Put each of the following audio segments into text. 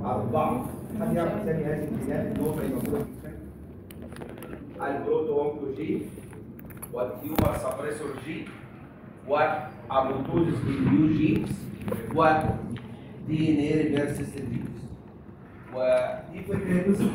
أربعة حد يعرف ثاني هذه الكلمات النوبة اللي موجودة في الكتاب؟ البروتو أونكوجين والتيومر سبريسور جين والابروتوزيس باليو جينز ودي ان اي ريفيرسز جينز ودي فكرة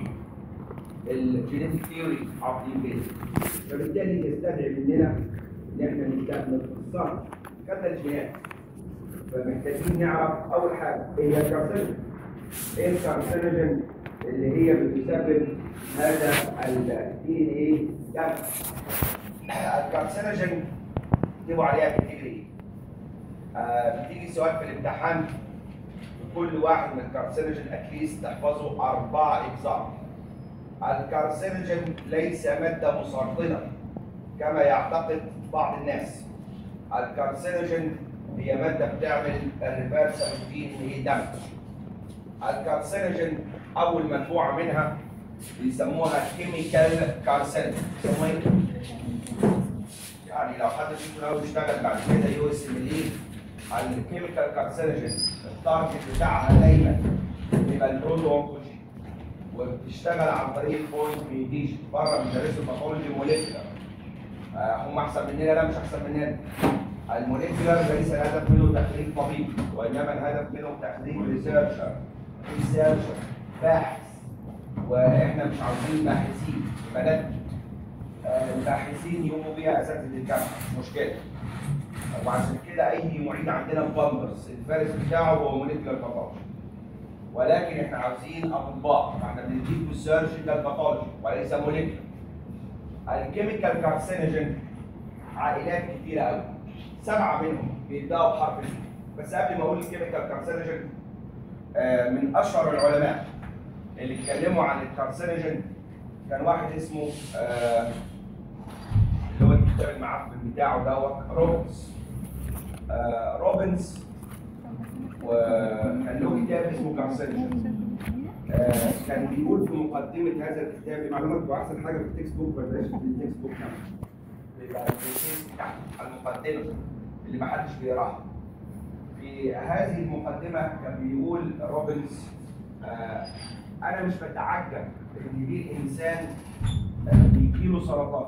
الجينيتك ثيوري اوف دي فبالتالي يستدعي مننا ان احنا نبدا نفسر خدنا الجينات فمحتاجين نعرف اول حاجه ايه هي الكارسينوجين ايه الكارسينوجين اللي هي بتسبب هذا الدي ان ايه ده الكارسينوجين اكتبوا عليها كاتيجوري آه بتيجي سؤال في الامتحان كل واحد من الكارسينوجين اتليست تحفظوا اربعه اجزاء الكارسينوجين ليس ماده مسرطنه كما يعتقد بعض الناس الكارسينوجين هي ماده بتعمل الريفرسبل دي ان ايه دمج الكارسينوجين اول مجموعه منها بيسموها كيميكال كارسينوجين يسموها ايه؟ يعني لو حد فيكم ناوي يشتغل بعد كده يو اس ام ال الكيميكال كارسينوجين التارجت بتاعها دايما يبقى البروتو اونكوجين وبتشتغل عن طريق البوينت ميديشن بره بيدرسوا الباثولوجي موليكولر آه هم احسن مننا لا مش احسن مننا الموليكولر ليس الهدف منه تخريج طبيب وانما الهدف منه تخريج ريسيرشر ريسيرشر باحث واحنا مش عاوزين باحثين بلد آه الباحثين يقوموا بيها اساتذه الجامعه مش مشكله وعشان كده اي معيد عندنا في بامبرز الفارس بتاعه هو موليكولر باثولوجي ولكن احنا عاوزين اطباء فاحنا بنديكوا سيرجيكال باثولوجي وليس موليكولر الكيميكال كارسينوجين عائلات كتيره قوي سبعه منهم بيبداوا بحرف ال بس قبل ما اقول الكيميكال كارسينوجين آه من اشهر العلماء اللي اتكلموا عن الكارسينوجين كان واحد اسمه آه اللي هو الكتاب المعفن بتاعه دوت روبنز آه روبنز وكان له كتاب اسمه كارسينوجين آه كان بيقول في مقدمه هذا الكتاب المعلومات بتبقى احسن حاجه في التكست بوك ما بلاش في التكست بوك بيبقى البروسيس بتاع المقدمه اللي ما حدش بيقراها في هذه المقدمه كان بيقول روبنز آه انا مش بتعجب ان ليه انسان آه بيجيله سرطان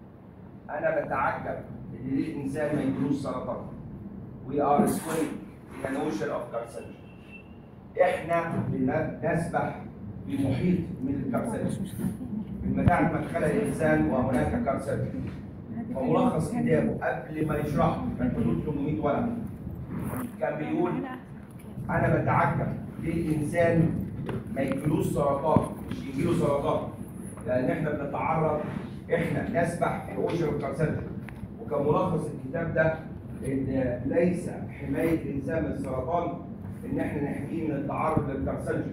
انا بتعجب ان ليه انسان ما يجيلوش سرطان we are swimming in an ocean of carcinogen احنا بنسبح في محيط من الكارسينوجين من ساعه ما اتخلق الانسان وهناك كارسينوجين فملخص كتابه قبل ما يشرحه كان حدود 800 ورقه كان بيقول انا بتعجب ليه الانسان ما يجيلوش سرطان مش يجيله سرطان لان احنا بنتعرض احنا نسبح في اوشن الكارسينوجين وكان ملخص الكتاب ده ان ليس حمايه الانسان من السرطان ان احنا نحميه من التعرض للكارسينوجين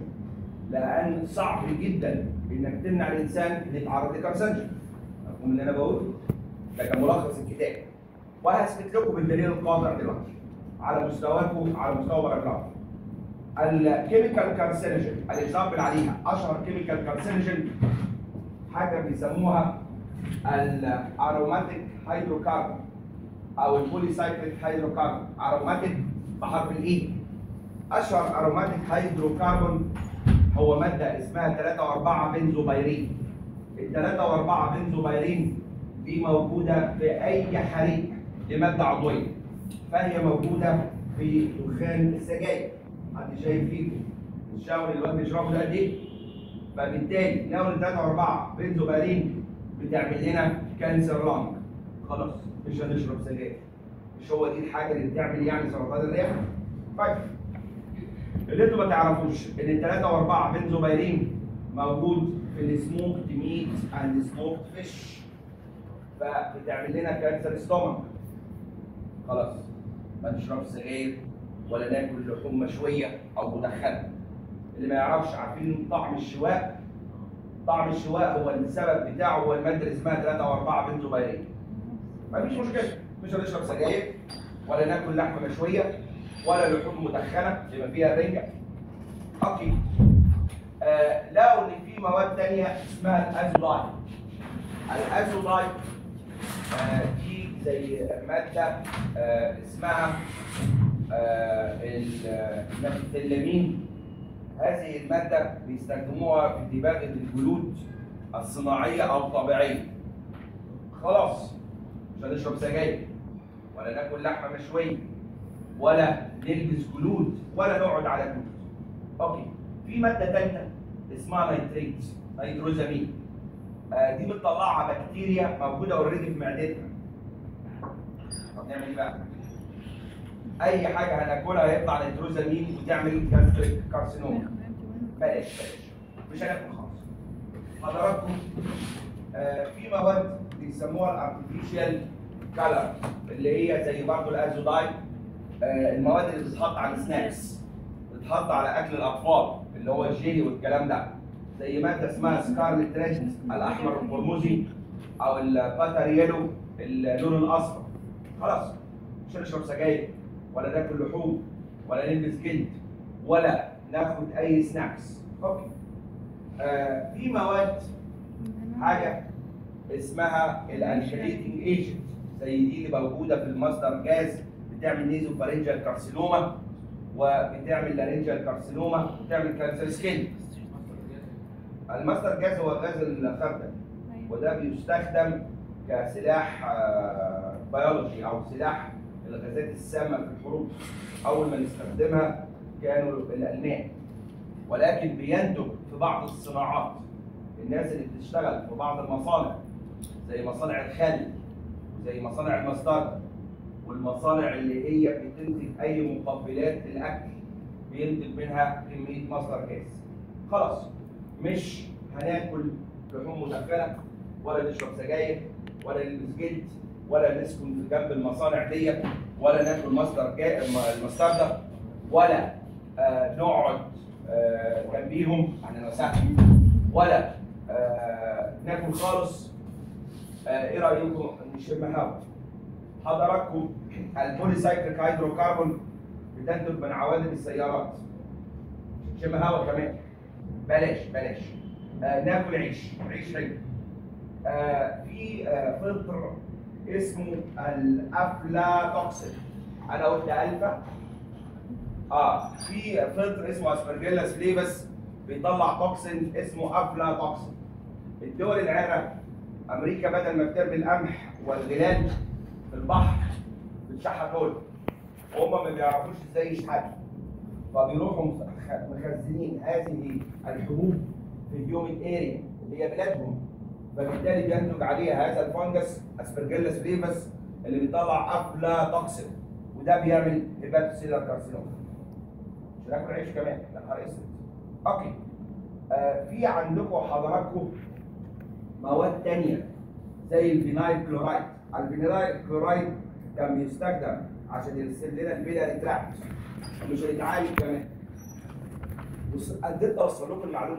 لان صعب جدا انك تمنع الانسان ان يتعرض لكارسينوجين مفهوم اللي انا بقوله ده كان ملخص الكتاب وهثبت لكم بالدليل القاطع دلوقتي على مستواكم على مستوى باراجراف الكيميكال كارسينوجين الاكزامبل عليها اشهر كيميكال كارسينوجين حاجه بيسموها الاروماتيك هيدروكاربون او البوليسايكليك هيدروكاربون اروماتيك بحرف الاي اشهر اروماتيك هيدروكربون هو ماده اسمها 3 و4 بنزوبيرين ال 3 و4 بنزوبيرين دي موجوده في اي حريق لماده عضويه فهي موجوده في دخان السجاير حد شايف فيكم الشاور اللي الواد بيشربه ده قد ايه فبالتالي لو ال 3 و4 بنزوبيرين بتعمل لنا كانسر لانج خلاص مش هنشرب سجاير مش هو دي الحاجه اللي بتعمل يعني سرطان الرئه طيب اللي انتوا ما تعرفوش ان الثلاثه واربعه بنزوبيرين موجود في السموكد ميت اند سموكد فيش فبتعمل لنا كانسر ستومك خلاص ما نشربش سجاير ولا ناكل لحوم مشويه او مدخنه اللي ما يعرفش عارفين طعم الشواء طعم الشواء هو السبب بتاعه هو الماده اللي اسمها 3 و4 بنزوبيرين مفيش مشكله مش هنشرب سجاير ولا ناكل لحمه مشويه ولا لحوم مدخنه بما فيها الرنجه اوكي آه لقوا ان في مواد ثانيه اسمها الازولايت الازولايت آه دي زي ماده آه اسمها آه النفتلامين هذه المادة بيستخدموها في دباغة الجلود الصناعية أو الطبيعية خلاص مش هنشرب سجاير ولا ناكل لحمة مشوية ولا نلبس جلود ولا نقعد على جلود اوكي في مادة ثالثة اسمها نيتريت نيتروزامين آه دي بتطلعها بكتيريا موجودة اوريدي في معدتنا طب نعمل ايه بقى؟ اي حاجه هناكلها هيطلع نيتروزامين وتعمل جاستريك كارسينوما بلاش بلاش مش هناكل خالص حضراتكم آه في مواد بيسموها الارتفيشال كالر اللي هي زي برضه الازوداين آه المواد اللي بتتحط على السناكس بتتحط على اكل الاطفال اللي هو الجيلي والكلام ده زي ماده اسمها سكارلت ريد الاحمر القرمزي او الباتر يلو اللون الاصفر خلاص مش هنشرب سجاير ولا ناكل لحوم ولا نلبس جلد ولا ناخد اي سناكس اوكي آه في مواد حاجه اسمها الالكاليتنج ايجنت زي دي اللي موجوده في المصدر جاز بتعمل نيزو فارنجال كارسينوما وبتعمل لارنجال كارسينوما وبتعمل كانسر سكين الماستر جاز هو غاز الخردل وده بيستخدم كسلاح آه، بيولوجي او سلاح الغازات السامه في الحروب اول ما نستخدمها كانوا الالمان ولكن بينتج في بعض الصناعات الناس اللي بتشتغل في بعض المصانع زي مصانع الخل وزي مصانع المسترد والمصانع اللي هي بتنتج اي مقبلات للاكل بينتج منها كميه مصدر جاز خلاص مش هناكل لحوم مدخنه ولا نشرب سجاير ولا نلبس جلد ولا نسكن في جنب المصانع ديت ولا ناكل مصدر جا... المستردة ولا آه نقعد آه جنبيهم اهلا وسهلا ولا آه ناكل خالص آه ايه رايكم نشم هوا حضراتكم البوليسايكليك هيدروكربون بتنتج من عوادم السيارات شم هوا كمان بلاش بلاش آه ناكل عيش عيش حلو آه في آه فلتر اسمه الافلاتوكسين انا قلت الفا اه في فلتر اسمه اسبرجيلاس فليفس بيطلع توكسين اسمه افلاتوكسين الدول العراق امريكا بدل ما بترمي القمح والغلال في البحر بتشحتهم هم ما بيعرفوش ازاي يشحتوا فبيروحوا مخ- مخزنين هذه الحبوب في هيومن اريا اللي هي بلادهم فبالتالي بينتج عليها هذا الفنجس اسبرجيلاس فليفس اللي بيطلع افلاتوكسين وده بيعمل هيباتوسيلر كارسينوما مش هناكل عيش كمان يا نهار اسود اوكي آه في عندكم حضراتكم مواد تانية زي الفينايل كلورايد الفينايل كلورايد كان بيستخدم عشان يرسل لنا البيلاري تراكت مش هيتعالج كمان بص قدرت اوصل لكم المعلومه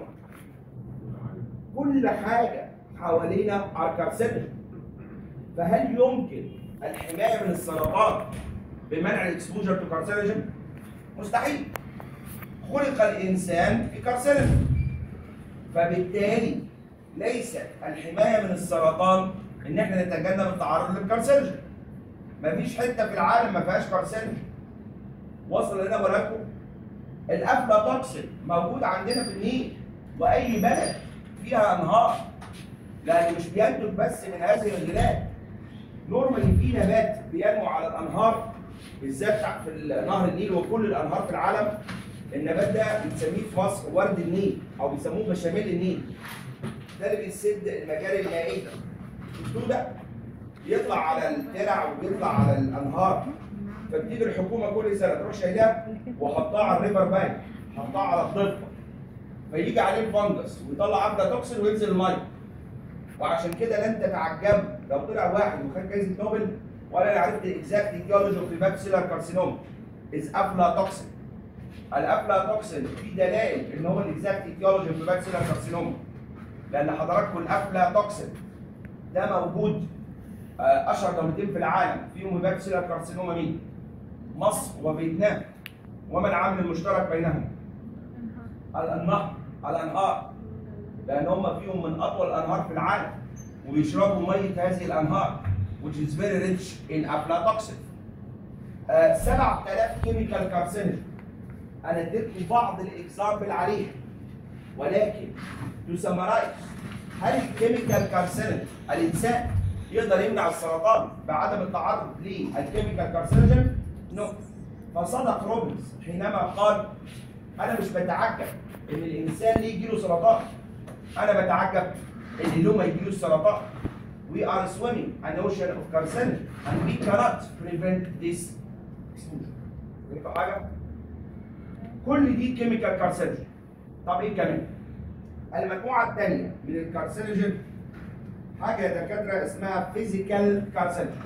كل حاجه حوالينا اركارسينج فهل يمكن الحمايه من السرطان بمنع الاكسبوجر تو كارسينوجين؟ مستحيل خلق الانسان في كارسينوجين فبالتالي ليست الحمايه من السرطان ان احنا نتجنب التعرض للكارسينوجين مفيش حته في العالم ما فيهاش كارسينوجين وصل اللي انا بقول لكم الافلاتوكسين موجود عندنا في النيل واي بلد فيها انهار لان مش بينتج بس من هذه الغلال نورمالي في نبات بينمو على الانهار بالذات في نهر النيل وكل الانهار في العالم النبات ده بنسميه في مصر ورد النيل او بيسموه بشاميل النيل ده اللي بيسد المجاري المائيه شفتوه ده يطلع على الترع وبيطلع على الانهار فتيجي الحكومه كل سنه تروح شايلاه وحطها على الريفر بانك حطها على الضفه فيجي عليه الفنجس ويطلع ابدا توكسين وينزل الميه وعشان كده لن تتعجبوا لو طلع واحد وخد جائزه نوبل ولا انا عرفت الاكزاكت ايتيولوجي اوف الباكسيلر كارسينوما از افلاتوكسين الافلاتوكسين في دلائل ان هو الاكزاكت ايتيولوجي اوف الباكسيلر كارسينوما لان حضراتكم الافلاتوكسين ده موجود آه، اشهر دولتين في العالم فيهم الباكسيلر كارسينوما مين؟ مصر وفيتنام وما العامل المشترك بينهم؟ النهر الانهار لان هم فيهم من اطول الانهار في العالم وبيشربوا ميه هذه الانهار which is very rich in aflatoxin. آه 7000 كيميكال كارسينوجين انا اديتكم بعض الاكزامبل عليها ولكن تو سمرايز هل الكيميكال كارسينوجين الانسان يقدر يمنع السرطان بعدم التعرض للكيميكال كارسينوجين؟ نو فصدق روبنز حينما قال انا مش بتعجب ان الانسان ليه يجيله سرطان انا بتعجب ان له ما يجيلوش سرطان we are swimming an ocean of carcinogen and we cannot prevent this exposure فهمتوا حاجه؟ كل دي كيميكال كارسينوجين طب ايه كمان؟ المجموعه الثانيه من الكارسينوجين حاجه يا دكاتره اسمها فيزيكال كارسينوجين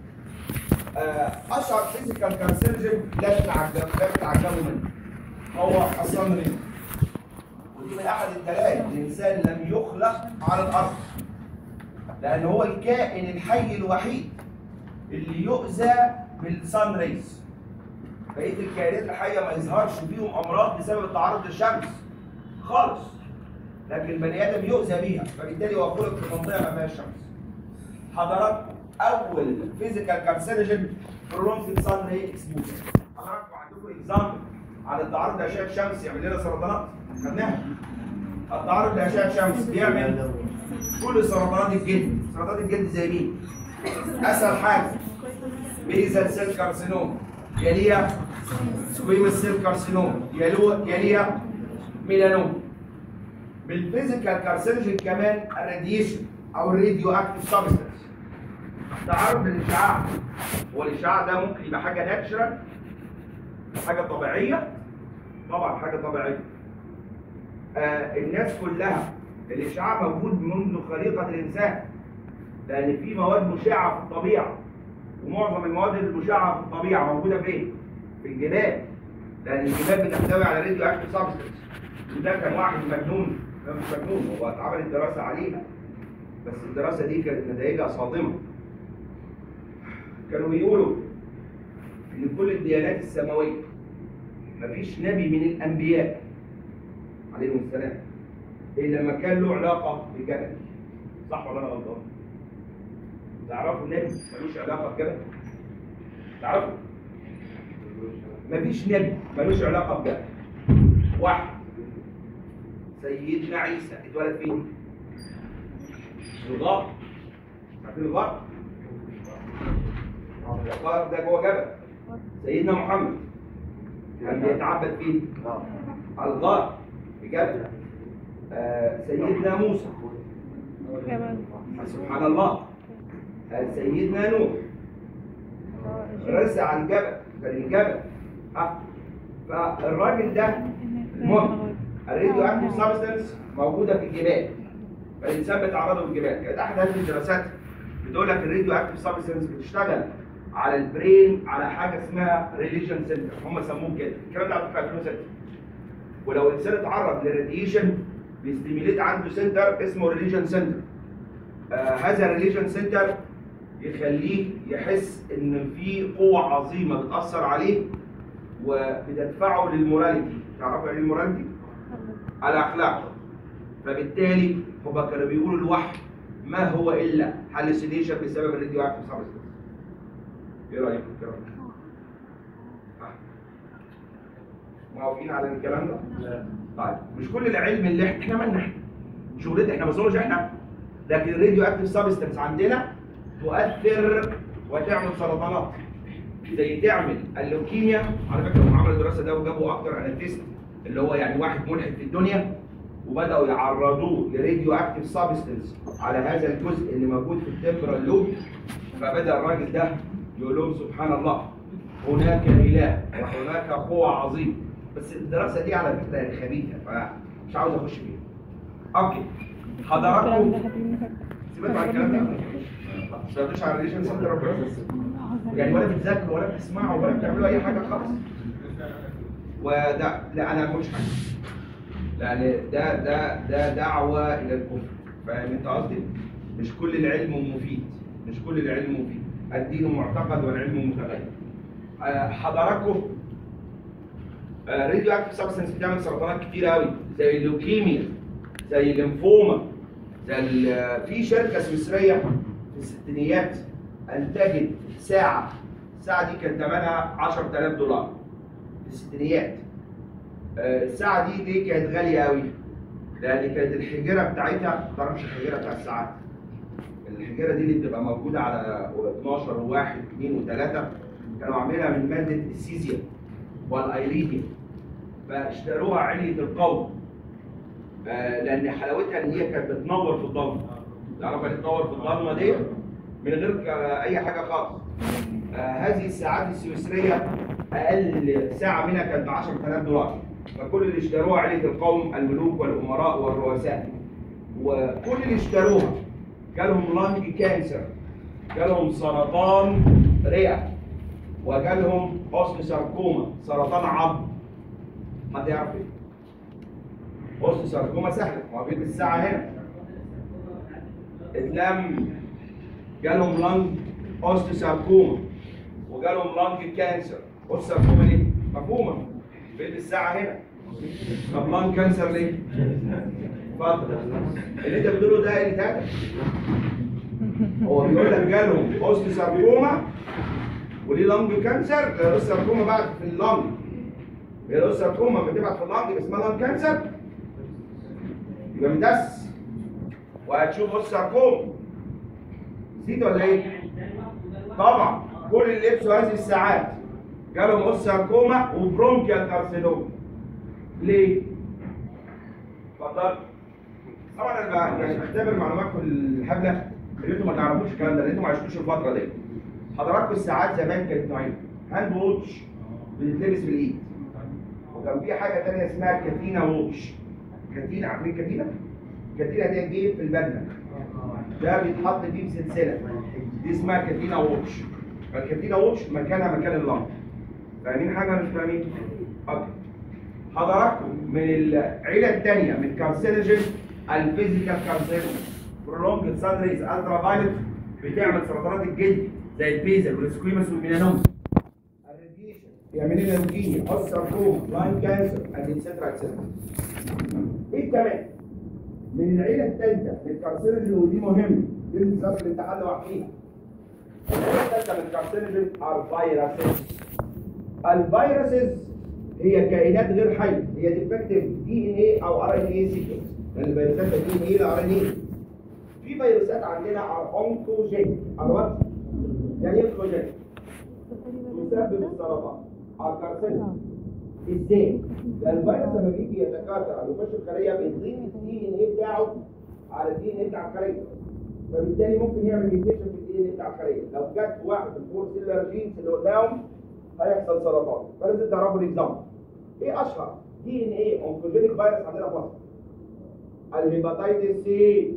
آه، اشهر فيزيكال كارسينوجين لا تتعجب لا تتعجبوا منه هو الصنرين ودي من احد الدلائل الانسان لم يخلق على الارض لان هو الكائن الحي الوحيد اللي يؤذى بالسان ريز بقيه الكائنات الحيه ما يظهرش فيهم امراض بسبب التعرض للشمس خالص لكن البني ادم يؤذى بيها فبالتالي هو خلق في منطقه ما فيهاش شمس حضراتكم اول فيزيكال كارسينوجين برونكيت سان ري اكسبوجر حضراتكم عندكم اكزامبل على التعرض لاشعه الشمس يعمل لنا سرطانات خدناها التعرض لاشعه الشمس بيعمل كل سرطانات الجلد سرطانات الجلد زي مين اسهل حاجه بيزل سيل كارسينوم يليها سكويمس سيل كارسينوم يلو يليها ميلانوم بالفيزيكال كارسينوجين كمان الراديشن او الراديو اكتيف سبستنس تعرض للاشعاع والاشعاع ده ممكن يبقى حاجه ناتشرال حاجه طبيعيه طبعا حاجه طبيعيه آه الناس كلها الاشعاع موجود منذ خليقه الانسان لان في مواد مشعه في الطبيعه ومعظم المواد المشعه في الطبيعه موجوده فين؟ في الجبال لان الجبال بتحتوي على راديو اكتيف سبستنس وده كان واحد مجنون ده مش مجنون هو اتعملت دراسه عليها بس الدراسه دي كانت نتائجها صادمه كانوا بيقولوا ان كل الديانات السماويه مفيش نبي من الانبياء عليهم السلام الا لما كان له علاقه بجبل صح ولا انا غلطان؟ تعرفوا النبي ملوش علاقه بجبل؟ تعرفوا؟ مفيش نبي ملوش علاقه بجبل واحد سيدنا عيسى اتولد فين؟ الغار عارفين الغار؟ الغار ده جوه جبل سيدنا محمد كان بيتعبد فين؟ على الغار في جبل آه سيدنا موسى سبحان الله آه سيدنا نوح رز على الجبل كان الجبل اه فالراجل ده المهم الراديو اكتيف سبستنس موجوده في الجبال فالانسان بيتعرض للجبال كانت احد هذه الدراسات بتقول لك الراديو اكتيف سبستنس بتشتغل على البرين على حاجه اسمها ريليجن سنتر هم سموه كده الكلام ده على فكره 2006 ولو الانسان اتعرض للراديشن بيستيميليت عنده سنتر اسمه ريليجن سنتر آه هذا الريليجن سنتر يخليه يحس ان في قوه عظيمه بتاثر عليه وبتدفعه للموراليتي تعرفوا يعني الموراليتي؟ الاخلاق فبالتالي هم كانوا بيقولوا الوحي ما هو الا هالوسينيشن بسبب الراديو اكتيف سبستنس ايه رايكم ايه رايكم؟ موافقين على الكلام ده؟ لا طيب مش كل العلم اللي احنا احنا مالنا احنا شغلتنا احنا ما صورش احنا لكن الراديو اكتيف سبستنس عندنا تؤثر وتعمل سرطانات زي تعمل اللوكيميا على فكره هم عملوا الدراسه ده وجابوا اكتر اناليست اللي هو يعني واحد ملحد في الدنيا وبداوا يعرضوه لراديو اكتيف سبستنس على هذا الجزء اللي موجود في التمبرال لوب فبدا الراجل ده يقول لهم سبحان الله هناك اله وهناك قوه عظيمه بس الدراسه دي على فكره يعني خبيثه فمش عاوز اخش فيها اوكي حضراتكم سيبك على الكلام ده ما تشتغلوش على الريليشن سنتر اوف يعني ولا بتذاكروا ولا بتسمعوا ولا بتعملوا اي حاجه خالص وده لا انا مش حاجه لان ده ده ده دعوه الى الكفر فاهم انت قصدي؟ مش كل العلم مفيد مش كل العلم مفيد الدين معتقد والعلم متغير آه، حضراتكم راديو اكتيف سبستنس بتعمل سرطانات كتير قوي زي اللوكيميا زي الليمفوما زي ال- في شركه سويسريه في الستينيات انتجت ساعه الساعه دي كان ثمنها 10000 دولار في الستينيات آه، الساعه دي ليه كانت غاليه قوي لان كانت الحجره بتاعتها ما تعرفش الحجره بتاع الساعات الحجره دي اللي بتبقى موجوده على 12 و1 2 و3 كانوا عاملينها من ماده السيزيوم والايريديوم فاشتروها علية القوم آه، لان حلاوتها ان هي كانت بتنور في الضلمه تعرف يعني تنور في الضلمه دي من غير ك- اي حاجه خالص آه، هذه الساعات السويسريه اقل ساعه منها كانت ب 10000 دولار فكل اللي اشتروها علية القوم الملوك والامراء والرؤساء وكل اللي اشتروها جالهم لانج كانسر جالهم سرطان رئه وجالهم حسن ساركوما سرطان عظم حد يعرف ايه؟ حسن ساركوما سهله هو بيلبس الساعه هنا اتلم جالهم لانج حسن ساركوما وجالهم لانج كانسر حسن ساركوما ليه؟ مفهومه بيلبس الساعه هنا طب لانج كانسر ليه؟ اتفضل اللي انت بتقوله ده اللي تاتا هو بيقول لك جالهم حسن ساركوما وليه لانج كانسر لان الساركوما بعد في اللانج هي الساركوما لما تبعت في اللانج يبقى اسمها لانج كانسر يبقى مدس وهتشوف الساركوما نسيت ولا ايه؟ طبعا كل اللي لبسوا هذه الساعات جالهم الساركوما وبرونكيال كارسينوما ليه؟ اتفضل طبعا انا بقى- يعني بختبر معلوماتكم الهبله اللي انتوا ما تعرفوش الكلام ده اللي انتوا ما عشتوش الفتره دي حضراتكم الساعات زمان كانت نوعين هاند ووتش بتتلبس في الايد وكان في حاجه ثانيه اسمها كاتينا ووتش كاتينا عارفين كاتينا؟ كاتينا دي جيب في البدله ده بيتحط فيه بسلسله دي اسمها كاتينا ووتش فالكاتينا ووتش مكانها مكان اللمبه فاهمين حاجه ولا مش فاهمين؟ اوكي حضراتكم من العيله الثانيه من كارسينوجين الفيزيكال كارسينوجين برولونج سان ريز الترا فايلت بتعمل سرطانات الجلد زي البيزل والسكويمس والميلانوم الراديشن بيعمل لنا لوكيميا الساركوما لاين كانسر اند اتسترا اتسترا ايه كمان من العيله الثالثه من الكارسينوجين ودي مهمه دي بالظبط الامتحان لوحديها العيله الثالثه من الكارسينوجين الفيروسز الفيروسز هي كائنات غير حيه هي ديفكتيف دي ان ايه او ار ان ايه سيكونس لان الفيروسات دي ان ايه لار ان ايه في فيروسات عندنا ار اونكوجين ار وات يعني ايه اونكوجين تسبب السرطان ار كارسينوم ازاي؟ لان الفيروس لما بيجي يتكاثر او يخش الخليه بيضيف الدي ان ايه بتاعه على الدي ان ايه بتاع الخليه فبالتالي ممكن يعمل ميوتيشن في الدي ان ايه بتاع الخليه لو جت واحد من الفور سيلر جينز اللي قدامهم هيحصل سرطان فلازم تعرفوا الاكزامبل ايه اشهر دي ان ايه اونكوجينيك فيروس عندنا في مصر الهيباتيتس سي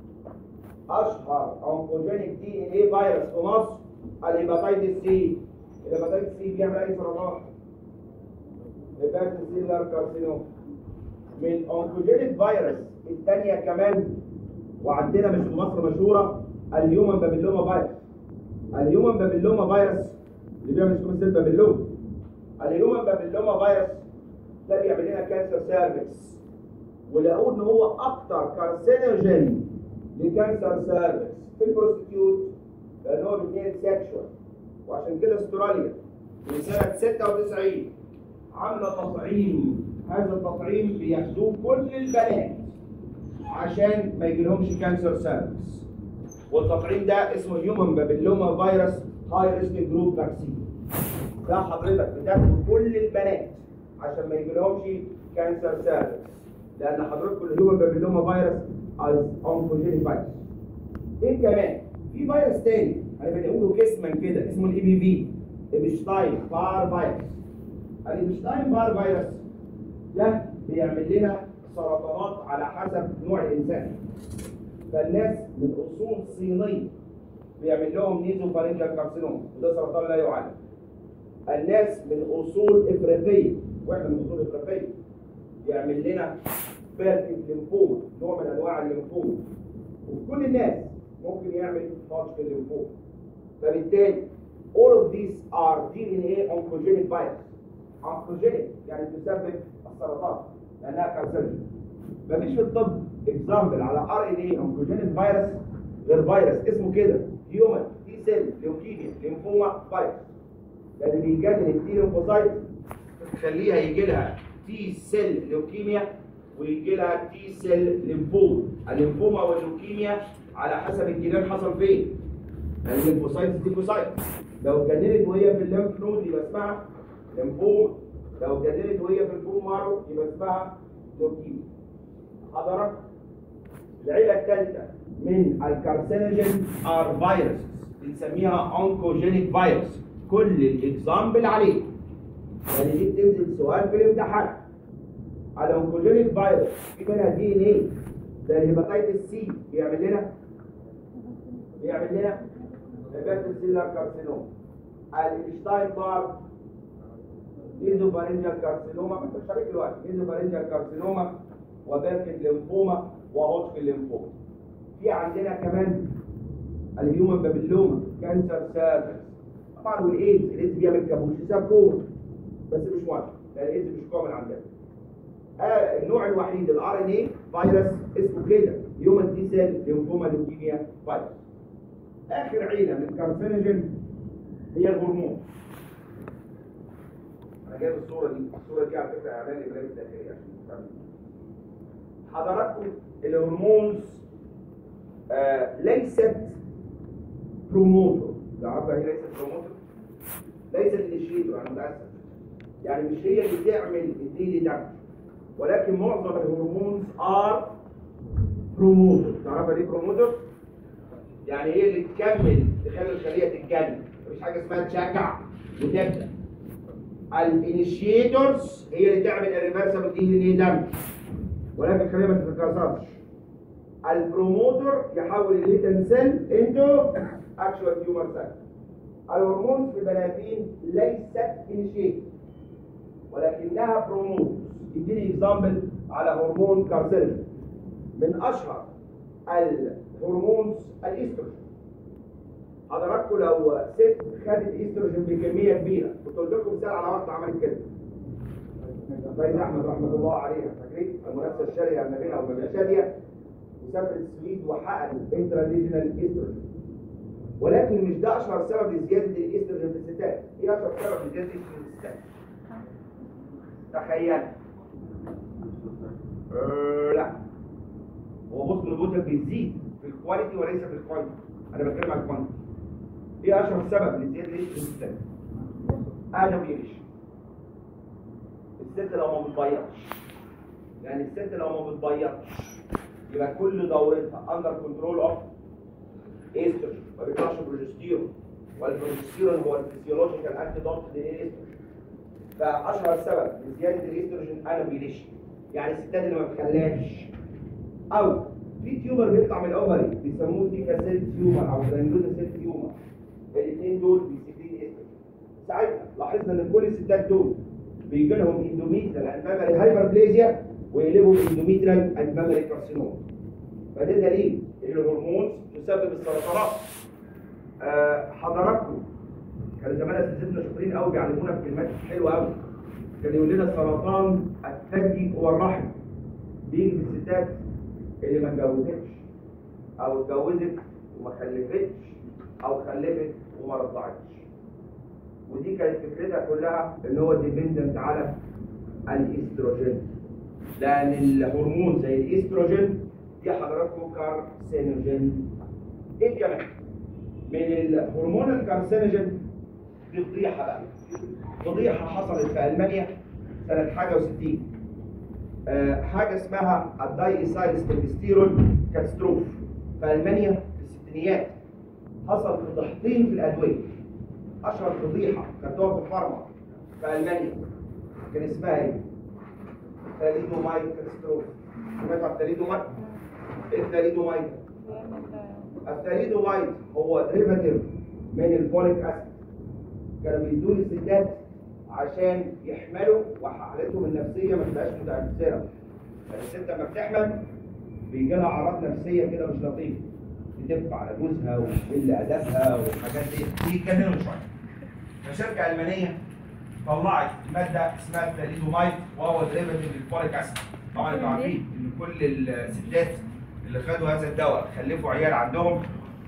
اشهر اونكوجينيك دي ان ايه فيروس في مصر الهيباتيتس سي الهيباتيتس سي بيعمل اي سرطان هيباتيتس سيلر كارسينوم من اونكوجينيك فيروس الثانيه كمان وعندنا مش في مصر مشهوره الهيومن بابيلوما فيروس الهيومن بابيلوما فيروس اللي بيعمل سكوب سيل بابيلوما الهيومن بابيلوما فيروس ده بيعمل لنا كانسر سيرفكس ولقوا ان هو اكتر كارسينوجين لكانسر سيرفكس في البروستيوت لان هو بيتنقل سيكشوال وعشان كده استراليا من سنه 96 عامله تطعيم هذا التطعيم بياخدوه كل البنات عشان ما يجيلهمش كانسر سيرفكس والتطعيم ده اسمه هيومن بابيلوما فيروس هاي ريسك جروب فاكسين ده حضرتك بتاخده كل البنات عشان ما يجيلهمش كانسر سيرفكس لان حضرتك الهيومن بابيلوما فيروس از اونكوجينيك فيروس ايه كمان في فيروس تاني انا بنقوله كسما كده اسمه الاي بي في ايبشتاين بار فيروس الايبشتاين بار فيروس ده بيعمل لنا سرطانات على حسب نوع الانسان فالناس من اصول صينيه بيعمل لهم نيزو فارنجال كارسينوم وده سرطان لا يعالج الناس من اصول افريقيه واحنا من اصول افريقيه يعمل لنا بيرتيك ليمفوما نوع من انواع الليمفوما وفي كل الناس ممكن يعمل هوتشكن ليمفوما فبالتالي all of these are DNA oncogenic virus oncogenic يعني تسبب السرطان لانها كارسينوجين مفيش في الطب اكزامبل على ار ان اي اونكوجينيك فيروس غير فيروس اسمه كده هيومن تي سيل ليوكيميا ليمفوما فيروس لان بيجادل التي ليمفوسايت تخليها يجي لها تي سيل لوكيميا ويجي لها تي سيل ليمفوما الليمفوما واللوكيميا على حسب الجنان حصل فين الليمفوسايتس دي كوسايت لو اتجننت وهي في الليمف نود يبقى اسمها ليمفوما لو اتجننت وهي في البون مارو يبقى اسمها لوكيميا حضرتك العيله الثالثه من الكارسينوجين ار فيروس بنسميها اونكوجينيك فيروس كل الاكزامبل عليه يعني دي بتنزل سؤال في الامتحان على اونكوجينيك فيروس في منها دي ان ايه زي الهيباتيتس سي بيعمل لنا بيعمل لنا هيباتيتس سيلر كارسينوما الاشتاين بار ايزوفارينجال كارسينوما ما انتش عليك دلوقتي ايزوفارينجال كارسينوما وبيركت ليمفوما وهوتشكن ليمفوما في عندنا كمان الهيومن بابيلوما كانسر سيرفكس طبعا والايدز الايدز بيعمل كابوش ساركوما بس مش مهم لان الايدز مش كومن عندنا آه النوع الوحيد الار ان اي فيروس اسمه كده هيومن تي سيل ليمفوما لوكيميا فيروس اخر عيله من الكارسينوجين هي الهرمون انا جايب الصوره دي الصوره دي على فكره اعلان لبلاد الداخليه عشان تفهموا حضراتكم الهرمونز آه ليست بروموتور تعرفوا ايه ليست بروموتور ليست انيشيتور انا متاسف يعني مش هي اللي تعمل الديلي دم ولكن معظم الهرمونز ار بروموتور تعرفوا ليه بروموتور يعني هي اللي تكمل تخلي الخليه تتجنن مفيش حاجه اسمها تشجع وتبدا الانيشيتورز هي اللي تعمل الريفرسبل دي دم ولكن الخليه ما تتكاثرش البروموتور يحول الليتن سيل انتو اكشوال تيومر سيل الهرمون في البني ادمين ليست انيشيت ولكنها بروموت اديني اكزامبل على هرمون كارسينوجين من اشهر الهرمونز الايستروجين حضراتكم لو ست خدت ايستروجين بكميه كبيره كنت قلت لكم مثال على واحده عملت كده فايز احمد رحمه الله عليها فاكرين المنافسه الشرهه ما بينها وما بين شاديه وسافرت السويد وحقنت انتراليجنال ايستروجين ولكن مش ده اشهر سبب لزياده الايستروجين في الستات ايه اشهر سبب لزياده الايستروجين في الستات تخيل أه لا هو بص الجلوكوز بيزيد في الكواليتي وليس في الكوانتي انا بتكلم على الكوانتي ايه اشهر سبب لزياده الايستروجين في الستات انوبيليشن الست لو ما بتبيضش يعني الست لو ما بتبيضش يبقى كل دورتها اندر كنترول اوف استروجين ما بيطلعش بروجستيرون والبروجستيرون هو الفسيولوجيكال انتي دوت للاستروجين فاشهر سبب لزياده الاستروجين انوبيليشن يعني الستات اللي ما بتخلفش او في تيومر بيطلع من الاوفري بيسموه ديكا سيل تيومر او جرانيولوزا سيل تيومر الاثنين دول بيسكرين استروجين ساعتها لاحظنا ان كل الستات دول بيجي لهم اندوميترال اند مامري هايبربليزيا ويقلبوا اندوميترال اند مامري كارسينوما فده دليل ان الهرمونز تسبب السرطانات أه حضراتكم كان زمان اساتذتنا شاطرين قوي بيعلمونا في كلمات حلوه قوي كان يقول لنا سرطان الثدي والرحم بيجي في الستات اللي ما اتجوزتش او اتجوزت وما خلفتش او خلفت وما رضعتش ودي كانت فكرتها كلها ان هو ديبندنت على الاستروجين لان الهرمون زي الاستروجين دي حضراتكم كارسينوجين ايه كمان من الهرمون الكارسينوجين دي فضيحه بقى فضيحه حصلت في المانيا سنه حاجه و60 آه حاجه اسمها الداي ايسايل ستيرون كاتستروف في المانيا في الستينيات حصل فضيحتين في الادويه اشهر فضيحه كانت في فارما في المانيا كان اسمها ايه؟ ثاليدومايد كاتستروف سمعتوا عن الثاليدومايد؟ ايه الثاليدومايد؟ الثاليدومايد هو ديريفاتيف من الفوليك اسيد كانوا بيدوه للستات عشان يحملوا وحالتهم النفسيه ما تبقاش متاثره الست لما بتحمل بيجي لها اعراض نفسيه كده مش لطيفه بتبقى على جوزها وقل ادبها والحاجات دي بيتجننوا شويه فشركه المانيه طلعت ماده اسمها الثاليدومايد وهو ديريفاتيف للفوليك اسيد طبعا انتوا عارفين ان كل الستات اللي خدوا هذا الدواء خلفوا عيال عندهم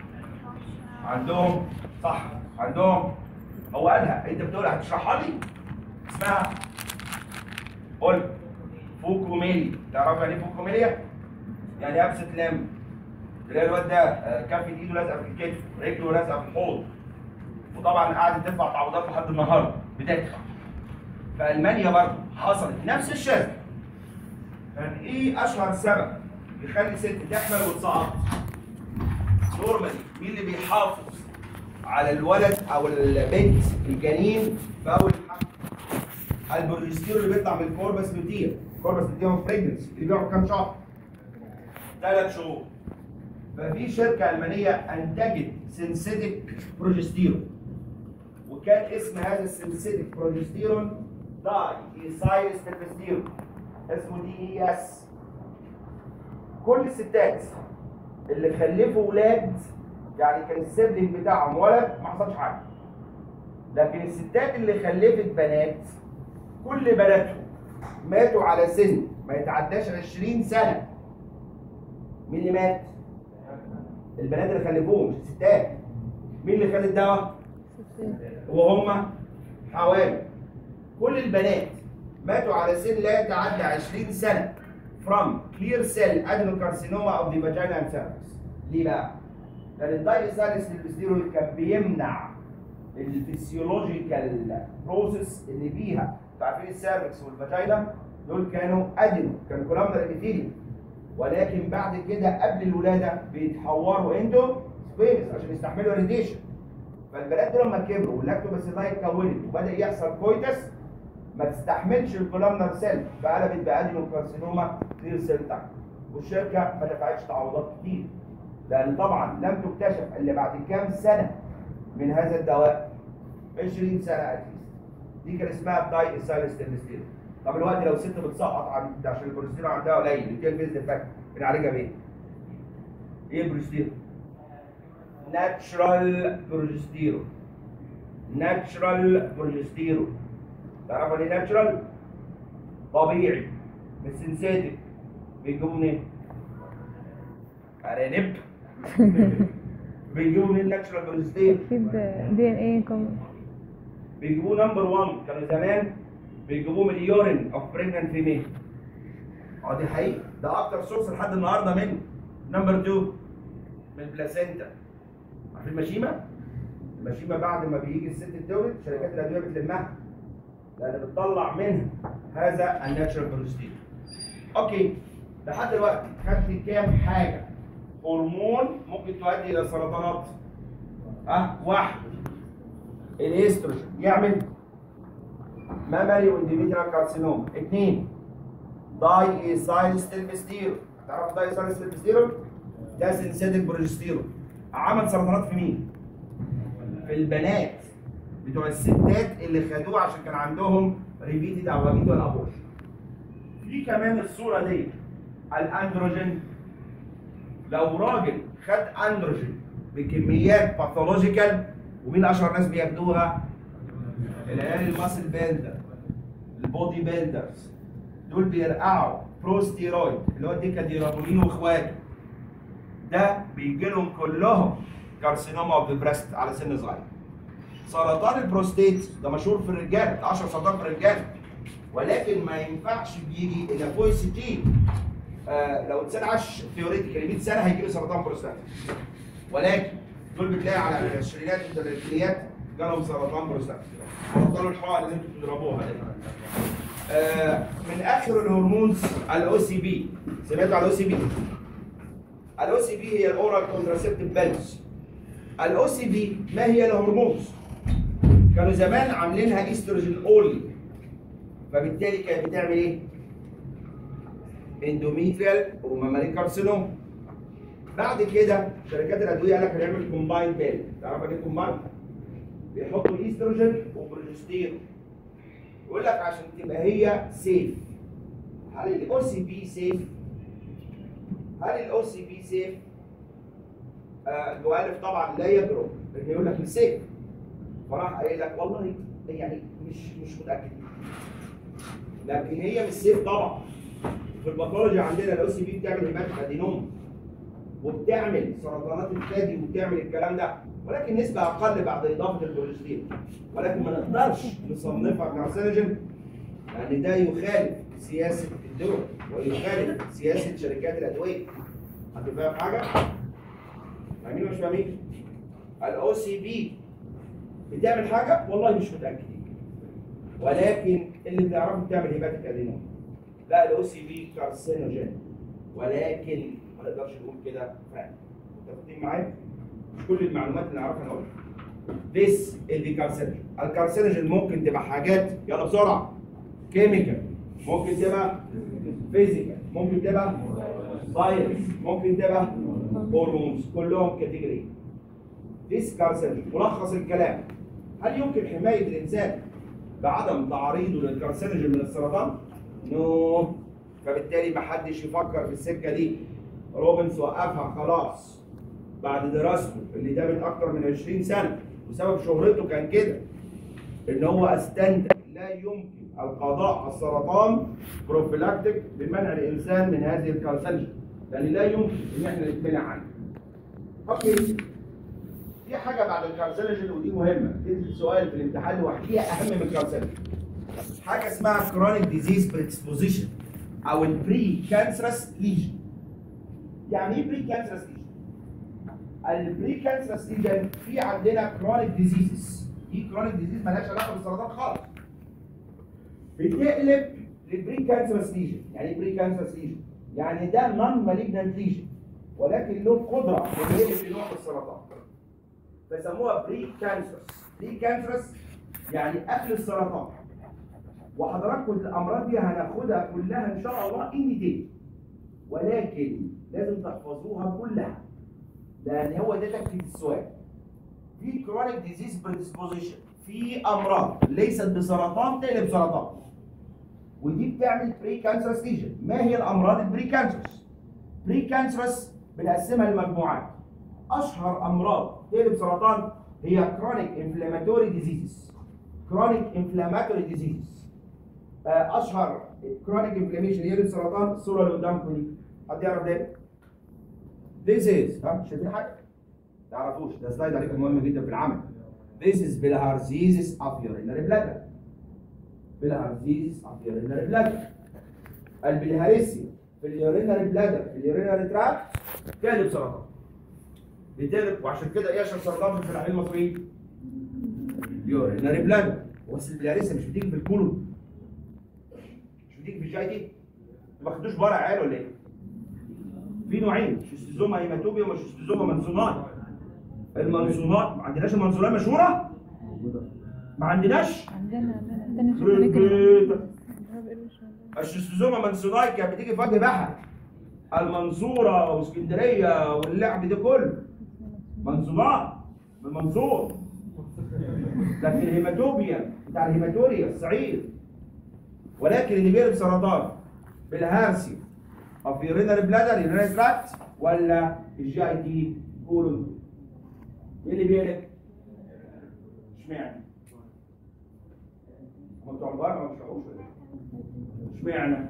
عندهم صح عندهم هو قالها انت بتقول هتشرحها لي اسمها قول فوكوميلي تعرف يعني ايه فوكوميليا؟ يعني ابسط لم تلاقي الواد ده آه، كف ايده لازقه في الكتف رجله لازقه في الحوض وطبعا قاعد تدفع تعويضات لحد النهارده بتدفع في المانيا برضه حصلت نفس الشركه كان ايه اشهر سبب يخلي ست تحمل وتسقط؟ نورمالي مين اللي بيحافظ على الولد او البنت الجنين في اول الحمل؟ البروجستيرون اللي بيطلع من الكوربس لوتير الكوربس لوتير بريجنسي اللي بيقعد كام شهر؟ ثلاث شهور ففي شركه المانيه انتجت سنسيتك بروجستيرون وكان اسم هذا السنسيتك بروجستيرون داي ايسايلس تلبستيرون اسمه دي اي اس كل الستات اللي خلفوا ولاد يعني كان السبلنج بتاعهم ولد ما حصلش حاجه لكن الستات اللي خلفت بنات كل بناتهم ماتوا على سن ما يتعداش 20 سنه مين اللي مات؟ البنات اللي خلفوهم مش الستات مين اللي خد الدواء؟ وهم حوامل كل البنات ماتوا على سن لا يتعدى 20 سنه from clear cell adenocarcinoma of the vagina and cervix ليه بقى؟ لان الدايساليس البستيرويد كان بيمنع الفسيولوجيكال بروسيس اللي بيها انتوا عارفين السيرفكس والفاجينا دول كانوا ادينو كانوا كولامنر ابيثيليوم ولكن بعد كده قبل الولاده بيتحوروا انتو سبيس عشان يستحملوا راديشن فالبنات دول لما كبروا واللاكتوباسيلاي اتكونت وبدا يحصل كويتس ما تستحملش الكولامنر سيل فقلبت بادينو كارسينوما كلير سيل تحت والشركه ما دفعتش تعويضات كتير لان طبعا لم تكتشف الا بعد كام سنه من هذا الدواء 20 سنه اتليست دي كان اسمها داي اسايلس تلمستيرون طب الوقت لو ست بتصقط عن عشان البروستيرون عندها قليل التيل فيز ديفكت بنعالجها بايه؟ ايه البروستيرون؟ ناتشرال بروجستيرون ناتشرال بروجستيرون تعرفوا ليه ناتشرال؟ طبيعي مش سنسيتك بيجيبوا منين؟ ارانب بيجيبوا منين ناتشرال بروجستيرون؟ اكيد دي ان ايه كم بيجيبوه نمبر 1 كانوا زمان بيجيبوه من اليورين اوف بريجننت فيميل اه دي حقيقه ده اكتر سورس لحد النهارده منه نمبر 2 من البلاسينتا عارفين المشيمه؟ المشيمه بعد ما بيجي الست تولد شركات الادويه بتلمها لان بتطلع منها هذا الناتشرال بروستين اوكي لحد دلوقتي خدت كام حاجه هرمون ممكن تؤدي الى سرطانات اه واحد الاستروجين يعمل مامري واندوميتريال كارسينوم اثنين داي ايسايل ستيلبستيرون تعرف داي ايسايل ستيلبستيرون ده سنسيتك بروجستيرون عمل سرطانات في مين في البنات بتوع الستات اللي خدوه عشان كان عندهم ريبيتد او ريبيتد ابورشن في كمان الصوره دي الاندروجين لو راجل خد اندروجين بكميات باثولوجيكال ومين اشهر ناس بياخدوها العيال الماسل بيلدر البودي بيلدرز دول بيرقعوا بروستيرويد اللي هو الديكاديرابولين واخواته ده بيجي لهم كلهم كارسينوما اوف ذا بريست على سن صغير سرطان البروستيت ده مشهور في الرجال 10 سرطان في الرجال ولكن ما ينفعش بيجي الا فوق ال 60 آه لو انسان عاش ثيوريتيكالي 100 سنه هيجي له سرطان بروستات ولكن دول بتلاقي على العشرينات والثلاثينات جالهم سرطان بروستات بطلوا الحقن اللي انتوا بتضربوها دي آه من اخر الهرمونز الاو سي بي سمعتوا على الاو سي بي الاو سي بي هي الاورال كونتراسيبتيف بيلز الاو سي بي ما هي الهرمونز كانوا زمان عاملينها ايستروجين اولي فبالتالي كانت بتعمل ايه اندوميتريال وماماري كارسينوم بعد كده شركات الادويه قال لك هنعمل كومباين بيل تعرف يعني ايه كومباين بيحطوا ايستروجين وبروجستيرون يقول لك عشان تبقى هي سيف هل الاو سي بي سيف هل الاو سي بي سيف آه المؤلف طبعا لا يجرؤ انه يقول لك مش سيف فراح قايل لك والله يعني مش مش متاكد لكن هي مش سيف طبعا في الباثولوجي عندنا الاو سي بي بتعمل هيباتيك ادينوم وبتعمل سرطانات الثدي وبتعمل الكلام ده ولكن نسبة أقل بعد إضافة البروجستين ولكن ما نقدرش نصنفها كارسينوجين لان ده يخالف سياسه الدول ويخالف سياسه شركات الادويه حد فاهم حاجه؟ فاهمين ولا مش فاهمين؟ الاو سي بي بتعمل حاجه والله مش متاكدين ولكن اللي بنعرفه بتعمل هيباتيك ادينوم لا الاو سي بي كارسينوجين ولكن ما نقدرش نقول كده فعلا متفقين معايا؟ مش كل المعلومات اللي نعرفها نقولها بس اللي كارسينوجين الكارسينوجين ممكن تبقى حاجات يلا بسرعه كيميكال ممكن تبقى فيزيكال ممكن تبقى فايروس ممكن تبقى هرمونز كلهم كاتيجوري ديس كارسينوجين ملخص الكلام هل يمكن حمايه الانسان بعدم تعريضه للكارسينوجين من السرطان؟ نو فبالتالي ما حدش يفكر في السكه دي روبنز وقفها خلاص بعد دراسته اللي دامت اكتر من 20 سنه وسبب شهرته كان كده ان هو استنتج لا يمكن القضاء على السرطان بروفيلاكتيك بمنع الانسان من هذه الكارسينوجين لان لا يمكن ان احنا نتمنع عنها. اوكي في حاجه بعد الكارسينوجين ودي مهمه تنزل سؤال في الامتحان لوحديها اهم من الكارسينوجين. حاجه اسمها كرونيك ديزيز بريكسبوزيشن او البري كانسرس ليجن. يعني ايه بري كانسرس ليجن؟ البري كانسرس ليجن في عندنا كرونيك ديزيزز دي كرونيك ديزيز مالهاش علاقه بالسرطان خالص. بتقلب للبري كانسرس ليجن، يعني ايه بري كانسرس ليجن؟ يعني ده نون مالجنانت ليجن ولكن له قدره انه يقلب لنوع السرطان. فسموها بري كانسرس، بري كانسرس يعني قبل السرطان. وحضراتكم الامراض دي هناخدها كلها ان شاء الله ان ديتيل ولكن لازم تحفظوها كلها لان هو ده تكتيك السؤال في كرونيك ديزيز بريدisposition في امراض ليست بسرطان تقلب سرطان ودي بتعمل بري كانسرس ليجن ما هي الامراض البري كانسرس بري كانسرس بنقسمها لمجموعات اشهر امراض تقلب سرطان هي كرونيك انفلاماتوري ديزيزز كرونيك انفلاماتوري ديزيزز اشهر كرونيك انفلاميشن هي السرطان الصوره اللي قدامكم دي حد يعرف ده؟ This is ها شايفين حاجه؟ تعرفوش ده سلايد عليكم مهم جدا في العمل This is bilharziosis of urinary bladder bilharziosis of urinary bladder البلهارسيا في اليورينري بلادر في اليورينري تراك تقلب سرطان بتقلب وعشان كده ايه عشان سرطان في الفلاحين المصريين؟ يورينري بلادر بس البلهارسيا مش بتيجي في الكولون مش بتيجي في الجي دي ما خدوش بره عيال ولا ايه؟ في نوعين شيستوزوما هيماتوبيا وشيستوزوما منسوناي المنسونات ما عندناش المنسونات مشهوره؟ ما عندناش؟ عندنا عندنا عندنا شوف يخرب هناك بيتك. الشيستوزوما منسوناي كانت بتيجي في وجه بحر المنصوره واسكندريه واللعب ده كله منصورات من المنصور لكن الهيماتوبيا بتاع الهيماتوريا الصعيد ولكن اللي بيقلب سرطان بالهارسي او في رينال بلادر يورينال تراكت ولا الجي اي تي كولون ايه اللي بيقلب؟ اشمعنى؟ هم بتوع البار ما بيشربوش ولا ايه؟ اشمعنى؟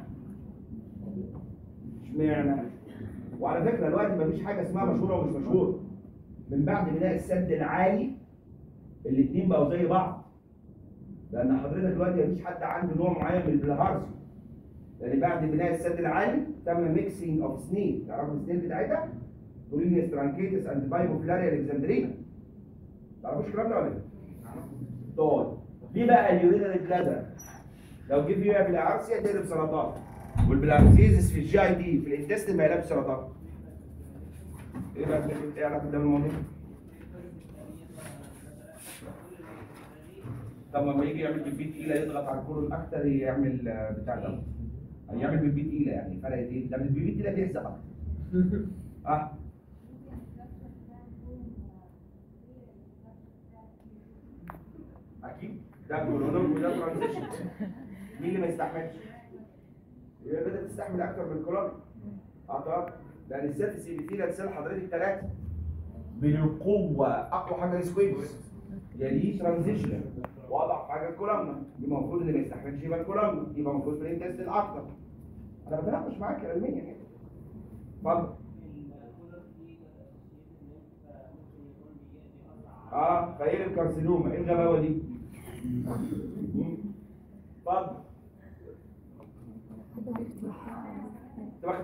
اشمعنى؟ وعلى فكره دلوقتي مفيش حاجه اسمها مشهوره ومش مشهوره من بعد بناء السد العالي الاثنين بقوا زي بعض لان حضرتك دلوقتي مفيش حد عنده نوع معين من البلهارسي لان بعد بناء السد العالي تم ميكسينج اوف سنين تعرفوا السنين بتاعتها؟ تولينيس ترانكيتس اند بايبوفلاريا الكسندرينا تعرفوش الكلام ده ولا ايه؟ طيب ليه بقى اليورينال بلادر لو جه فيها بالعرسيا تقلب سرطان والبلارزيزس في الجي اي دي في الانتستين ما يقلبش سرطان ايه بقى ايه علاقه ده بالموضوع؟ طب لما يجي يعمل بيبي تقيله يضغط على الكورون اكتر يعمل آه، بتاع ده يعمل بيبي تقيله يعني فرق ايه؟ ده البيبي تقيله بيحزق اكتر اه اكيد ده كورونا وده ترانزيشن مين اللي ما يستحملش؟ يبقى بدأت تستحمل اكتر من الكورونا اه طبعا لان السيل سي بي تي لسه حضرتك ثلاثه بالقوه اقوى حاجه السكويدز يليه ترانزيشن واضعف حاجه الكولامنا يبقى المفروض اللي ما يستحملش يبقى الكولامنا يبقى المفروض في الانتستين اكتر انا بتناقش معاك علميا يعني اتفضل اه فايه الكارسينوما ايه الغباوه دي؟ مم. اتفضل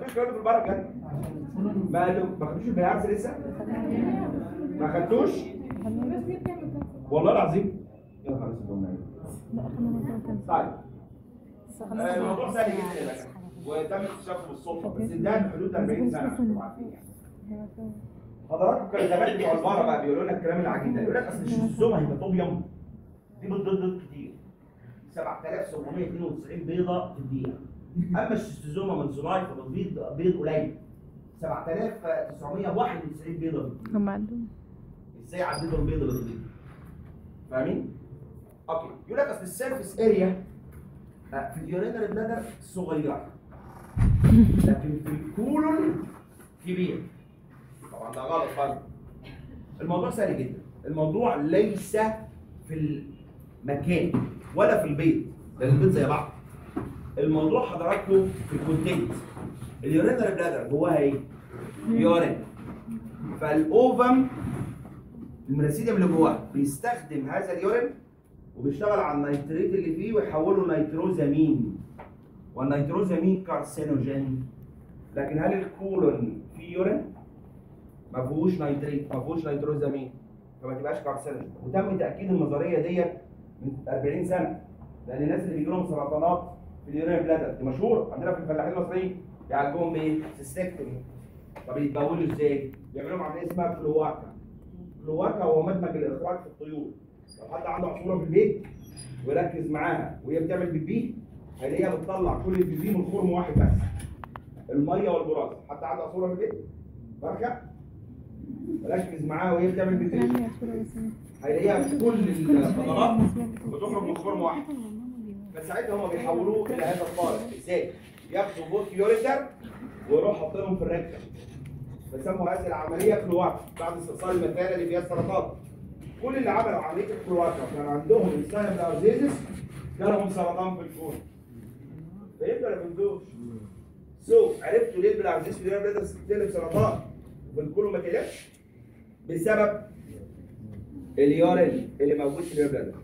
الكلام في البره بجد ما قالوا ما خدتوش البيعرس لسه ما خدتوش والله العظيم يا نهار اسود والنبي. لا احنا ما كان طيب آه، الموضوع سهل جدا يا باشا وتم اكتشافه بالصدفه بس ده في حدود 40 سنه عشان تبقوا عارفين يعني. حضراتكم كان زمان بتوع البره بقى بيقولوا لنا الكلام العجيب ده يقول لك اصل الشيزوما هيباتوبيوم دي بتضد كتير 7792 بيضه في الدقيقه اما الشيزوما من صناعي فبتبيض بيض قليل 7991 بيضه في الدقيقه هم عندهم ازاي عددوا البيض اللي بتبيض فاهمين؟ اوكي يقول لك اصل السيرفيس اريا في اليورينري بلادر صغيره لكن في الكولون كبير طبعا ده غلط خالص الموضوع سهل جدا الموضوع ليس في المكان ولا في البيض لان البيض زي بعض الموضوع حضراتكم في الكونتنت اليورينري بلادر جواها ايه؟ يورين فالاوفم المناسيديوم اللي جواه بيستخدم هذا اليورين وبيشتغل على النيتريت اللي فيه ويحوله نيتروزامين والنيتروزامين كارسينوجين لكن هل الكولون فيه يورين؟ ما فيهوش نيتريت ما فيهوش نيتروزامين فما تبقاش كارسينوجين وتم تاكيد النظريه ديت من 40 سنه لان الناس اللي بيجي لهم سرطانات في اليورين بلادر دي مشهوره عندنا في الفلاحين المصريين يعالجوهم بايه؟ سيستكتومي طب يتبولوا ازاي؟ بيعملوا لهم عمليه اسمها كلواكا كلواكا هو مدمج الاخراج في الطيور لو حد عنده عصفوره في البيت ويركز معاها وهي بتعمل بيبي هيلاقيها بتطلع كل البيبي من خرم واحد بس الميه والبراز حد عنده عصفوره في البيت فرخه ركز معاها وهي بتعمل بيبي عندي عصفورة بس هيلاقيها في كل الفضلات بتخرج من خرم واحد فساعتها هم بيحولوه الى هذا الطارق ازاي؟ ياخدوا بوت يوريتر ويروحوا حاطينهم في الركبه بيسموا هذه العمليه كلواكا بعد استئصال المثانه اللي فيها السرطان كل اللي عملوا عمليه الكلواكا وكان عندهم انسان بارزيزس جالهم سرطان في الكون فهمتوا ولا فهمتوش؟ سو عرفتوا ليه البلارزيس في اليورين بلادر بتقلب سرطان والكون ما تقلبش بسبب اليورين اللي موجود في اليورين بلادر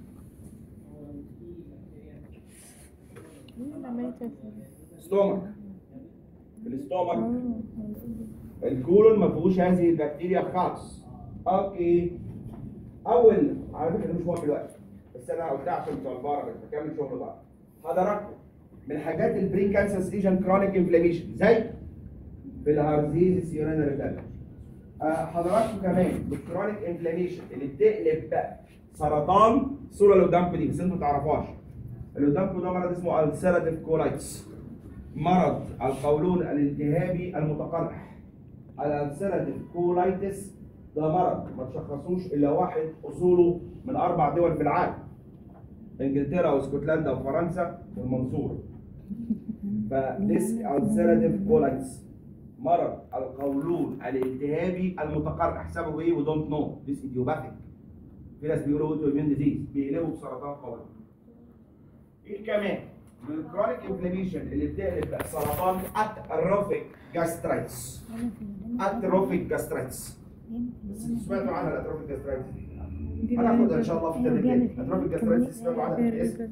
ستومك الاستومك الكولون ما فيهوش هذه البكتيريا خالص اوكي اول على فكره ده مش مهم دلوقتي بس انا قلتها عشان بتوع البره بس بكمل شغل بره حضراتكم من الحاجات البري كانسر ليجن كرونيك انفلاميشن زي في الهارزيزس يورينري بلادر آه حضراتكم كمان بالكرونيك انفلاميشن اللي بتقلب بقى سرطان الصوره اللي قدامكم دي بس انتوا ما تعرفوهاش اللي قدامكم ده مرض اسمه السيراتيف كولايتس مرض القولون الالتهابي المتقرح الالسيراتيف كولايتس ده مرض ما تشخصوش الا واحد اصوله من اربع دول في العالم انجلترا واسكتلندا وفرنسا والمنصوره فديس السيراتيف كولايتس مرض القولون الالتهابي المتقرح سببه ايه ودونت نو ديس ايديوباثيك في ناس بيقولوا اوتو اميون ديزيز بيقلبوا بسرطان قولون ايه كمان من الكرونيك انفلاميشن اللي بتقلب بقى سرطان اتروفيك جاسترايتس اتروفيك جاسترايتس سمعتوا عنها الاتروفيك جاسترايتس دي هناخدها ان شاء الله في التربيه اتروفيك جاسترايتس سمعتوا عنها في الاسم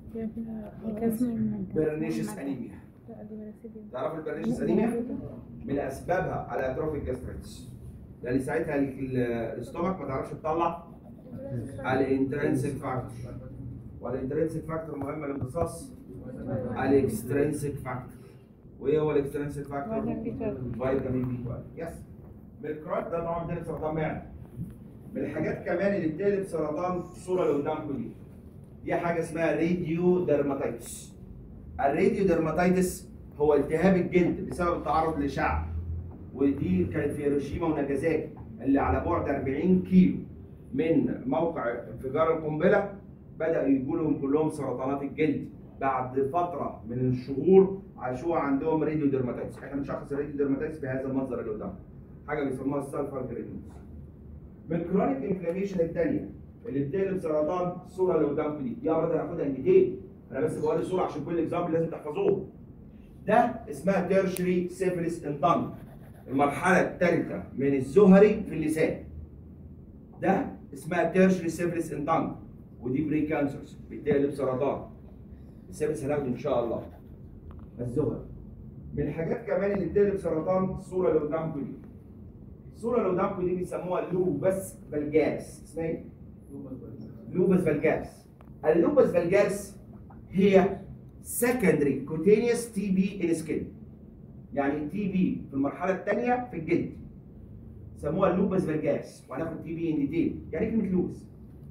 بيرنيشس انيميا تعرفوا البيرنيشس انيميا من اسبابها على اتروفيك جاسترايتس لان ساعتها ال- الاستومك ما تعرفش تطلع الانترنسك فاكتور والانترنسك فاكتور مهم الامتصاص الاكسترنسك فاكتور وايه هو الاكسترنسك فاكتور؟ فيتامين بي 12 يس من الكروت ده طبعا بتقلب سرطان معده من الحاجات كمان اللي بتقلب سرطان الصوره اللي قدامكم دي دي حاجه اسمها راديو ديرماتيتس الراديو ديرماتيتس هو التهاب الجلد بسبب التعرض للاشعه ودي كانت في هيروشيما وناجازاكي اللي على بعد 40 كيلو من موقع انفجار القنبله بدأوا يجوا لهم كلهم سرطانات الجلد بعد فترة من الشهور عاشوها عندهم راديو ديرماتيتس، احنا بنشخص الراديو ديرماتيتس بهذا المنظر اللي قدامنا. حاجة بيسموها السلفر جرينوس. من الكرونيك انفلاميشن الثانية اللي بتقلب سرطان الصورة اللي قدامكم دي، دي امراض هناخدها انجتين. انا بس بوري الصورة عشان كل اكزامبل لازم تحفظوه. ده اسمها تيرشري سيفلس انتان. المرحلة الثالثة من الزهري في اللسان. ده اسمها تيرشري سيفلس انتان. ودي بري كانسرز بتقلب سرطان السيرفس هناخده ان شاء الله الزهر من الحاجات كمان اللي بتقلب سرطان الصوره اللي قدامكم دي الصوره اللي قدامكم دي بيسموها لوبس فالجارس اسمها ايه؟ لوبس فالجارس اللوبس فالجارس هي secondary cutaneous TB in skin يعني تي بي في المرحله الثانيه في الجلد سموها اللوبس فالجارس وهناخد تي بي ان ديتيل يعني إيه كلمه لوبس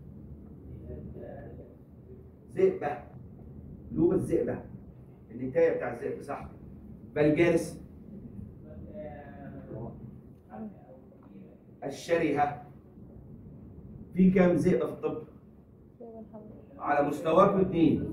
ذئبه لوبس ذئبه النتايه بتاع الذئب صح فالجارس الشرهه في كام ذئبه في الطب على مستواكم اثنين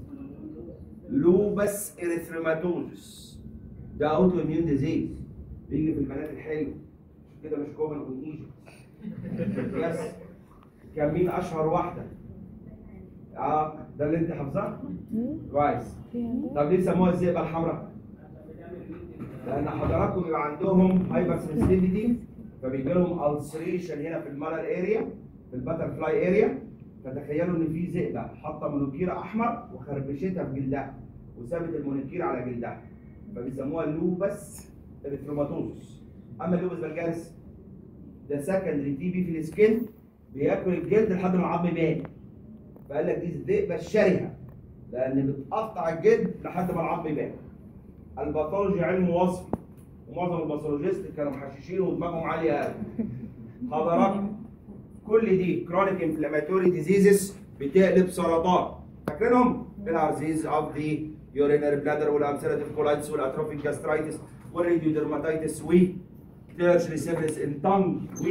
لوبس اريثروماتوزس ده اوتو اميون ديزيز بيجي في البنات الحلو كده مش كومن اون ايجيبت يس كان مين اشهر واحده؟ اه ده اللي انت حافظاه؟ كويس طب ليه سموها الذئبه الحمراء؟ لان حضراتكم بيبقى عندهم هايبر سنسيتيفيتي فبيجي لهم السريشن هنا في المالر اريا في الباتر فلاي اريا فتخيلوا ان في ذئبه حاطه مونوكير احمر وخربشتها في جلدها وسابت المونوكير على جلدها فبيسموها لوبس اريثروماتوزس اما اللوبس فالجارس ده سكندري تي بي في السكن بياكل الجلد لحد ما العظم يبان فقال لك دي الذئبه الشرهه لان بتقطع الجلد لحد ما العظم يبان الباثولوجي علم وصفي ومعظم الباثولوجيست كانوا محششين ودماغهم عاليه قوي حضراتكم كل دي كرونيك انفلاماتوري ديزيزز بتقلب سرطان فاكرينهم؟ الارزيز اوف ذا يورينري بلادر والامسيلاتيف كولايتس والاتروفيك جاسترايتس والريديودرماتيتس و تيرشري سيفلس ان تانج و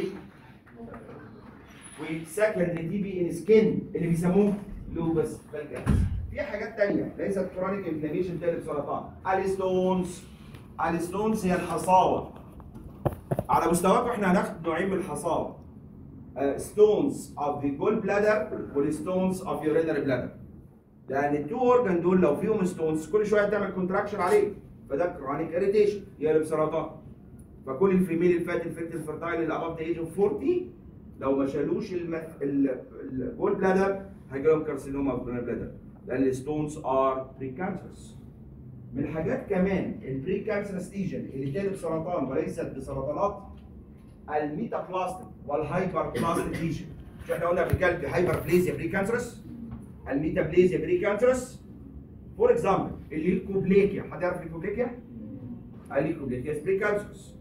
وسكندري تي بي ان سكين اللي بيسموه لوبس فالجاس في حاجات تانية ليست كرونيك انفلاميشن تقلب سرطان الستونز الستونز هي الحصاوة على مستواكم احنا هناخد نوعين من الحصاوة ستونز اوف ذا جول بلادر والستونز اوف يورينري بلادر لان التو اورجان دول لو فيهم ستونز كل شويه تعمل كونتراكشن عليه فده كرونيك اريتيشن يقلب سرطان فكل الفيميل الفات الفت الفرتايل اللي اباف ذا ايج اوف 40 لو ما شالوش الجول بلادر هيجي لهم كارسينوما اوف بلادر لان الستونز ار بري كانسرز من الحاجات كمان البري كانسرس ليجن اللي تقلب سرطان وليست بسرطانات الميتابلاستيك والهايبر بلاستيك ليجن مش احنا قلنا قبل كده هايبر بليزيا بري كانسرس الميتابليزيا بري كانسرس فور اكزامبل الليكوبليكيا حد يعرف الليكوبليكيا؟ الليكوبليكيا بري كانسرس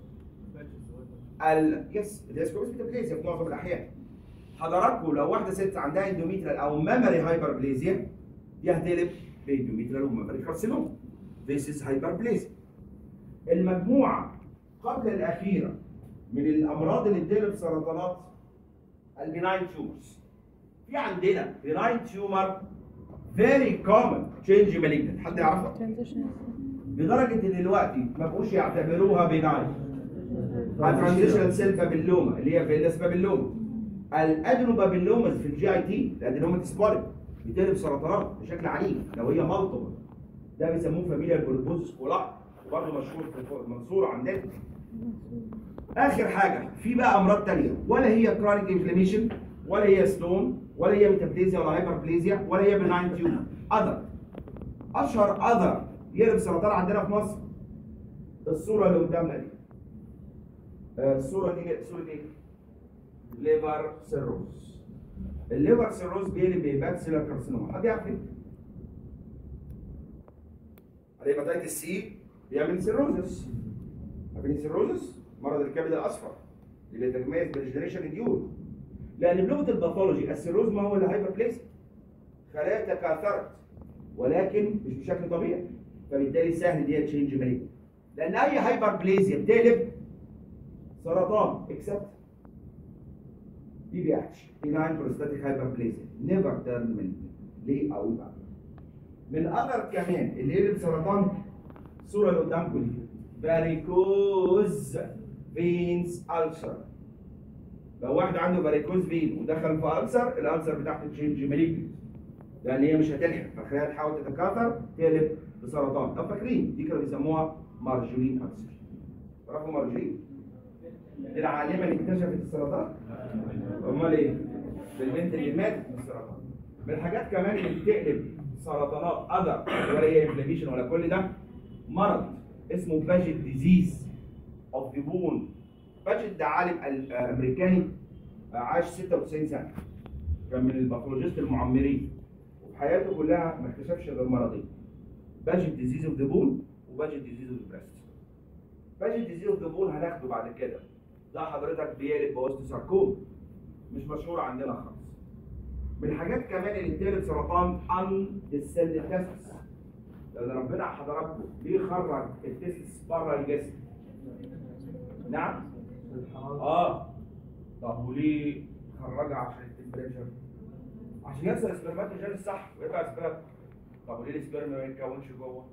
ال يس الديسكوبس ميتابليزيا في معظم الاحيان حضراتكم لو واحده ست عندها اندوميترال او ميموري هايبربليزيا دي هتقلب باندوميترال وميموري كارسينوم This is hyperplasia. المجموعة قبل الأخيرة من الأمراض اللي بتقلب سرطانات البناين تيومرز. في عندنا بناين تيومر very common change malignant حد يعرفها؟ ترانزيشن لدرجة إن دلوقتي ما بقوش يعتبروها بناين. الترانزيشنال سيل بابيلوما اللي هي فيلس بابيلوما. الادنو بابيلوماز في الجي اي تي الادينوما سبوليك بتقلب سرطانات بشكل عنيف لو هي مالتيبل ده بيسموه فاميليا بوليبوزس كولاي وبرضه مشهور في المنصوره عندنا اخر حاجه في بقى امراض تانية ولا هي كرونيك انفلاميشن ولا هي ستون ولا هي ميتابليزيا ولا هايبربليزيا ولا هي بناين تيومر اذر اشهر اذر يقلب سرطان عندنا في مصر الصوره اللي قدامنا دي آه، الصوره دي صوره ايه؟ ليفر سيروز الليفر سيروز بيقلب بباكسيلر كارسينوما حد يعرف ايه؟ الهيباتيتس سي بيعمل سيروزس عارفين السيروزس مرض الكبد الاصفر اللي بيتميز بالجنريشن ديول لان بلغه الباثولوجي السيروز ما هو الهايبربليس خلايا تكاثرت ولكن مش بشكل طبيعي فبالتالي سهل دي تشينج مالين لان اي هايبربليزيا بتقلب سرطان اكسبت بي بي اتش بيناين بروستاتيك هايبربليزيا نيفر تيرن ليه اقول بقى من اثر كمان اللي يقلب سرطان الصوره اللي قدامكم دي فاريكوز فينز ألسر لو واحد عنده فاريكوز فين ودخل في ألسر الألسر بتاعته تشينج مالجنت لأن هي مش هتلحق فالخلايا تحاول تتكاثر تقلب بسرطان طب فاكرين دي كانوا بيسموها مارجولين ألسر تعرفوا مارجولين؟ دي العالمة اللي اكتشفت السرطان امال ايه؟ بالبنت اللي ماتت من السرطان من الحاجات كمان اللي بتقلب سرطانات اذر ولا هي انفلاميشن ولا كل ده مرض اسمه باجت ديزيز اوف ذا بون باجت ده عالم ال- آه، امريكاني آه، عاش 96 سنه كان من الباثولوجيست المعمرين وفي حياته كلها ما اكتشفش غير مرضين باجت ديزيز اوف ذا بون وباجت ديزيز اوف ذا بريست باجت ديزيز اوف ذا بون هناخده بعد كده ده حضرتك بيقلب بوست ساركوم مش مشهور عندنا خالص من الحاجات كمان اللي بتقلب سرطان ان السيل تيستس لان ربنا حضراتكم ليه خرج التستس بره الجسم نعم اه طب وليه خرجها عشان التمبريتشر عشان يحصل السبرماتوجين الصح ويطلع سبرم طب وليه السبرم ما يتكونش جوه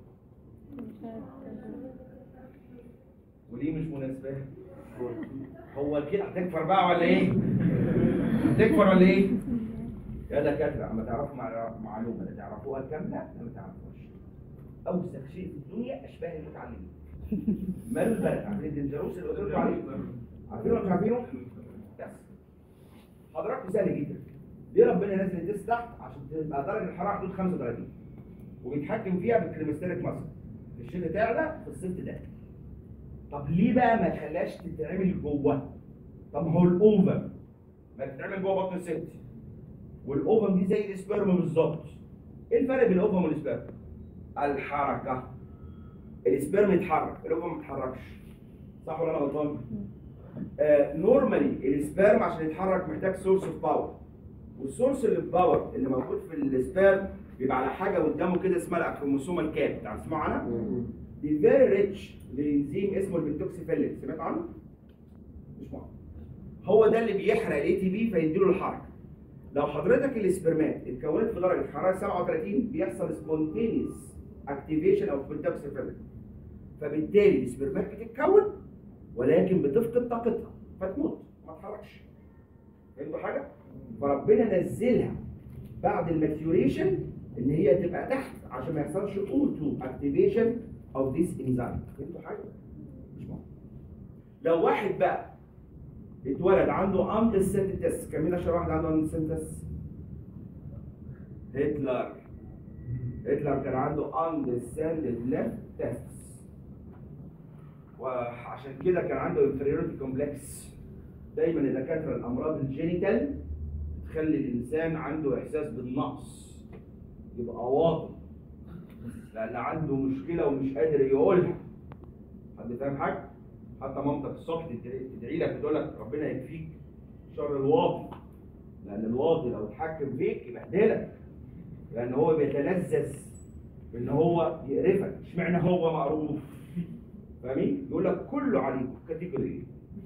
وليه مش مناسبه هو كده هتكفر بقى ولا ايه هتكفر ولا ايه يا دكاتره اما تعرفوا مع- معلومه لا تعرفوها كامله لا ما تعرفوهاش اوسخ شيء في الدنيا اشباه المتعلمين ماله البلد عارفين الدنجروس اللي قلت لكم عليه عارفينه ولا مش عارفينه؟ بس حضراتكم سهل جدا ليه ربنا نزل التست تحت عشان تبقى درجه الحراره حدود 35 وبيتحكم فيها بالكريمستيريك مصر في الشتاء تعلى في الصيف تدعي طب ليه بقى ما تخليهاش تتعمل جوه طب ما هو الاوفم ما تتعمل جوه بطن الست والاوفم دي زي السبرم بالظبط ايه الفرق بين الاوفم والسبرم الحركه السبرم يتحرك الاوفم ما يتحركش صح ولا انا غلطان آه نورمالي السبرم عشان يتحرك محتاج سورس اوف باور والسورس اللي باور اللي موجود في السبرم بيبقى على حاجه قدامه كده اسمها الكروموسوم الكاب تعرف تسمعوا عنها؟ دي فيري ريتش لانزيم اسمه البنتوكسيفيلين سمعت عنه؟ مش مهم هو ده اللي بيحرق الاي تي بي فيديله الحركه لو حضرتك الاسبرمات اتكونت في درجه حراره 37 بيحصل سبونتينيوس اكتيفيشن اوف بنتوكسيفيلين فبالتالي الاسبرمات بتتكون ولكن بتفقد طاقتها فتموت ما تتحركش فهمتوا حاجه؟ فربنا نزلها بعد الماتيوريشن ان هي تبقى تحت عشان ما يحصلش اوتو اكتيفيشن اوف ذيس انزيم فهمتوا حاجه؟ مش مهم لو واحد بقى اتولد عنده اندسنت تيست كان مين اشهر واحد عنده اندسنت تيست؟ هتلر هتلر كان عنده اندسنت ليفت تيست وعشان كده كان عنده انفيريورتي كومبلكس دايما الدكاتره الامراض الجينيتال تخلي الانسان عنده احساس بالنقص يبقى واطي لان عنده مشكله ومش قادر يقولها حد فاهم حاجه حتى مامتك الصبح تدعي تدعي لك تقول لك ربنا يكفيك شر الواطي لان الواطي لو اتحكم فيك يبهدلك لان هو بيتلذذ بان هو يقرفك اشمعنى هو معروف فاهمين يقول لك كله عليكم كاتيجوري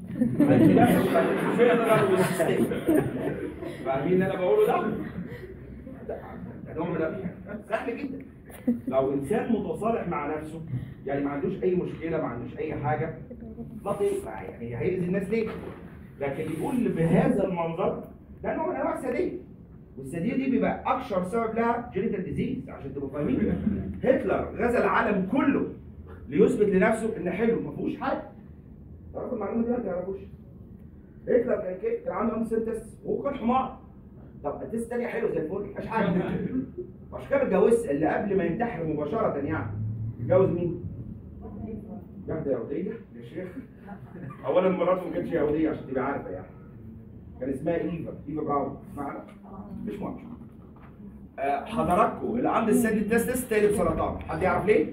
فاهمين اللي انا بقوله ده؟ ده نوع من ال- سهل جدا لو انسان متصالح مع نفسه يعني ما عندوش اي مشكله ما عندوش اي حاجه لطيف يعني هيأذي الناس ليه؟ لكن يقول بهذا المنظر ده نوع من انواع الساديه والساديه دي بيبقى اكثر سبب لها جينيتال ديزيز عشان تبقوا فاهمين هتلر غزا العالم كله ليثبت لنفسه ان حلو ما فيهوش حاجه تعرفوا المعلومه دي ولا ما تعرفوش؟ هتلر كان كده كان عنده امس تيست وهو كان حمار طب التيست الثانيه حلو زي الفل مفيش حاجه عشان كده اتجوزت اللي قبل ما ينتحر مباشره يعني اتجوز مين؟ واحده يهوديه يا شيخ اولا مراته ما كانتش يهوديه عشان تبقى عارفه يعني كان اسمها ايفا ايفا براون معنا مش مهم آه، حضراتكم اللي عند السد التستس تقلب سرطان حد يعرف ليه؟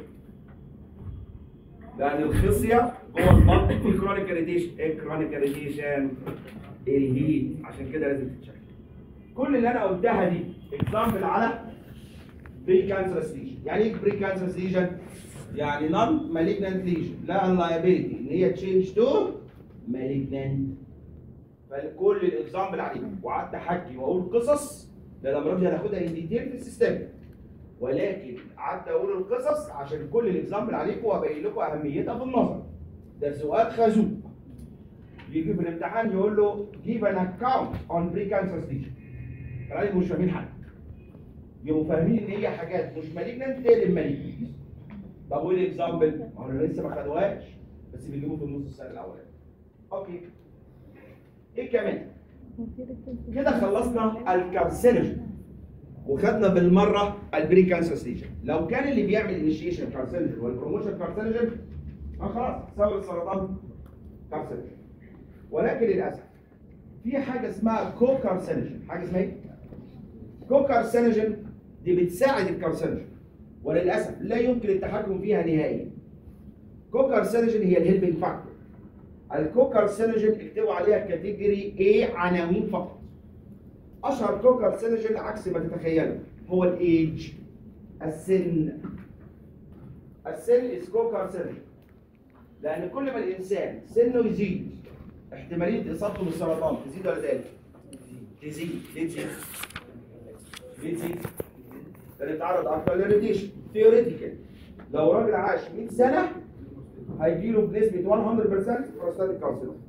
لان الخصيه جوه البطن في كرونيك اريتيشن ايه كرونيك اريتيشن؟ الهيت عشان كده لازم تتشكل كل اللي انا قلتها دي اكزامبل على بري كانسرس ليجن يعني ايه بري كانسرس ليجن؟ يعني نون مالجنانت ليجن لا اللايبيلتي ان هي تشينج تو مالجنانت فكل الاكزامبل عليه وقعدت احكي واقول قصص ده الامراض دي هناخدها ان ديتيل في السيستم ولكن قعدت اقول القصص عشان كل الاكزامبل عليكم وابين لكم اهميتها في النظر ده سؤال خازوق يجي في الامتحان يقول له give an account on precancerous lesion كان مش فاهمين حاجه يبقوا فاهمين ان هي حاجات مش مالجنانت تقلب مالجنانت طب وايه الاكزامبل؟ ما هو لسه ما خدوهاش بس بيجيبوه في النص السنه الاولاني اوكي ايه كمان؟ كده خلصنا الكارسينوجين وخدنا بالمره البري كانسر ليجن لو كان اللي بيعمل انيشيشن كارسينوجين والبروموشن كارسينوجين ما خلاص سبب السرطان كارسينوجين ولكن للاسف في حاجه اسمها كو كارسينوجين حاجه اسمها ايه؟ كو كارسينوجين دي بتساعد الكارسينوجين وللاسف لا يمكن التحكم فيها نهائيا كو كارسينوجين هي الهيلبنج فاكتور الكو كارسينوجين اكتبوا عليها كاتيجوري A عناوين فقط اشهر كو كارسينوجين عكس ما تتخيلوا هو الايج السن السن از كو كارسينوجين لان كل ما الانسان سنه يزيد احتماليه اصابته بالسرطان تزيد ولا تقل؟ تزيد ليه تزيد؟ ليه تزيد؟ لان اتعرض اكتر للراديشن ثيوريتيكال لو راجل عاش 100 سنه هيجي له بنسبه 100% بروستاتيك كارسينوم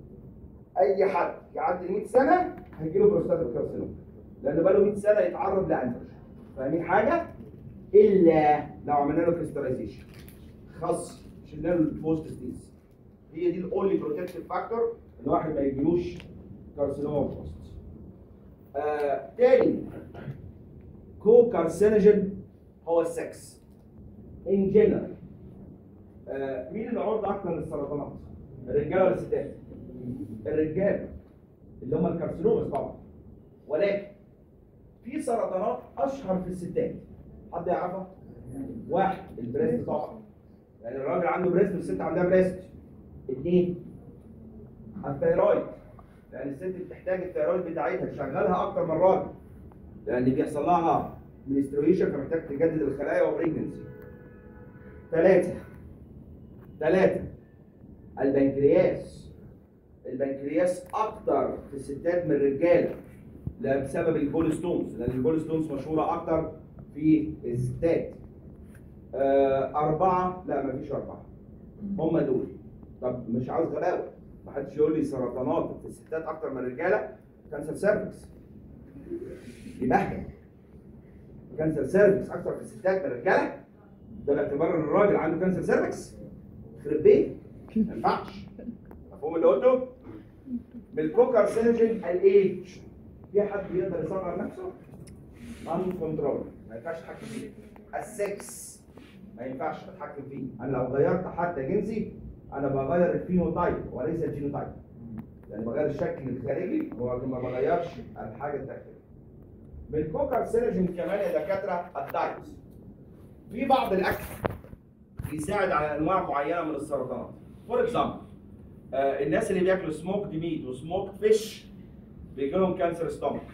اي حد يعدي 100 سنه هيجي له بروستاتيك كارسينوم لان بقى له 100 سنه يتعرض لاندروجين فاهمين حاجه؟ الا لو عملنا له كريستاليزيشن خاص شلنا له البوست ستيز هي دي الاونلي بروتكتيف فاكتور ان واحد ما يجيلوش كارسينوما بوست آه تاني كو كارسينوجين هو السكس ان جنرال آه مين اللي عرض اكتر للسرطانات؟ الرجاله ولا الستات؟ الرجاله اللي هم الكارسينومز طبعا ولكن في سرطانات اشهر في الستات حد يعرفها؟ واحد البريست طبعا يعني الراجل عنده بريست والست عندها بريست اثنين الثيرويد لان الست بتحتاج الثيرويد بتاعتها تشغلها اكتر من الراجل لان بيحصل لها منسترويشن فمحتاج تجدد الخلايا وبريجنسي ثلاثة ثلاثة البنكرياس البنكرياس اكتر في الستات من الرجاله لا بسبب الجول ستونز لان الجول ستونز مشهوره اكتر في الستات آه أربعة لا مفيش أربعة هم دول طب مش عاوز غباوة ما حدش يقول لي سرطانات في الستات أكتر من الرجالة كانسر سيرفكس يبهدل كانسر سيرفكس أكتر في الستات من الرجالة ده باعتبار إن الراجل عنده كانسر سيرفكس يخرب بيتك ما ينفعش مفهوم اللي قلته؟ بالكوكر سينجن الايج في حد يقدر يصغر نفسه؟ ان كنترول ما ينفعش تتحكم فيه السكس ما ينفعش اتحكم فيه انا لو غيرت حتى جنسي انا بغير الفينوتايب وليس الجينوتايب يعني بغير الشكل الخارجي وما بغيرش الحاجه الداخليه بالكوكر سينجن كمان يا دكاتره الدايت في بعض الاكل بيساعد على انواع معينه من السرطانات فور اكزامبل الناس اللي بياكلوا سموك ميت وسموك فيش بيجي لهم كانسر ستومك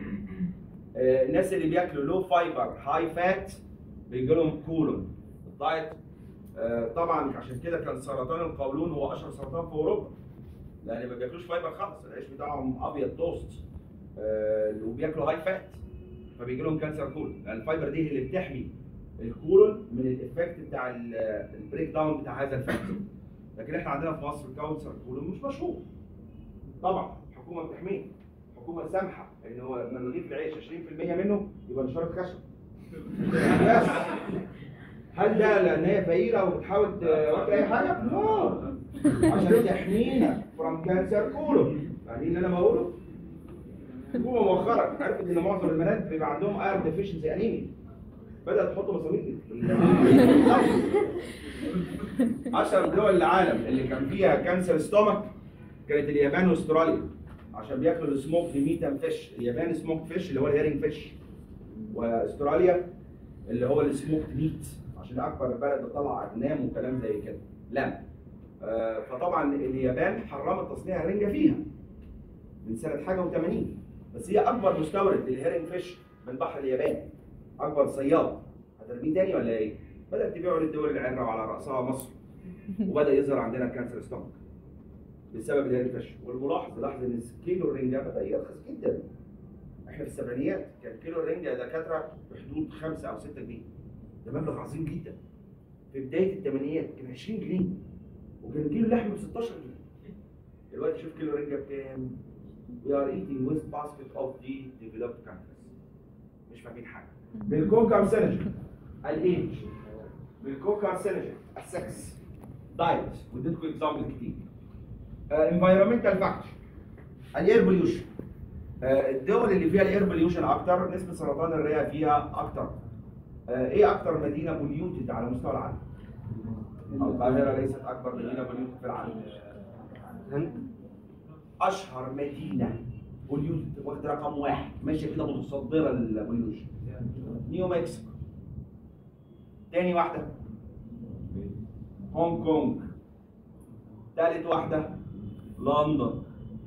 آه، الناس اللي بياكلوا لو فايبر هاي فات بيجي لهم كولون الدايت آه، طبعا عشان كده كان سرطان القولون هو اشهر سرطان في اوروبا لان ما بياكلوش فايبر خالص العيش بتاعهم ابيض توست آه، وبياكلوا هاي فات فبيجي لهم كانسر كولون لان الفايبر دي هي اللي بتحمي الكولون من الايفكت بتاع ال- البريك داون بتاع هذا الفات لكن احنا عندنا في مصر كانسر كولون مش مشهور طبعا الحكومه بتحميه الحكومه سامحه ان هو من رغيف العيش 20% منه يبقى نشاره خشب بس هل ده لان هي فقيره وبتحاول تواكل اي حاجه؟ نو عشان تحمينا فروم كانسر كولون يعني اللي انا بقوله الحكومه مؤخرا عرفت ان معظم البنات بيبقى عندهم ايرون ديفيشنسي انيميا بدات تحط مسامير اشهر دول العالم اللي كان فيها كانسر ستومك كانت اليابان واستراليا عشان بياكلوا السموك ميتا فيش اليابان سموك فيش اللي هو الهيرنج فيش واستراليا اللي هو السموك ميت عشان ده اكبر بلد بتطلع اجنام وكلام زي كده لا آه، فطبعا اليابان حرمت تصنيع الرنجه فيها من سنه حاجه و80 بس هي اكبر مستورد للهيرنج فيش من بحر اليابان اكبر صياد هترميه تاني ولا ايه؟ بدات تبيعه للدول العرة وعلى راسها مصر وبدا يظهر عندنا كانسر ستومك بسبب الهيرنج فيش والملاحظ لاحظ ان كيلو الرنجه بدا يرخص جدا احنا في السبعينيات كان كيلو الرنجه يا دكاتره بحدود 5 او 6 جنيه ده مبلغ عظيم جدا في بدايه الثمانينات كان 20 جنيه وكان كيلو اللحم ب 16 جنيه دلوقتي شوف كيلو الرنجه بكام We are eating with basket of the developed countries مش فاهمين حاجه بالكوكر سينجن الايج بالكوكر سينجن السكس دايت واديتكم اكزامبل كتير انفايرمنتال فاكتور الاير بوليوشن الدول اللي فيها الاير بوليوشن اكتر نسبه سرطان الرئه فيها اكتر آه، ايه اكتر مدينه بوليوتد على مستوى العالم القاهرة ليست أكبر مدينة بوليوت في العالم هند أشهر مدينة بوليوت واخد رقم واحد ماشية كده متصدرة للبوليوشن نيو مكسيكو تاني واحدة هونج كونج تالت واحدة لندن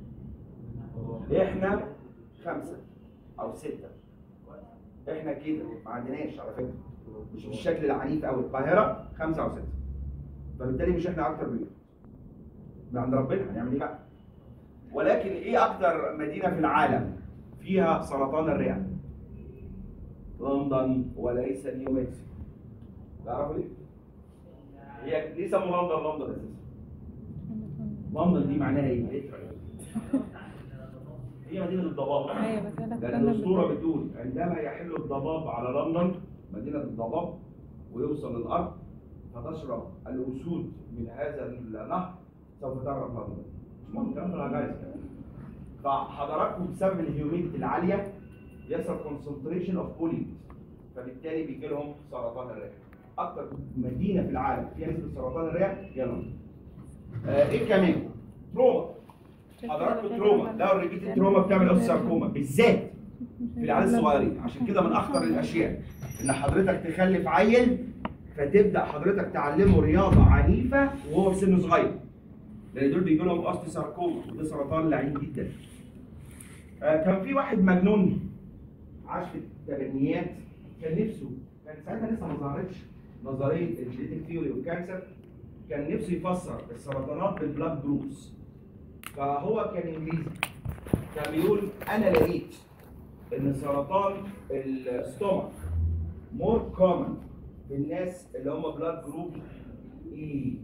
احنا خمسة أو ستة احنا كده ما عندناش على فكرة مش بالشكل العنيف أوي القاهرة خمسة أو ستة فبالتالي مش احنا أكتر بيوت من عند ربنا هنعمل إيه بقى؟ ولكن إيه أكتر مدينة في العالم فيها سرطان الرئة؟ لندن وليس نيو مكسيكو تعرفوا ليه؟ هي ليه سموا لندن لندن اساسا؟ لندن دي معناها ايه؟ literally. هي مدينة الضباب ايوه بس انا لأن الأسطورة بتقول عندما يحل الضباب على لندن مدينة الضباب ويوصل للأرض فتشرب الأسود من هذا النهر سوف تغرق لندن. مش مهم الكلام ده جايز فحضراتكم بسبب الهيوميديتي العالية يحصل concentration of pollutant فبالتالي بيجي لهم سرطان الرئة. أكتر مدينة في العالم فيها نسبة سرطان الرئة هي لندن. آه إيه كمان؟ تروما حضراتكم تروما لو ريبيت التروما بتعمل اوساركوما بالذات في العيال الصغيرين عشان كده من اخطر الاشياء ان حضرتك تخلف عيل فتبدا حضرتك تعلمه رياضه عنيفه وهو في سن صغير لان دول بيجي لهم اوستيساركوما وده سرطان لعين جدا آه كان في واحد مجنون عاش في الثمانينات كان نفسه كان ساعتها لسه ما ظهرتش نظريه الجينيتك ثيوري والكانسر كان نفسه يفسر السرطانات بالبلاد جروبس فهو كان انجليزي كان بيقول انا لقيت ان سرطان الستومك مور كومن في الناس اللي هم بلاد جروب اي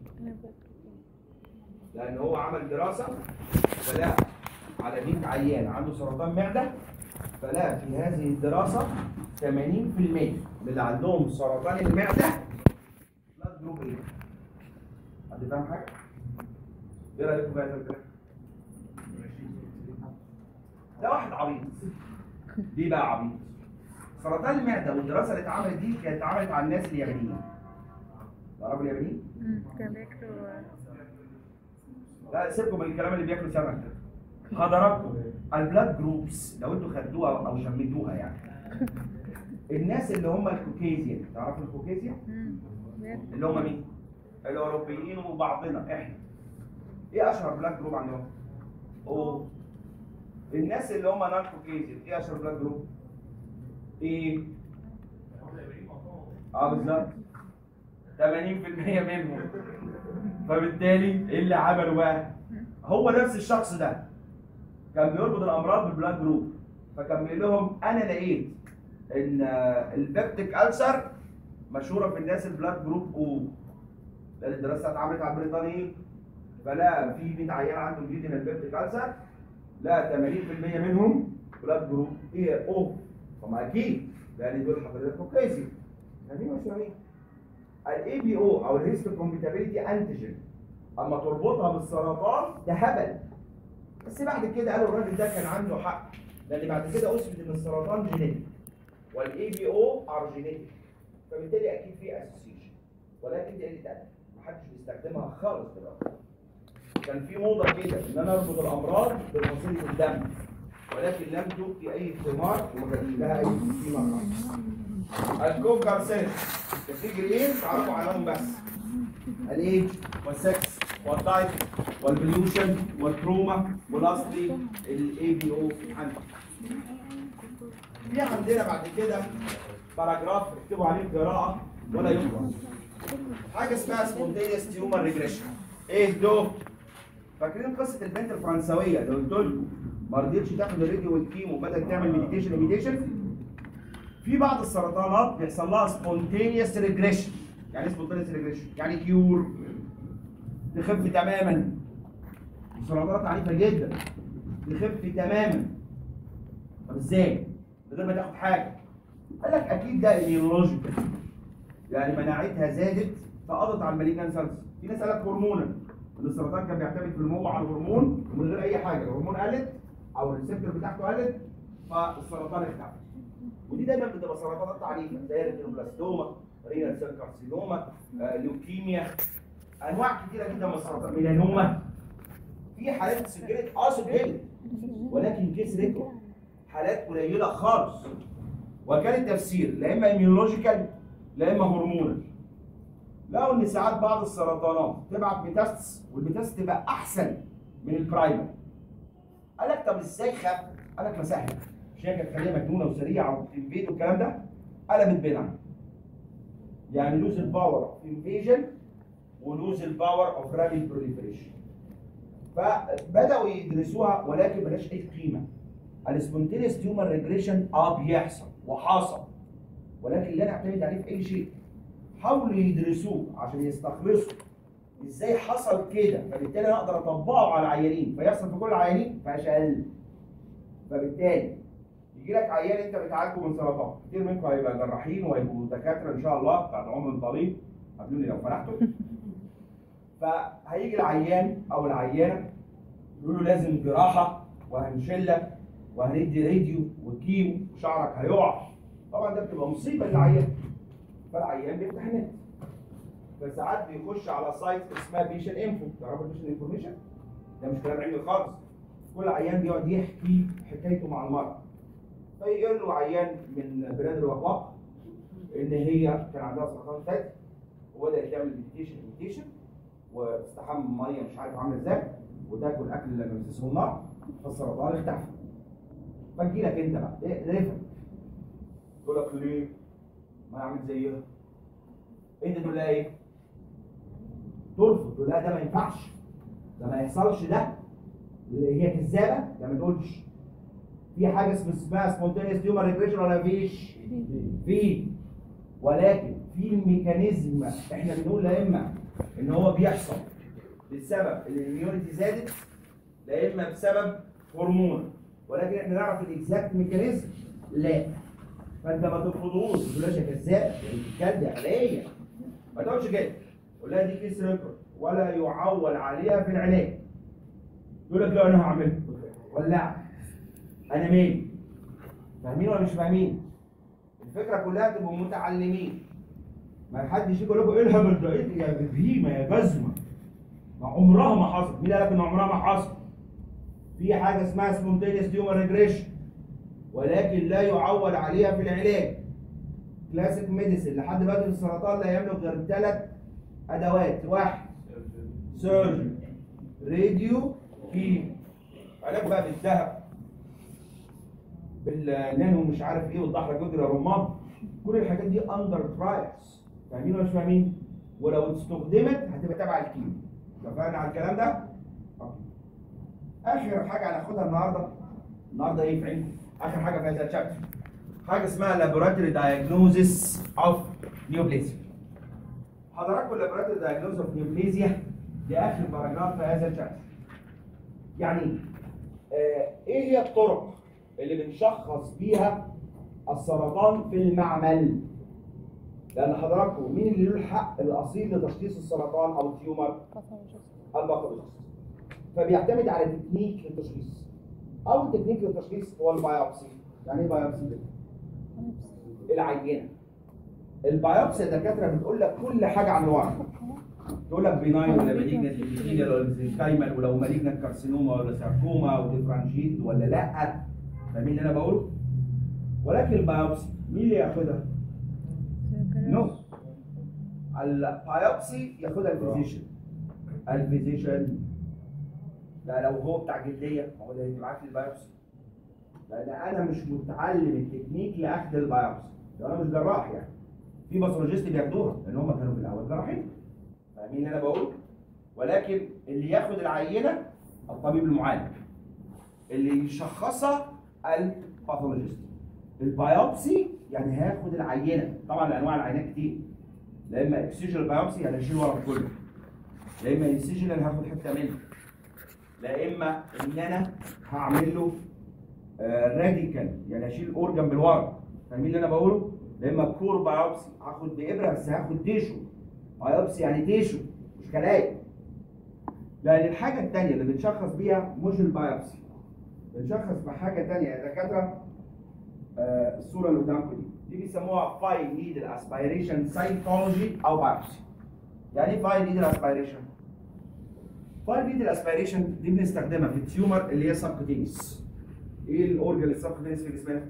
لان هو عمل دراسه فلقى على 100 عيان عنده سرطان معده فلقى في هذه الدراسه 80% من اللي عندهم سرطان المعده بلاد جروب ايه حد فاهم حاجه؟ ايه رايكم بقى يا دكتور؟ ده واحد عبيط ليه بقى عبيط؟ سرطان المعده والدراسه اللي اتعملت دي كانت اتعملت على الناس اليابانيين تعرفوا اليابانيين؟ كان بياكلوا لا سيبكم من الكلام اللي بياكلوا سمك ده حضراتكم البلاد جروبس لو انتوا خدتوها او شميتوها يعني الناس اللي هم الكوكيزيان تعرفوا الكوكيزيان؟ اللي هم مين؟ الاوروبيين وبعضنا احنا ايه اشهر بلاد جروب عندهم؟ او الناس اللي هم نان كوكيزيان ايه اشهر بلاد جروب؟ ايه؟ اه بالظبط 80% منهم فبالتالي ايه اللي عمله بقى؟ هو نفس الشخص ده كان بيربط الامراض بالبلاد جروب فكان بيقول لهم انا لقيت ان البيبتيك ألسر مشهوره في الناس البلاد جروب او لان الدراسه اتعملت على البريطانيين فلا في 100 عيان عنده جديد من البيبتيك ألسر لا 80% منهم بلاد جروب ايه او طب ما اكيد لان دول حضرتك كوكيزي فاهمين مش فاهمين؟ الاي بي او او الهيستوكومبيتابيلتي انتيجين اما تربطها بالسرطان ده هبل بس بعد كده قالوا الراجل ده كان عنده حق لان بعد كده اثبت ان السرطان جينيتك والاي بي او ار جينيتك فبالتالي اكيد في اسوسيشن ولكن دي قله ادب محدش بيستخدمها خالص دلوقتي كان في موضه كده ان انا اربط الامراض بمصير الدم ولكن لم تؤتي اي ثمار وما كانش لها اي قيمه خالص الكوكارسين الفيجرين تعرفوا عنهم بس الايج والسكس والدايت والبليوشن والتروما والاصلي الاي بي او في عندنا بعد كده باراجراف اكتبوا عليه القراءه ولا يقرا حاجه اسمها سبونتينيوس تيومر ريجريشن ايه دول فاكرين قصه البنت الفرنسويه اللي قلت لكم ما رضيتش تاخد الراديو والكيمو بدات تعمل ميديتيشن ايميديشن في بعض السرطانات بيحصل لها سبونتينيوس ريجريشن يعني ايه سبونتينيوس ريجريشن يعني كيور تخف تماما السرطانات عنيفه جدا تخف تماما طب ازاي؟ من غير ما تاخد حاجه قال لك اكيد ده ايميولوجيكال يعني مناعتها زادت فقضت على المالجنان سيلز في ناس قال لك هرمونا ان السرطان كان بيعتمد في النمو على الهرمون ومن غير اي حاجه الهرمون قلت او الريسبتور بتاعته قلت فالسرطان اختفى ودي دايما بتبقى سرطانات عنيفه زي الريتينوبلاستوما رينال سيل كارسينوما آه، لوكيميا انواع كتيره جدا من السرطان ميلانوما في حالات سجلت اه سجلت ولكن كسرته حالات قليله خالص وكان التفسير لا اما ايميولوجيكال لا اما هرمونال لقوا ان ساعات بعض السرطانات تبعت ميتاستس والميتاستس تبقى احسن من البرايمر قال لك طب ازاي خف؟ قال لك ما سهل مش هي كانت خليه مجنونه وسريعه وبتنفيد والكلام ده قلبت بينها يعني لوز الباور اوف انفيجن ولوز الباور اوف رابيد بروليفريشن فبداوا يدرسوها ولكن ملهاش اي قيمه السبونتينيوس تيومر ريجريشن اه بيحصل وحصل ولكن لا نعتمد عليه في اي شيء حاولوا يدرسوه عشان يستخلصوا ازاي حصل كده فبالتالي انا اقدر اطبقه على العيانين فيحصل في كل العيانين فشل فبالتالي يجي لك عيان انت بتعالجه من سرطان كتير منكم هيبقى جراحين وهيبقوا دكاتره ان شاء الله بعد عمر طويل قابلوني لو فرحتوا فهيجي العيان او العيانه يقولوا لازم جراحه وهنشلك وهندي راديو وكيمو وشعرك هيقع طبعا ده بتبقى مصيبه للعيان فالعيان بيفتح النت فساعات بيخش على سايت اسمها بيشن انفو تعرفوا البيشن انفورميشن ده مش كلام علمي خالص كل عيان بيقعد يحكي حكايته مع المرض فيقول له عيان من بلاد الوفاق ان هي كان عندها سرطان ثدي وبدات تعمل مديتيشن مديتيشن وتستحمى ميه مش عارف عامله ازاي وتاكل اكل لما يمسسه النار فالسرطان اختفى فتجي لك انت بقى ايه رفع تقول لك ليه؟ ما اعمل زيها انت تقول لها ايه؟ ترفض تقول لها ده ما ينفعش ده ما يحصلش ده اللي هي كذابه ده ما تقولش في حاجه اسمها اسمها سبونتينيوس تيومر ريجريشن ولا فيش؟ في ولكن في ميكانيزم احنا بنقول لا اما ان هو بيحصل بسبب ان الاميونيتي زادت لا اما بسبب هرمون ولكن احنا نعرف الاكزاكت ميكانيزم لا فانت ما ترفضوش ما تقولهاش يا كذاب يا بتتكلم عليا ما تقولش كده قول لها دي كيس ريكورد ولا يعول عليها في العلاج يقول لك لا انا هعملها ولع انا مالي فاهمين ولا مش فاهمين الفكره كلها تبقوا متعلمين ما حدش يجي يقول لكم ايه الهبل ده ايه يا بهيمه يا جزمه ما عمرها ما حصلت مين قال لك ان عمرها ما حصلت في حاجه اسمها سبونتينيوس تيومر ريجريشن ولكن لا يعول عليها في العلاج كلاسيك ميديسن لحد بدء السرطان لا يملك غير ثلاث ادوات واحد سيرجن راديو كيمو علاج بقى بالذهب بالنانو مش عارف ايه والضحله جدر رمان كل الحاجات دي اندر ترايلز فاهمين ولا مش فاهمين؟ ولو استخدمت هتبقى تبع الكيمو اتفقنا على الكلام ده؟ أوكي. اخر حاجه هناخدها النهارده النهارده ايه في عينكم؟ اخر حاجه في هذا الشابتر حاجه اسمها لابوراتوري دايجنوزيس اوف نيوبليزيا حضراتكم لابوراتوري دايجنوزيس اوف نيوبليزيا دي اخر باراجراف في هذا الشابتر يعني آه ايه هي الطرق اللي بنشخص بيها السرطان في المعمل لان حضراتكم مين اللي له الحق الاصيل لتشخيص السرطان او التيومر الباثولوجيست فبيعتمد على تكنيك التشخيص اول تكنيك للتشخيص هو البيوبسي يعني ايه بيوبسي العينه البيوبسي الدكاتره بتقول لك كل حاجه عن الورم تقول لك بيناين ولا مالجنت ابيثيليال ولا ميزنكايمال ولو مالجنت كارسينوما ولا ساركوما وديفرانشيت ولا لا فاهمين اللي انا بقوله ولكن البيوبسي مين اللي ياخدها؟ نو البيوبسي ياخدها الفيزيشن الفيزيشن لا لو هو بتاع جلديه هو اللي هيبعت لي البيوبسي لان انا مش متعلم التكنيك لاخذ البيوبسي انا مش جراح يعني في باثولوجيست بياخدوها لان هم كانوا في الاول جراحين فاهمين اللي انا بقول ولكن اللي ياخد العينه الطبيب المعالج اللي يشخصها الباثولوجيست البيوبسي يعني هياخد العينه طبعا انواع العينات كتير لا اما اكسجين بايوبسي يعني هشيل ورق كله لا اما انسجين انا هاخد حته منه لا اما ان انا هعمل له راديكال يعني اشيل اورجن بالورق فاهمين اللي انا بقوله؟ لا اما كور بايوبسي هاخد بابره بس هاخد تيشو بايوبسي يعني تيشو مش خلايا لان الحاجه الثانيه اللي بنشخص بيها مش البايوبسي بنشخص بحاجه ثانيه يا دكاتره آه الصوره اللي قدامكم دي دي بيسموها فاي نيدل اسبيريشن سايتولوجي او بايوبسي يعني ايه فاين نيدل اسبيريشن؟ فاين نيدل اسبيريشن دي بنستخدمها في التيومر اللي هي سبكوتينيس ايه الاورجن اللي سبكوتينيس في جسمنا؟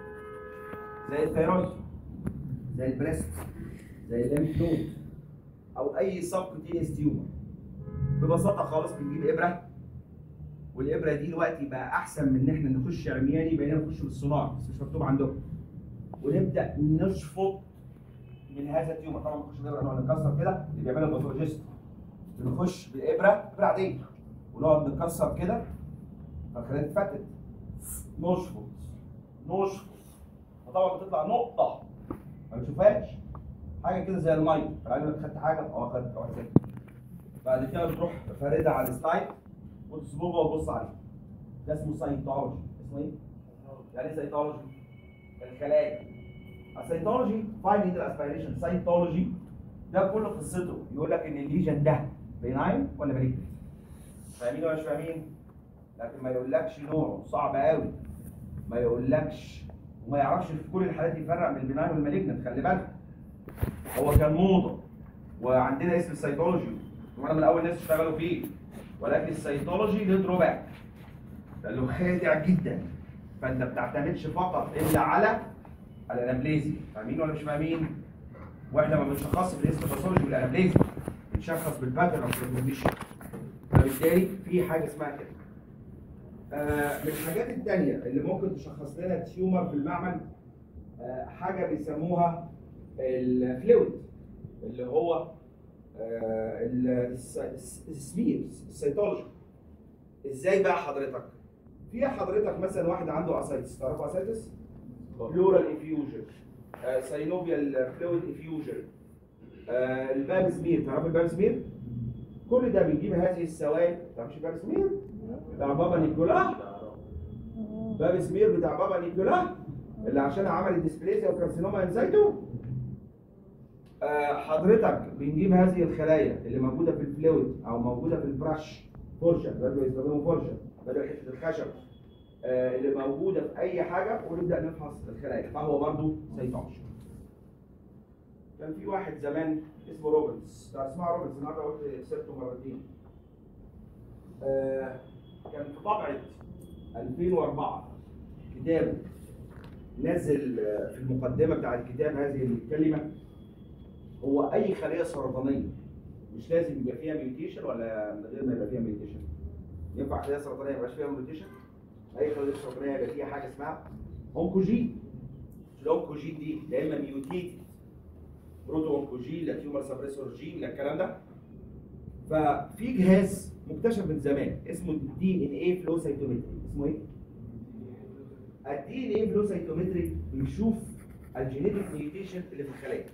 زي الثيرويد زي البريست زي الليمف نود او اي سبكوتينيس تيومر ببساطه خالص بنجيب ابره والابره دي دلوقتي بقى احسن من ان احنا نخش عمياني بقينا نخش بالسونار بس مش مكتوب عندكم ونبدا نشفط من هذا التيومر طبعا بنخش بالابره نقعد نكسر كده اللي بيعملها الباثولوجيست بنخش بالابره ابره عاديه ونقعد نكسر كده فالخلايا تتفتت نشفط نشفط فطبعا بتطلع نقطه ما بتشوفهاش حاجه كده زي الميه فالعيال لك خدت حاجه اه خدت اه خدت بعد كده بتروح فاردها على السلايد وتصبغها وتبص عليه ده اسمه سايتولوجي اسمه ايه؟ يعني ايه سايتولوجي؟ الخلايا السايتولوجي فاين نيدل اسبيريشن سايتولوجي ده كل قصته يقول لك ان الليجن ده بيناين ولا مالجنت فاهمين ولا مش فاهمين؟ لكن ما يقولكش نوعه صعب قوي ما يقولكش وما يعرفش في كل الحالات يفرق بين البناين والمالجنت خلي بالك هو كان موضه وعندنا اسم السيتولوجي وانا من اول ناس اشتغلوا فيه ولكن السيتولوجي له دروباك لانه خادع جدا فانت ما بتعتمدش فقط الا على الانابليزي فاهمين ولا مش فاهمين؟ واحنا ما بنشخصش بالاسم الباثولوجي والانابليزي بنشخص بالباترن اوف ريكوجنيشن فبالتالي في حاجه اسمها كده آه، من الحاجات التانية اللي ممكن تشخص لنا تيومر في المعمل آه، حاجة بيسموها الفلويد اللي هو آه، ال- الس- الس- السمير السيتولوجي ازاي بقى حضرتك؟ في حضرتك مثلا واحد عنده اسايتس تعرفوا اسايتس؟ بلورال انفيوجن ساينوبيال فلويد انفيوجن الباب سمير تعرفوا الباب سمير؟ كل ده بنجيب هذه السوائل تعرفش الباب سمير؟ بتاع بابا نيكولا باب سمير بتاع بابا نيكولا اللي عشان عمل الديسبليزيا وكارسينوما انزايتو آه حضرتك بنجيب هذه الخلايا اللي موجوده في الفلويد او موجوده في البرش فرشه بدل يستخدموا فرشه بدل حته الخشب آه اللي موجوده في اي حاجه ونبدا نفحص الخلايا فهو برضه سيتولوجي كان في واحد زمان اسمه روبرتس بتاع اسمها روبرتس النهارده قلت سيرته مرتين آه، كان في طبعة 2004 كتاب نزل آه، في المقدمة بتاع الكتاب هذه الكلمة هو أي خلية سرطانية مش لازم يبقى فيها ميوتيشن ولا من غير ما يبقى فيها ميوتيشن ينفع خلية سرطانية ما يبقاش فيها ميوتيشن أي خلية سرطانية يبقى فيها حاجة اسمها أونكوجين الأونكوجين دي يا إما ميوتيتد بروتو أونكوجين لا تيومر سبريسور جين لا الكلام ده ففي جهاز مكتشف من زمان اسمه الدي ان اي فلو سيتومتري اسمه ايه؟ الدي ان اي فلو سيتومتري بيشوف الجينيتك ميوتيشن اللي في الخلايا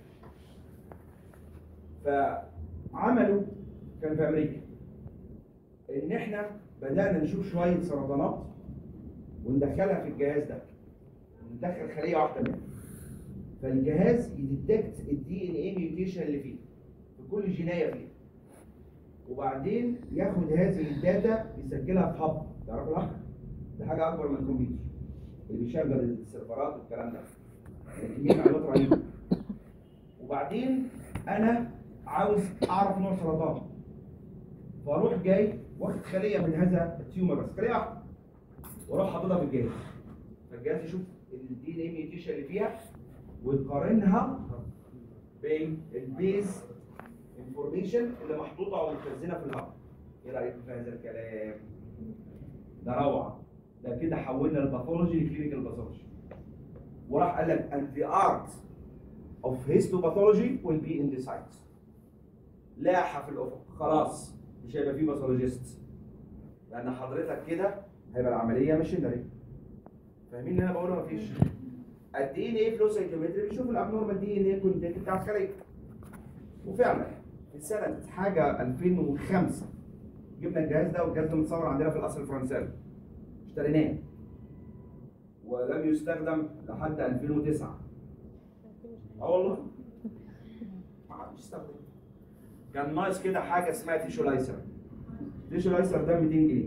فعملوا كان في امريكا ان احنا بدانا نشوف شويه سرطانات وندخلها في الجهاز ده ندخل خليه واحده منها فالجهاز يديتكت الدي ان اي ميوتيشن اللي فيه في كل جينايه فيه وبعدين ياخد هذه الداتا يسجلها في هب تعرفوا الهب؟ ده حاجه اكبر من الكمبيوتر اللي بيشغل السيرفرات والكلام ده يعني كميه معلومات رهيبه وبعدين انا عاوز اعرف نوع سرطان فاروح جاي واخد خليه من هذا التيومر بس خليه واحده واروح حاططها في الجهاز فالجهاز يشوف الدي ان اي ميوتيشن اللي فيها ويقارنها بين البيز انفورميشن اللي محطوطه او متخزنه في الهب ايه رايكم في هذا الكلام ده روعه ده كده حولنا الباثولوجي لكلينيكال باثولوجي وراح قال لك and the art of histopathology will be in the site لاحة في الافق خلاص مش هيبقى فيه باثولوجيست لان حضرتك كده هيبقى العمليه ماشينري فاهمين اللي انا بقوله مفيش الدي ان اي فلو سايكومتري بيشوف الابنورمال دي ان اي كونتنت بتاع الخليه وفعلا في سنه حاجه 2005 جبنا الجهاز ده والجهاز ده متصور عندنا في القصر الفرنساوي اشتريناه ولم يستخدم لحد 2009 اه والله ما حدش استخدم كان ناقص كده حاجه اسمها تيشولايسر تيشولايسر ده 200 جنيه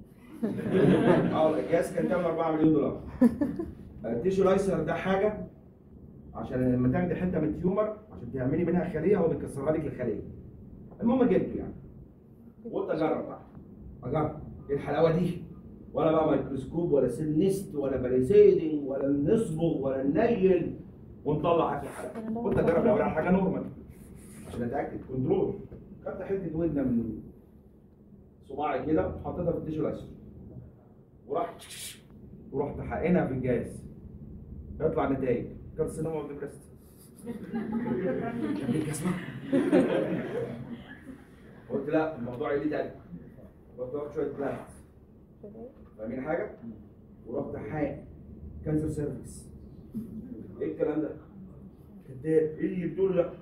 اه الجهاز كان ثمنه 4 مليون دولار التيشولايسر ده حاجه عشان لما تاخدي حته من التيومر عشان تعملي منها خليه هو بيكسرها لك الخليه المهم جبته يعني وقلت اجرب بقى اجرب ايه الحلاوه دي ولا بقى ميكروسكوب ولا سيلنست ولا بريسيدنج ولا نصبغ ولا ننيل ونطلع اكل حاجه قلت اجرب الاول على حاجه نورمال عشان اتاكد كنترول خدت حته ودنه من صباعي كده وحطيتها في التيشو الاسود ورحت ورحت حقنها في الجهاز يطلع نتائج كارسينوما اوف ذا بريست قلت لا الموضوع ليه تاني رحت واخد شويه بلانت فاهمين حاجه؟ ورحت حاق كانسر سيرفيس ايه الكلام ده؟ كداب ايه اللي بتقوله ده؟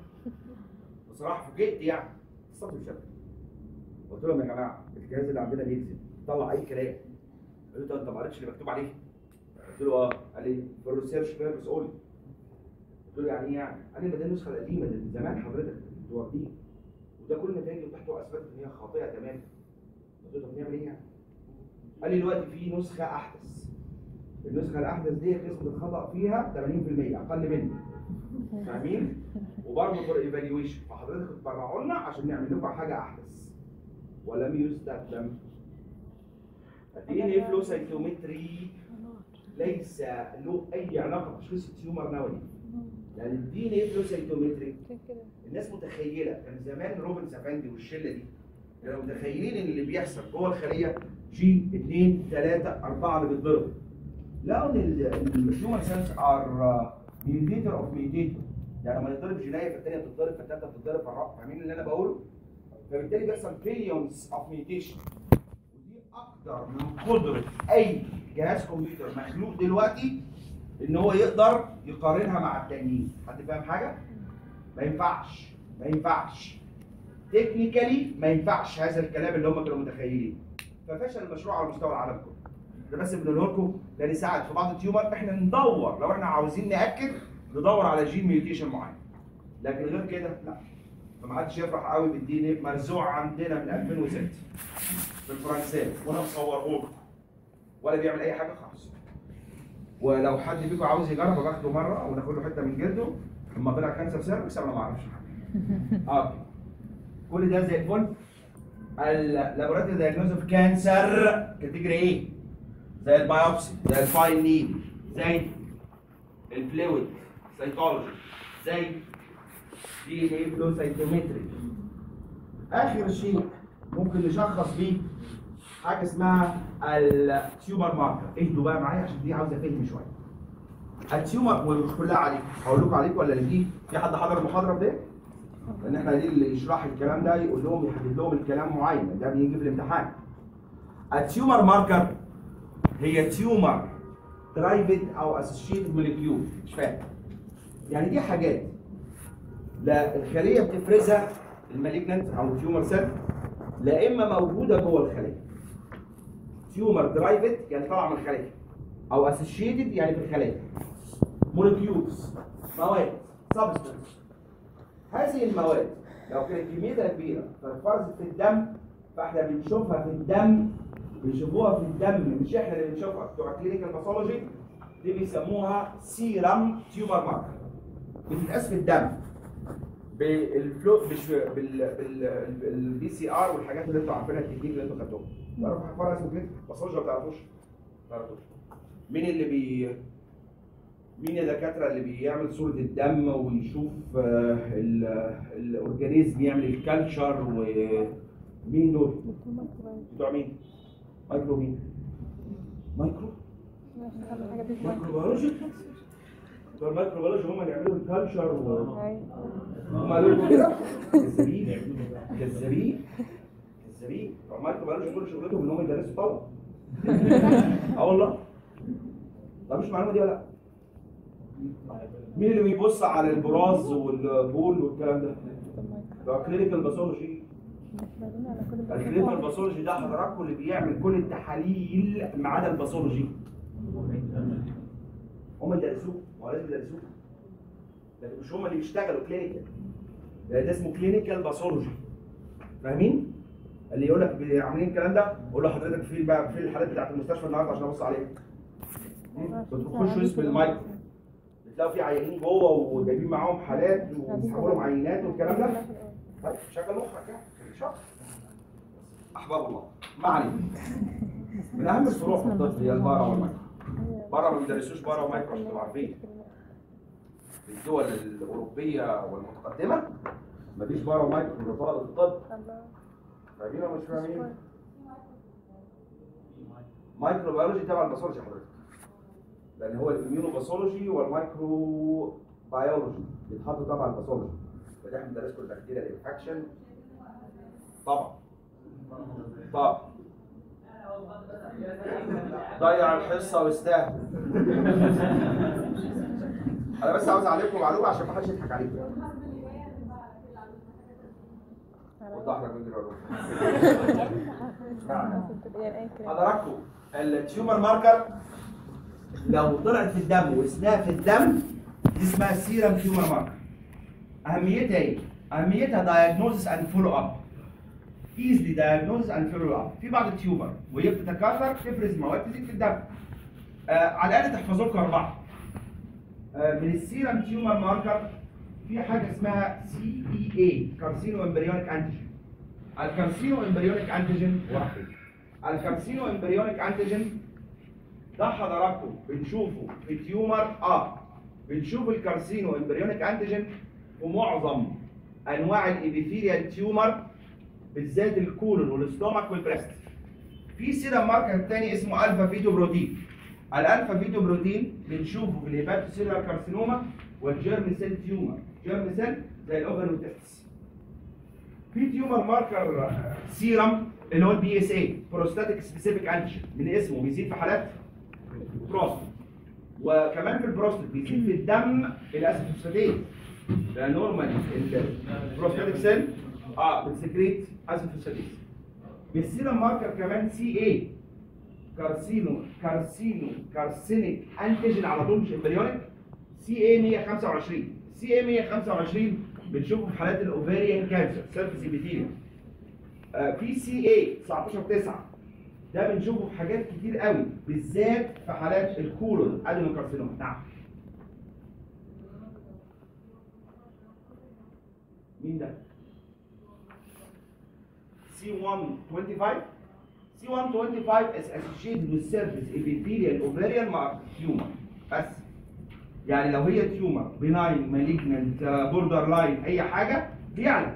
بصراحه فوجئت يعني الصوت مش قلت لهم يا جماعه الجهاز اللي عندنا بيكذب طلع اي كلام قالوا له انت ما قريتش اللي مكتوب عليه؟ قلت له اه قال لي في الريسيرش بيربس قول قلت له يعني ايه يعني؟ قال لي ما دي النسخه القديمه دي من زمان حضرتك كنت واخدين وده كل النتائج اللي تحته اثبتت ان هي خاطئه تماما قلت له طب نعمل ايه يعني؟ قال لي دلوقتي في نسخه احدث النسخه الاحدث دي نسبه الخطا فيها 80% اقل منه فاهمين؟ وبرضه فور ايفالويشن فحضرتك تبرعوا لنا عشان نعمل لكم حاجه احدث ولم يستخدم الدي ان ايه فلو سايتومتري ليس له اي علاقه بتشخيص التيومر نوعي يعني الدي ان ايه فلو سايتومتري الناس متخيله كان زمان روبن سافاندي والشله دي كانوا متخيلين ان اللي بيحصل جوه الخليه جي 2 3 4 اللي بيتضرب لقوا ان الهيومن سيلز ار ميوتيتور اوف ميوتيتور يعني لما يتضرب جينايه فالثانيه بتتضرب فالثالثه بتتضرب فالرابعه فاهمين اللي انا بقوله؟ فبالتالي بيحصل بليونز اوف ميوتيشن ودي اكتر من قدره اي جهاز كمبيوتر مخلوق دلوقتي ان هو يقدر يقارنها مع التانيين حد فاهم حاجه؟ ما ينفعش ما ينفعش تكنيكالي ما ينفعش هذا الكلام اللي هم كانوا متخيلين ففشل المشروع على مستوى العالم كله ده بس بنقول لكم ده يساعد في بعض التيومر احنا ندور لو احنا عاوزين ناكد ندور على جين ميوتيشن معين لكن غير كده لا فما حدش يفرح قوي بالدي ان ايه مرزوع عندنا من 2006 في الفرنساوي وانا مصوره لكم ولا بيعمل اي حاجه خالص ولو حد فيكم عاوز يجرب باخده مره او ناخد له حته من جلده لما طلع كانسر سيرفكس انا ما اعرفش حاجه اه كل ده زي الفل اللابوراتوري دايجنوز اوف كانسر كاتيجوري ايه؟ زي البيوبسي زي الفاين نيد زي الفلويد سيتولوجي زي دي ان ايه فلو سايتومتري اخر شيء ممكن نشخص بيه حاجه اسمها التيومر ماركر اهدوا بقى معايا عشان دي عاوزه فهم شويه التيومر ومش كلها عليكم هقول لكم عليكم ولا دي في حد حضر المحاضره ده لان احنا دي اللي يشرح الكلام ده يقول لهم يحدد لهم الكلام معين ده بيجي في الامتحان التيومر ماركر هي تيومر درايفد او اسوشيتد موليكيول مش فاهم يعني دي حاجات لا الخليه بتفرزها المالجنت او التيومر سيل لا اما موجوده جوه الخليه تيومر درايفد يعني طالعه من الخليه او اسوشيتد يعني في الخليه موليكيولز مواد سبستنس هذه المواد لو كانت كميتها كبيره فاتفرزت في الدم فاحنا بنشوفها في الدم بيشوفوها في الدم مش احنا اللي بنشوفها بتوع كلينيكال باثولوجي دي بيسموها سيرم تيومر ماركر بتتقاس في الدم بالفلو مش بال بال بالبي سي ار والحاجات اللي انتوا عارفينها التكنيك اللي انتوا خدتوها تعرفوا فرق اسمه كده باثولوجي ما تعرفوش ما تعرفوش مين اللي بي مين الدكاتره اللي بيعمل صوره الدم ويشوف آه، ال- الاورجانيزم يعمل الكالتشر ومين دول؟ بتوع مين؟ مايكرو مين؟ مايكرو؟ مايكرو بيولوجي؟ بتوع المايكرو بيولوجي هم اللي يعملوا الكالتشر و... هم قالوا لكم كده؟ كذابين كذابين كذابين بتوع المايكرو بيولوجي كل شغلتهم ان هم يدرسوا طلبه اه والله طب مش المعلومه دي ولا لا؟ مين اللي بيبص على البراز والبول والكلام ده؟ ده كلينيكال باثولوجي الكلينيكال باثولوجي ده حضراتكم اللي بيعمل كل التحاليل ما عدا الباثولوجي هم اللي درسوه هو لازم يدرسوه لكن مش هم اللي بيشتغلوا كلينيكال ده, ده اسمه كلينيكال باثولوجي فاهمين؟ اللي يقول لك بي- عاملين الكلام ده قول له حضرتك فين بقى فين الحالات بتاعت المستشفى النهارده عشان ابص عليها بتخشوا اسم المايكرو بتلاقوا في عيانين جوه وجايبين معاهم حالات وبيسحبوا لهم عينات والكلام ده طيب طيب شغل مخك يعني شغل احباب الله ما علينا من اهم الفروع في الطب هي البارا والمايكرو بره ما بيدرسوش بارا ومايكرو عشان تبقوا عارفين في الدول الاوروبيه والمتقدمه مفيش بارا ومايكرو في طلبه الطب فاهمين ولا مش فاهمين؟ مايكرو بيولوجي تبع الباثولوجي حضرتك لان هو الاميونو باثولوجي والمايكرو بيولوجي بيتحطوا تبع الباثولوجي فده احنا بندرسكم البكتيريا الانفكشن طبعا طبعا ضيع الحصه واستاهل انا بس عاوز عليكم معلومه عشان ما حدش يضحك عليكم وضح لك من حضراتكم التيومر ماركر لو طلعت في الدم واسمها في الدم دي اسمها سيرم تيومر ماركر اهميتها ايه؟ اهميتها دايجنوزس اند فولو اب ايزلي دايجنوزس اند فولو اب في بعض التيومر وهي بتتكاثر تفرز مواد تزيد في الدم آه على الاقل تحفظوا لكم اربعه آه من السيرم تيومر ماركر في حاجه اسمها سي اي اي كارسينو امبريونيك انتيجين الكارسينو امبريونيك انتيجين واحد الكارسينو امبريونيك انتيجين ده حضراتكم بنشوفه في تيومر اه بنشوف الكارسينو امبريونيك انتيجين في معظم انواع الابيثيليال تيومر بالذات الكولون والاستومك والبريست في سيرم ماركر تاني اسمه الفا فيتو بروتين الالفا فيتو بروتين بنشوفه في الهيباتوسيلر كارسينوما والجيرم سيل تيومر جيرم سيل زي الاوفر والتستس في تيومر ماركر سيرم اللي هو البي اس اي بروستاتيك سبيسيفيك انتيجين من اسمه بيزيد في حالات بروستات وكمان في البروستات بيزيد في الدم الاسيتوسيديز ده نورمالي البروستاتيك سيل اه بتسكريت اسيتوسيديز بالسيرم ماركر كمان سي اي كارسينو كارسينو كارسينيك انتيجين على طول مش امبريونيك سي اي 125 سي اي 125 بنشوفه في حالات الاوفيريان كانسر سيرفيس ابيثيليوم في سي اي 19 9 ده بنشوفه في حاجات كتير قوي بالذات في حالات الكولون ادينوكارسينوما نعم مين ده؟ C125 C125 is associated with surface epithelial ovarian tumor بس يعني لو هي تيومر بناين مالجننت بوردر لاين اي حاجه بيعلى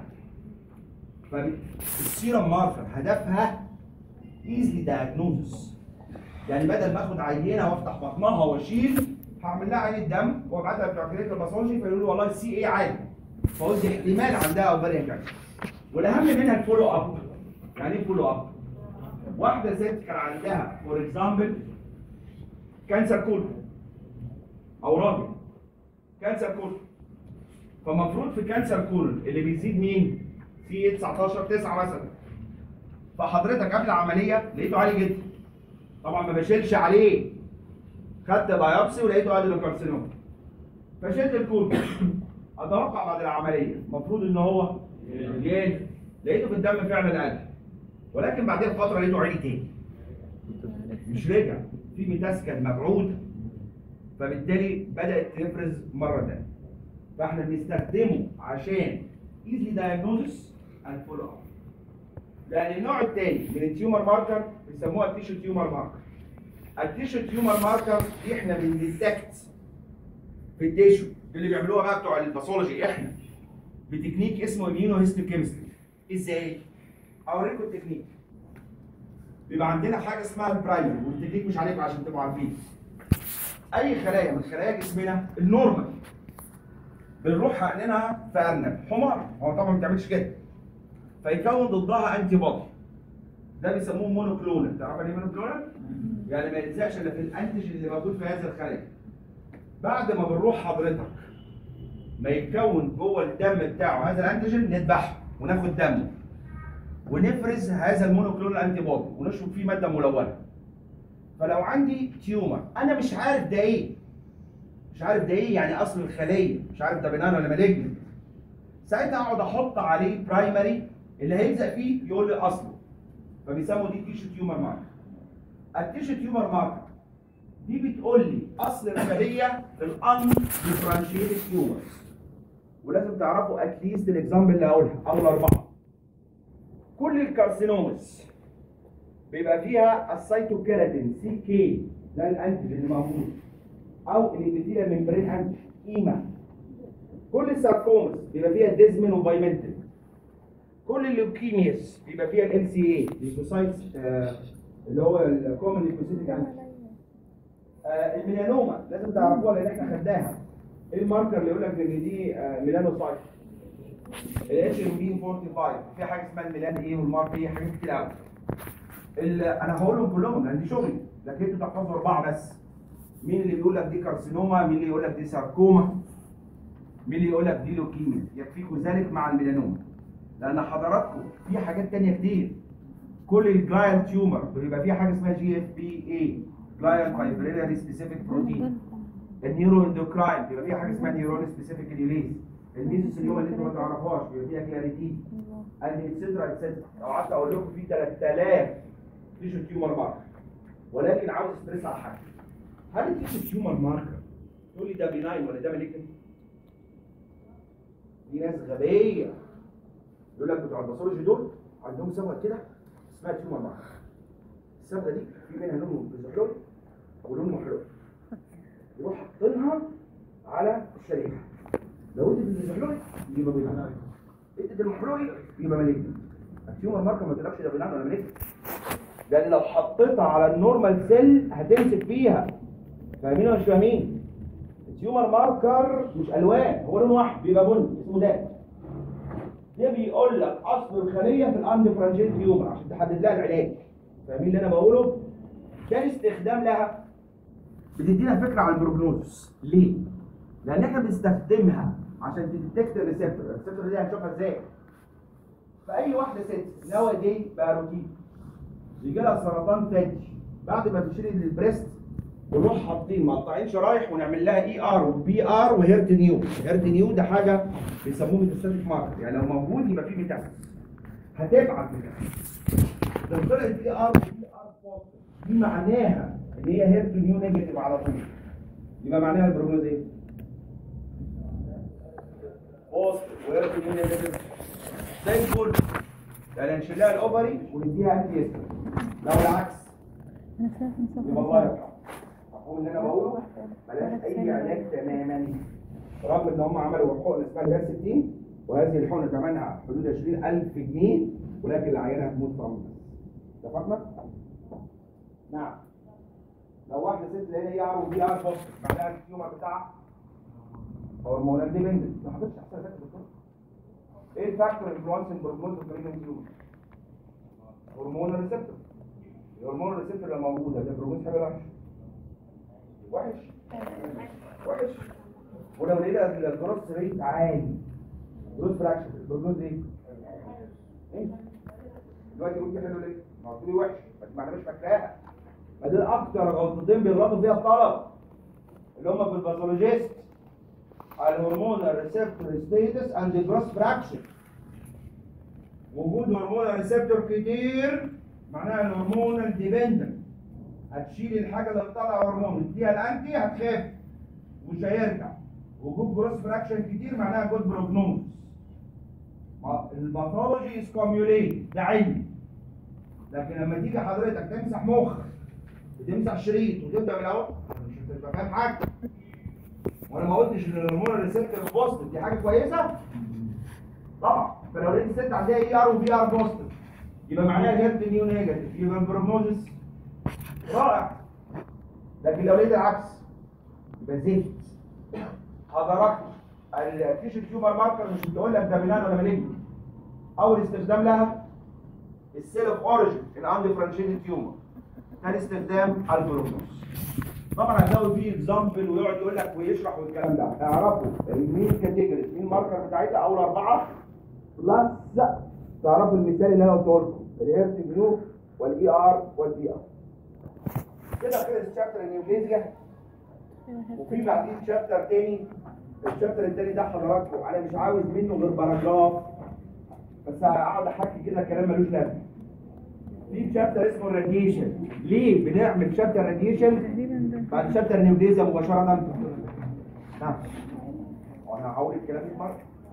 فالسيرم ماركر هدفها ايزلي دايجنوزس يعني بدل ما اخد عينه وافتح بطنها واشيل هعمل لها عين الدم وابعتها بتوع كليه الباثولوجي فيقولوا لي والله السي اي عالي فقلت احتمال عندها اوفريان كانسر والاهم منها الفولو اب يعني ايه فولو اب؟ واحده ست كان عندها فور اكزامبل كانسر كولون او راجل كانسر كولون فمفروض في كانسر كولون اللي بيزيد مين؟ في 19 9 مثلا فحضرتك قبل العمليه لقيته عالي جدا طبعا ما بشيلش عليه خدت بايوبسي ولقيته ادينوكارسينوما فشلت الكولون اتوقع بعد العمليه المفروض ان هو يقل لقيته في الدم فعلا قل ولكن بعدين فتره لقيته عالي تاني مش رجع في ميتاسكال مبعوث فبالتالي بدات تفرز مره ثانيه فاحنا بنستخدمه عشان ايزلي دايجنوزس اند فولو اب لان النوع الثاني من التيومر ماركر بيسموها التيشو تيومر ماركر التيشو تيومر ماركر دي احنا بنديتكت في التيشو اللي بيعملوها بقى بتوع الباثولوجي احنا بتكنيك اسمه اميونو هيستوكيمستري ازاي؟ اوريكم التكنيك بيبقى عندنا حاجه اسمها البرايمري والتكنيك مش عليكم عشان تبقوا عارفين اي خلايا من خلايا جسمنا النورمال بنروح حقنينها في ارنب حمار هو طبعا ما بتعملش كده فيكون ضدها انتي بودي ده بيسموه مونوكلونال تعرف يعني ايه مونوكلونال؟ يعني ما يلزقش الا في الانتيجين اللي موجود في هذا الخليه بعد ما بنروح حضرتك ما يتكون جوه الدم بتاعه هذا الانتيجين نذبحه وناخد دمه ونفرز هذا المونوكلونال انتي بودي ونشرب فيه ماده ملونه فلو عندي تيومر انا مش عارف ده ايه مش عارف ده ايه يعني اصل الخليه مش عارف ده بنان ولا مالجنت ساعتها اقعد احط عليه برايمري اللي هيلزق فيه يقول لي اصله فبيسموا دي تيشو تيومر ماركر التيشو تيومر ماركر دي بتقول لي اصل الخليه الان ديفرنشيتد تيومرز ولازم تعرفوا اتليست الاكزامبل اللي هقولها اول اربعه كل الكارسينومز بيبقى فيها السيتوكيراتين سي كي ده الانتيجين اللي موجود او الابيثيليال ممبرين انتيجين ايما كل الساركومز بيبقى فيها ديزمين وفايمنتين كل الليوكيمياس بيبقى فيها ال سي اي ليكوسايتس اللي هو الكومن ليكوسيتيك انتيجين آه، الميلانوما لازم تعرفوها لان احنا خدناها ايه الماركر اللي يقول لك ان دي آه، ميلانوسايت الاتش ام بي 45 في حاجه اسمها الميلان ايه والمارك ايه حاجات كتير قوي ال- انا هقولهم كلهم لان دي شغلي لكن انتوا تحفظوا اربعه بس مين اللي بيقول لك دي كارسينوما مين اللي يقول لك دي ساركوما مين اللي يقول لك دي لوكيميا يكفيكم ذلك مع الميلانوما لان حضراتكم في حاجات تانية كتير كل الجلايال تيومر بيبقى فيها حاجه اسمها جي اف بي اي جلايال فايبريلاري سبيسيفيك بروتين النيورو اندوكراين بيبقى فيها حاجه اسمها نيورون سبيسيفيك ريليز الميزوس اليوم اللي انتوا ما تعرفوهاش بيبقى فيها كلاريتي اند اتسترا اتسترا لو قعدت اقول لكم في 3000 تيشو تيومر ماركر ولكن عاوز استريس على حاجه هل التيشو تيومر ماركر تقول لي ده بيناين ولا ده مالجنت؟ دي ناس غبيه يقول لك بتوع الباثولوجي دول عندهم صبغه كده اسمها تيومر ماركر الصبغه دي في منها لون بزحلول ولون محلول يروح حاطينها على الشريحه لو ادت الزحلول يبقى بيناين ادت المحلول يبقى مالجنت التيومر ماركر ما تقولكش ده بيناين ولا مالجنت لان لو حطيتها على النورمال سيل هتمسك فيها فاهمين ولا مش فاهمين التيومر ماركر مش الوان هو لون واحد بيبقى بني اسمه ده ده بيقول لك اصل الخليه في الاندفرنجيت تيومر عشان تحدد لها العلاج فاهمين اللي انا بقوله كان استخدام لها بتدينا فكره عن البروجنوزس ليه لان احنا بنستخدمها عشان تديتكت الريسبتور الريسبتور دي هنشوفها ازاي فاي واحده ست نوا دي بقى روتين يجي لها سرطان ثدي بعد ما بتشيل البريست ونروح حاطين مقطعين شرايح ونعمل لها اي ار وبي ار وهيرت نيو هيرت نيو ده حاجه بيسموه ميتاستاتيك ماركر يعني لو موجود يبقى فيه ميتاستاسيس هتبعت ميتاستاسيس لو طلعت اي ار وبي ار بوزيتيف دي معناها ان هي هيرت نيو نيجاتيف على طول يبقى معناها البروجنوز ايه؟ بوزيتيف وهيرت نيو نيجاتيف زي الفل يعني نشيل لها الاوفري ونديها انتي استر لو العكس انا سمعت من يبقى الله يرحمه اقول اللي انا بقوله ملهاش اي علاج تماما رغم ان هم عملوا حقن اسمها الهير 60 وهذه الحقنه ثمنها حدود 20000 جنيه ولكن العيانه هتموت في عمر اتفقنا؟ نعم لو واحده ست لقينا اي ار وبي ار بوست معناها التيومر بتاعها هرمونال ديبندنت ما حضرتش احسن فاكر دكتور ايه الفاكتور انفلونسنج بروجنوز اوف بريجننت تيومر؟ هرمونال ريسبتور الهرمون الريسبتور اللي موجوده ده بروجنوز حاجه وحش وحش وحش ولو لقينا الجروس ريت عالي جروس فراكشن البروجنوز ايه؟ ايه؟ دلوقتي قلت حلو ليه؟ ما قلت لي وحش بس ما احنا مش فاكراها ما دول اكتر غلطتين بيغلطوا فيها الطلب اللي هم في الباثولوجيست الهرمون الريسبتور ستيتس اند جروس فراكشن وجود هرمون ريسبتور كتير معناها الهرمون ديبندنت هتشيل الحاجه اللي بتطلع هرمون تديها الانتي هتخاف مش هيرجع وجود جروس فراكشن كتير معناها جود بروجنوز الباثولوجي از كوميوليت ده علم لكن لما تيجي حضرتك تمسح مخ وتمسح شريط وتبدا من الاول مش هتبقى فاهم حاجه وانا ما قلتش ان الهرمون الريسبتور بوزيتيف دي حاجه كويسه طبعا فلو لقيت الست عندها اي ار وبي ار بوزيتيف يبقى معناها الهيرت نيو نيجاتيف يبقى البروجنوزس رائع لكن لو لقيت العكس يبقى زفت حضرتك التيشو تيومر ماركر مش بتقول لك ده بنان ولا مالجن اول استخدام لها السيل اوف اوريجن الاندفرنشيتد تيومر ثاني استخدام البروجنوز طبعا هتلاقوا فيه اكزامبل ويقعد يقول لك ويشرح والكلام ده اعرفوا مين كاتيجوري مين الماركر بتاعتها اول اربعه بلس تعرفوا المثال اللي انا قلته لكم الهيرت نيو والاي ار والبي ار كده خلص الشابتر النيوبليزيا وفي بعدين شابتر تاني الشابتر التاني ده حضراتكم انا مش عاوز منه غير باراجراف بس هقعد احكي كده كلام ملوش لازمه في شابتر اسمه الراديشن ليه بنعمل شابتر راديشن تقريبا ده بعد شابتر النيوبليزيا مباشره نعم وانا هقول الكلام ده مره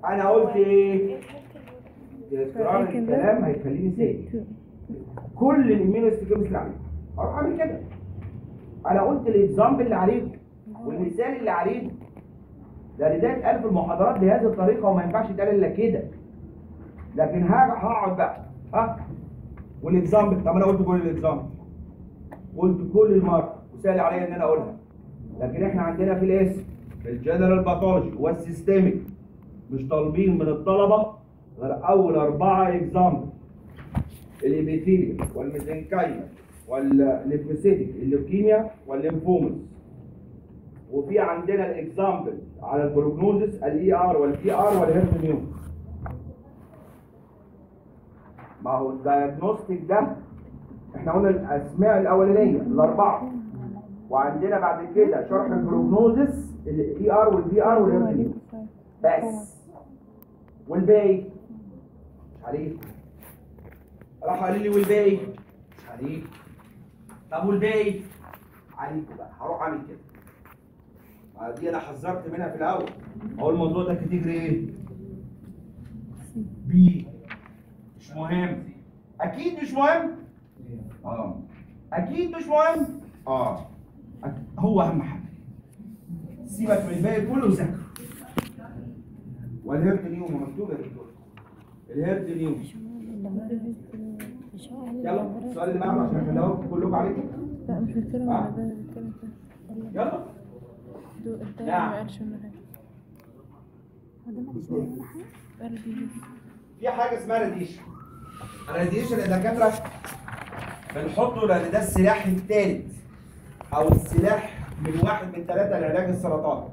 انا قلت ايه تكرار الكلام هيخليني ساكت كل الاميونوستيكيمز اللي عليك اروح اعمل كده انا قلت الاكزامبل اللي عليك والمثال اللي عليك ده ده اتقال في المحاضرات بهذه الطريقه وما ينفعش يتقال الا كده لكن ها- هقعد بقى ها والاكزامبل طب انا قلت كل الاكزامبل قلت كل المره وسهل عليا ان انا اقولها لكن احنا عندنا في الاسم في الجنرال باثولوجي والسيستميك مش طالبين من الطلبه غير اول اربعه اكزامبل الابيثيليوم والميزنكايما والليمفوسيتيك الليوكيميا والليمفومز وفي عندنا الاكزامبل على البروجنوزس الاي ار والبي ار والهيرمونيوم ما هو الدايجنوستيك ده احنا قلنا الاسماء الاولانيه الاربعه وعندنا بعد كده شرح البروجنوزس الاي ار والبي ار والهيرمونيوم بس والباقي مش عليك راح قال لي والباقي مش عليك طب والباقي عليكم بقى هروح اعمل كده آه دي انا حذرت منها في الاول اهو الموضوع ده كاتيجري ايه بي مش مهم اكيد مش مهم اه اكيد مش مهم اه أك- هو اهم حاجه سيبك من الباقي كله وذاكره والهيرت نيوم مكتوب يا دكتور الهيرت نيوم يلا السؤال اللي بعده عشان اخليهم كلكم عليكم لا مش بتكلم آه. على ده بتكلم في يلا دو التاني نعم. ما قالش ولا حاجة قلبي في حاجه اسمها راديشن الراديشن يا دكاتره بنحطه لان ده السلاح الثالث او السلاح من واحد من ثلاثه لعلاج السرطان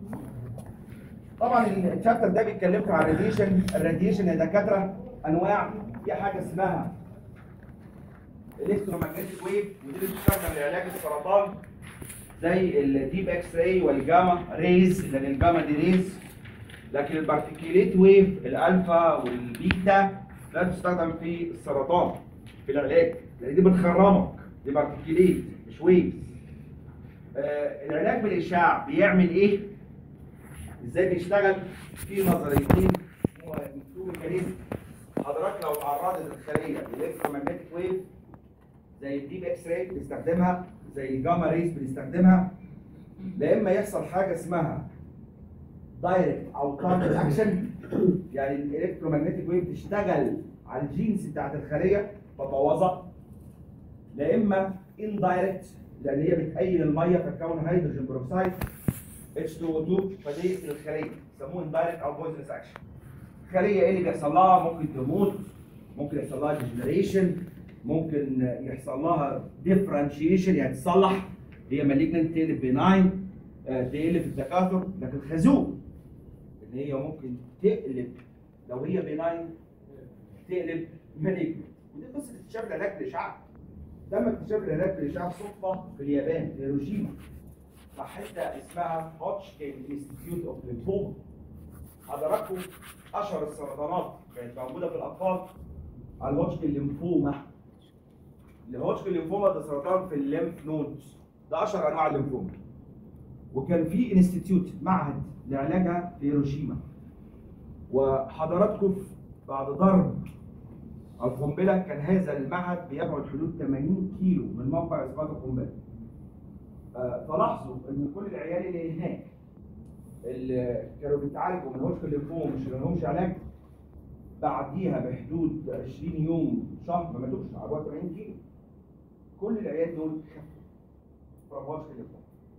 طبعا الشابتر ده بيتكلمكم عن الراديشن الراديشن يا دكاتره انواع في حاجه اسمها الكترومagnetic ويف ودي اللي بتستخدم لعلاج السرطان زي الديب اكس راي والجاما ريز لان الجاما دي ريز لكن البارتيكيوليت ويف الالفا والبيتا لا تستخدم في السرطان في العلاج لان دي بتخرمك دي بارتيكيوليت مش ويف آه العلاج بالاشعاع بيعمل ايه؟ ازاي بيشتغل؟ في نظريتين تو ميكانيزم حضرتك لو تعرضت الخليه للالكترومagnetic ويف زي الديب اكس راي بنستخدمها زي الجاما ريز بنستخدمها لا اما يحصل حاجه اسمها دايركت او تارجت اكشن يعني الالكترومagnetic ويف تشتغل على الجينز بتاعت الخليه تبوظها لا اما اندايركت لان هي بتأيد الميه فتكون هيدروجين بروكسيد H2O2 فدي يقتل الخليه يسموه اندايركت او بويزنس اكشن الخليه ايه اللي بيحصل لها ممكن تموت ممكن يحصل لها ديجنريشن ممكن يحصل لها ديفرنشيشن يعني تصلح هي مالجنت تقلب بناين تقلب في التكاثر لكن خازوق ان هي ممكن تقلب لو هي بناين تقلب مالجنت ودي قصه اكتشاف العلاج بالاشعاع تم اكتشاف العلاج بالاشعاع صدفه في اليابان في هيروشيما في حته اسمها هوتشكين انستيتيوت اوف ليمفوما حضراتكم اشهر السرطانات كانت موجوده في الاطفال الهوتشكين ليمفوما الهوتشكين ليمفوما ده سرطان في الليمف نودز ده اشهر انواع الليمفوما وكان في انستيتيوت معهد لعلاجها في هيروشيما وحضراتكم بعد ضرب القنبله كان هذا المعهد بيبعد حدود 80 كيلو من موقع اصابات القنبله آه، فلاحظوا ان كل العيال اللي هناك اللي كانوا بيتعالجوا من هوشك الليمفوما مش لهمش علاج بعديها بحدود 20 يوم شهر ما ماتوش على 80 كيلو كل العيال دول خفوا from هوشك الليمفوما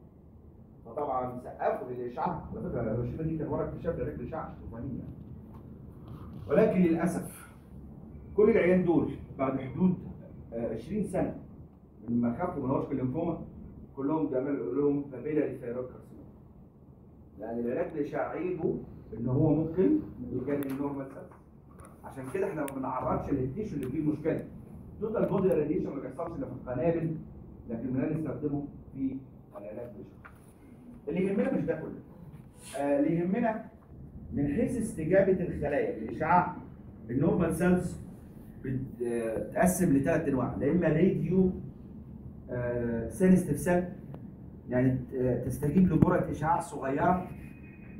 فطبعا سقفوا للاشعاع على فكره هيروشيما دي كان ورا اكتشاف علاج الاشعاع شوفانيه يعني ولكن للاسف كل العيال دول بعد حدود آه، 20 سنه من ما خافوا من هوشك الليمفوما كلهم بيعملوا لهم بابيلاري ثيرويد كارسينوما يعني العلاج الاشعاعي عيبه ان هو ممكن يجنن النورمال سيلز عشان كده احنا ما بنعرضش للتيشو اللي فيه المشكله توتال بودي راديشن ما بيحصلش الا في القنابل لكن بنستخدمه في العلاج بالاشعاع اللي يهمنا مش ده كله آه اللي يهمنا من حيث استجابه الخلايا للاشعاع النورمال سيلز بتتقسم لثلاث انواع لا اما راديو سينستيف سيل يعني ت- تستجيب لجرعه اشعاع صغيره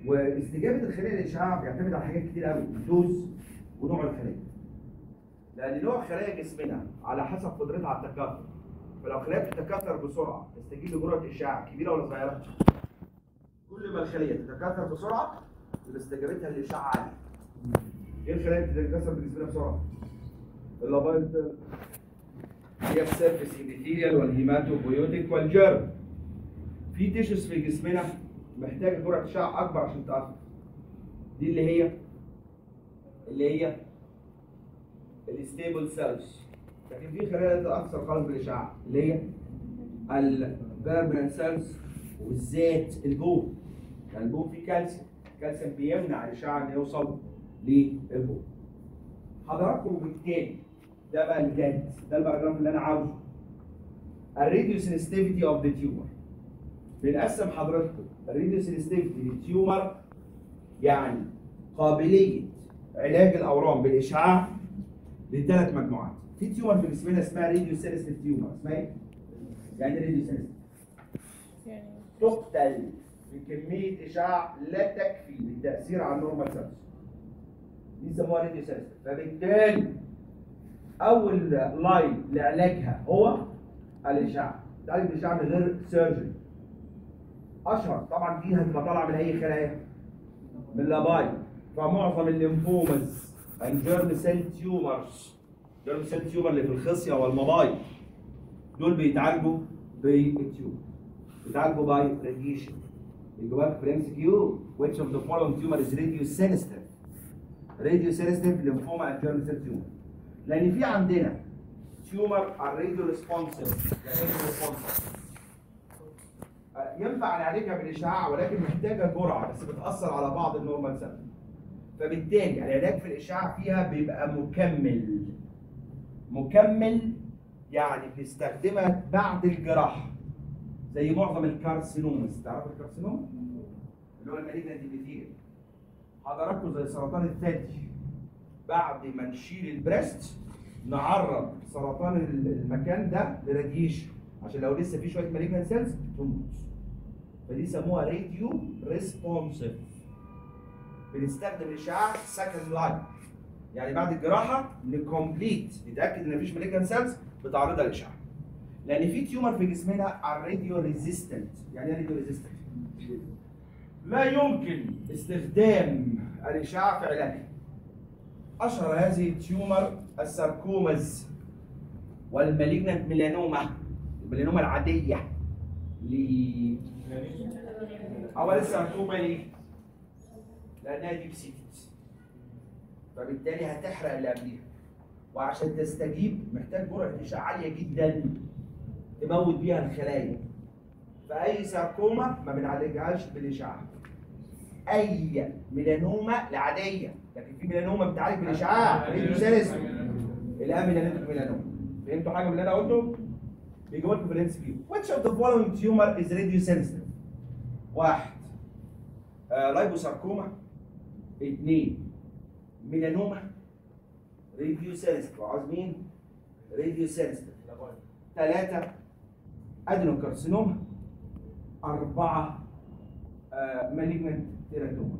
واستجابه الخليه للاشعاع بيعتمد على حاجات كتير قوي الدوز ونوع الخليه لان نوع خلايا جسمنا على حسب قدرتها على التكاثر فلو خلايا بتتكاثر بسرعه تستجيب لجرعه اشعاع كبيره ولا صغيره كل ما الخليه تتكاثر بسرعه يبقى استجابتها للاشعاع عاليه ايه الخلايا اللي بتتكاثر بجسمنا بسرعه اللابايل هي السيرفيس ايبيثيليال والهيماتوبيوتيك والجيرم في تيشوز في جسمنا محتاجه جرعه اشعاع اكبر عشان تاثر دي اللي هي اللي هي الستيبل سيلز لكن في خلايا لا تتاثر خالص بالاشعاع اللي هي البيرمننت سيلز والذات البول يعني البول فيه كالسيوم الكالسيوم بيمنع الاشعاع انه يوصل للبول حضراتكم بالتالي ده بقى الجد ده الباراجراف اللي انا عاوزه الراديو سنسيتيفيتي اوف ذا تيومر بنقسم حضراتكم الراديو سنسيتيفيتي للتيومر يعني قابليه علاج الاورام بالاشعاع لثلاث مجموعات في تيومر في جسمنا اسمها راديو سنسيتيف تيومر اسمها ايه؟ يعني ايه راديو سنسيتيف يعني تقتل بكميه اشعاع لا تكفي للتاثير على النورمال سيلز دي يسموها راديو سنسيتيف فبالتالي اول لاين لعلاجها هو الاشعاع تعالج الاشعاع من غير سيرجري اشهر طبعا دي هتبقى طالعه من اي خلايا من اللاباي فمعظم الليمفومز الجيرم سيل تيومرز جيرم سيل تيومر اللي في الخصيه والمبايض دول بيتعالجوا بالتيومر بيتعالجوا باي راديشن الجواب في ام سي كيو which of the following tumor is radiosensitive radiosensitive lymphoma and germ cell tumor لان في عندنا تيومر الراديو ريسبونسيف يعني ايه ريسبونسيف ينفع نعالجها بالاشعاع ولكن محتاجه جرعه بس بتاثر على بعض النورمال سيل فبالتالي العلاج في الاشعاع فيها بيبقى مكمل مكمل يعني بنستخدمها بعد الجراحه زي معظم الكارسينومز تعرفوا الكارسينوم اللي هو المالجنت ابيثيليوم حضراتكم زي سرطان الثدي بعد ما نشيل البريست نعرض سرطان المكان ده لراديشن عشان لو لسه في شويه مالجنت سيلز تموت فدي سموها راديو ريسبونسيف بنستخدم الاشعاع سكند لاين يعني بعد الجراحه نكمبليت نتاكد ان مفيش مالجنت سيلز بتعرضها للاشعاع لان في تيومر في جسمنا الراديو ريزيستنت يعني ايه راديو ريزيستنت لا يمكن استخدام الاشعاع في علاجها اشهر هذه التيومر الساركومز والمالجنت ميلانوما الميلانوما العاديه ل اول الساركوما ليه؟ لانها ديبسيتس فبالتالي هتحرق اللي قبليها وعشان تستجيب محتاج جرعه اشعاع عاليه جدا تموت بيها الخلايا فاي ساركوما ما بنعالجهاش بالاشعاع اي ميلانوما العاديه لكن في ميلانوما بتعالج بالاشعاع ريديو سيلس الان ميلانوما ميلانوما فهمتوا حاجه من اللي انا قلته؟ بيجيبوا لكم في الام سي كيو which of the following tumor is radio sensitive واحد آه لايبوساركوما اثنين ميلانوما راديو سينستيف عاوز مين؟ راديو سينستيف ثلاثة ادينوكارسينوما أربعة آه مالجنت تيراتوما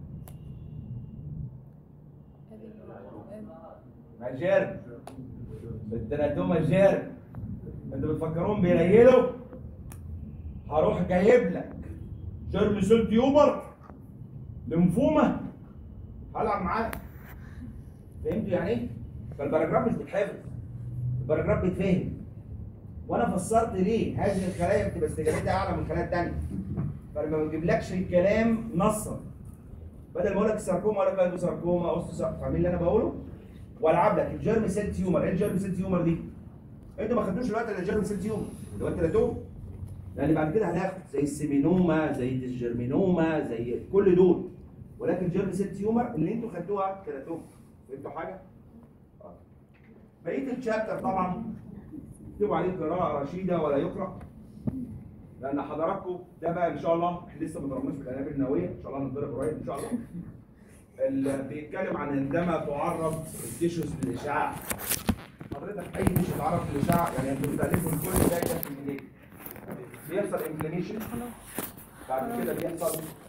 ما جرب التيراتوما جرب انتوا بتفكرون بيريلوا هروح جايب لك جيرم سيل تيومر لمفومه هلعب معاك فهمتوا يعني ايه؟ فالباراجراف مش بيتحفظ الباراجراف بيتفهم وانا فسرت ليه هذه الخلايا بتبقى استجابتها اعلى من الخلايا الثانيه فلما ما بجيبلكش الكلام نصا بدل ما اقول لك الساركوما اقول لك لايبو ساركوما اوستو فاهمين اللي انا بقوله؟ والعب لك الجيرم سيل تيومر ايه الجيرم سيل تيومر دي؟ انتوا ما خدتوش الوقت اللي الجيرم سيل تيومر اللي هو التلاتوم لان بعد كده هناخد زي السيمينوما زي الجيرمينوما زي كل دول ولكن جيرم سيل تيومر اللي انتوا خدتوها تلاتوم فهمتوا حاجه؟ آه. بقيه الشابتر طبعا اكتبوا عليه قراءه رشيده ولا يقرا لان حضراتكم ده بقى ان شاء الله احنا لسه ما ضربناش بالانابيب النوويه ان شاء الله نتضرب قريب ان شاء الله اللي بيتكلم عن عندما تعرض التيشوز للاشعاع حضرتك اي تيشو تعرض للاشعاع يعني انتوا بتالفوا كل ده في الميلاد بيحصل انفلاميشن بعد كده بيحصل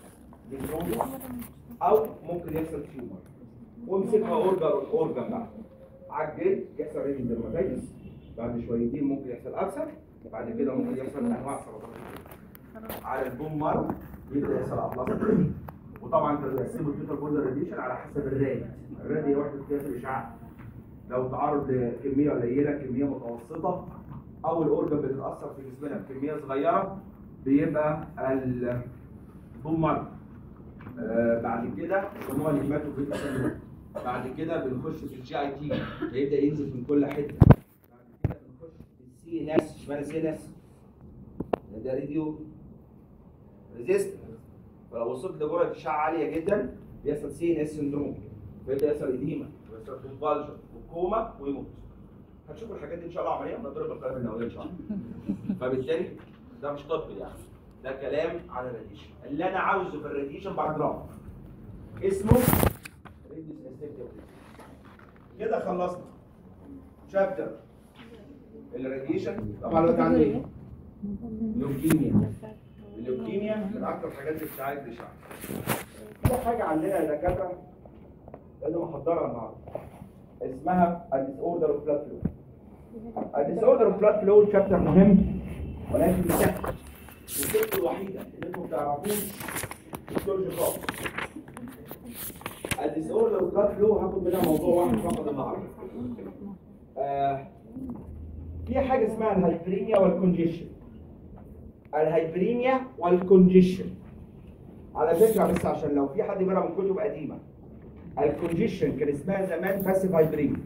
نيكروزس او ممكن يحصل تيومر وامسكها اورجن اورجن بقى على الجلد يحصل ريدنج درماتيتس بعد شويتين ممكن يحصل ألسر بعد كده ممكن يحصل انواع سرطان الجلد. على البون مارو يبدا يحصل ابلاستيك وطبعا انت بتقسمه التوتال بولر راديشن على حسب الراد الراد هي وحده قياس الاشعاع لو تعرض لكميه قليله كميه متوسطه او الاورجن بتتاثر في جسمنا بكميه صغيره بيبقى البون مارو آه بعد كده بيسموها الهيماتوبيت سيندروم بعد كده بنخش في الجي اي تي هيبدا ينزل من كل حته بعد كده بنخش في السي ان اس اشمعنى سي ان اس؟ ده راديو ريزيست فلو وصلت لجرعه اشعاع عاليه جدا بيحصل سي ان اس سندروم فيبدا يحصل اديمه ويحصل كونفالجن وكوما ويموت هتشوفوا الحاجات دي ان شاء الله عمليه بنضرب القلب النوويه ان شاء الله فبالتالي ده مش طب يعني ده كلام عن الراديشن اللي انا عاوزه في الراديشن باراجراف اسمه راديوس انستكتيف كده خلصنا شابتر الراديشن طبعا الوقت عندي ايه؟ لوكيميا اللوكيميا من اكثر الحاجات اللي بتساعد الاشعاع في حاجه عندنا يا دكاتره لازم احضرها النهارده اسمها الديس اوردر اوف بلاد فلو الديس اوردر اوف بلاد فلو شابتر مهم ولكن سهل والفكره الوحيده اللي انتم ما تعرفوش السيرج خالص الديس اوردر اوف بلاد فلو هاخد منها موضوع واحد فقط النهارده آه في حاجه اسمها الهايبريميا والكونجيشن الهايبريميا والكونجيشن على فكره بس عشان لو في حد بيقرا من كتب قديمه الكونجيشن كان اسمها زمان باسيف هايبريميا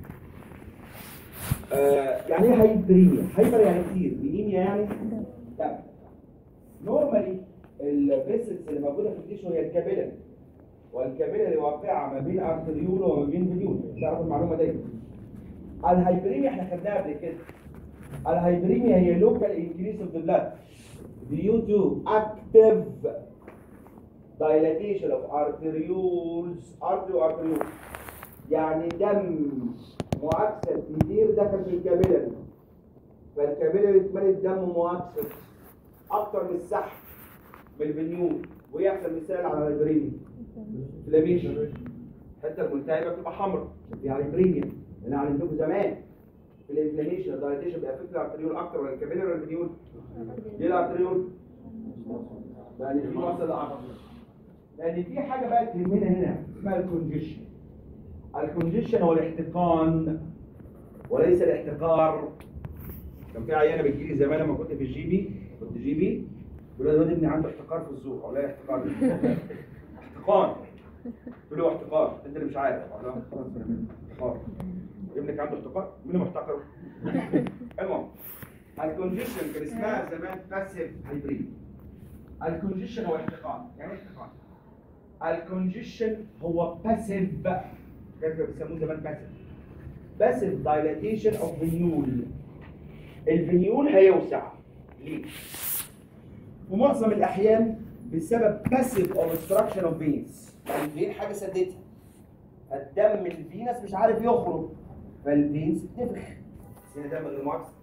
آه يعني ايه هايبريميا؟ هايبر يعني كتير مينيميا يعني لا نورمالي الفيسلز اللي موجوده في التيشو هي الكابيلاري والكابيلاري واقعه ما بين ارتريول وما بين فينيول تعرفوا المعلومه دي الهايبريميا احنا خدناها قبل كده الهايبريميا هي لوكال انكريس اوف ذا بلاد due to active dilatation of arterioles artery arterioles يعني دم مؤكسد كتير دخل في الكابيلاري فالكابيلاري اتملت دم مؤكسد اكتر من السحب من الفنيول ويحصل مثال على الهايبريميا فلاميشن الحته الملتهبه بتبقى حمراء فيها هايبريميا انا علمتكم زمان في الانفلاميشن الدايليتيشن بيأفكت الارتريول اكتر ولا الكابيلاري ولا الفنيول؟ ليه الارتريول؟ لان في وصل عضلي لان في حاجه بقى تهمنا هنا اسمها الكونجيشن الكونجيشن هو الاحتقان وليس الاحتقار كان في عيانه بتجيلي زمان لما كنت في الجي بي كنت جي بي يقول لي الواد ابني عنده احتقار في الزور او لا احتقار احتقان قلت له احتقار انت اللي مش عارف لا احتقار ابنك عنده احتقار مين اللي محتقر المهم الكونجيشن كان اسمها زمان باسيف هايبريد الكونجيشن هو احتقان يعني ايه احتقان الكونجيشن هو باسيف كيف بيسموه زمان باسيف باسيف دايلاتيشن اوف فينيول الفينيول هيوسع ليه؟ في معظم الاحيان بسبب باسيف اوبستراكشن اوف فينز يعني الفين حاجه سدتها الدم الفينس مش عارف يخرج فالفينز بتفرخ هنا دم غير معكس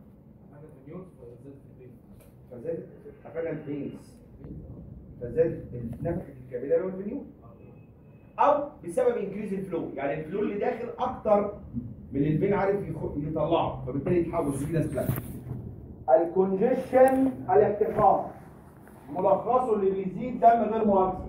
فزادت قفلنا الفينز فزادت نفخ الكابيلاري والفينيول او بسبب انكريز الفلو يعني الفلو اللي داخل اكتر من اللي الفين عارف يخ- يطلعه فبالتالي يتحول لفينس بلاك الكونجيشن الاحتقان ملخصه اللي بيزيد دم غير مؤكسد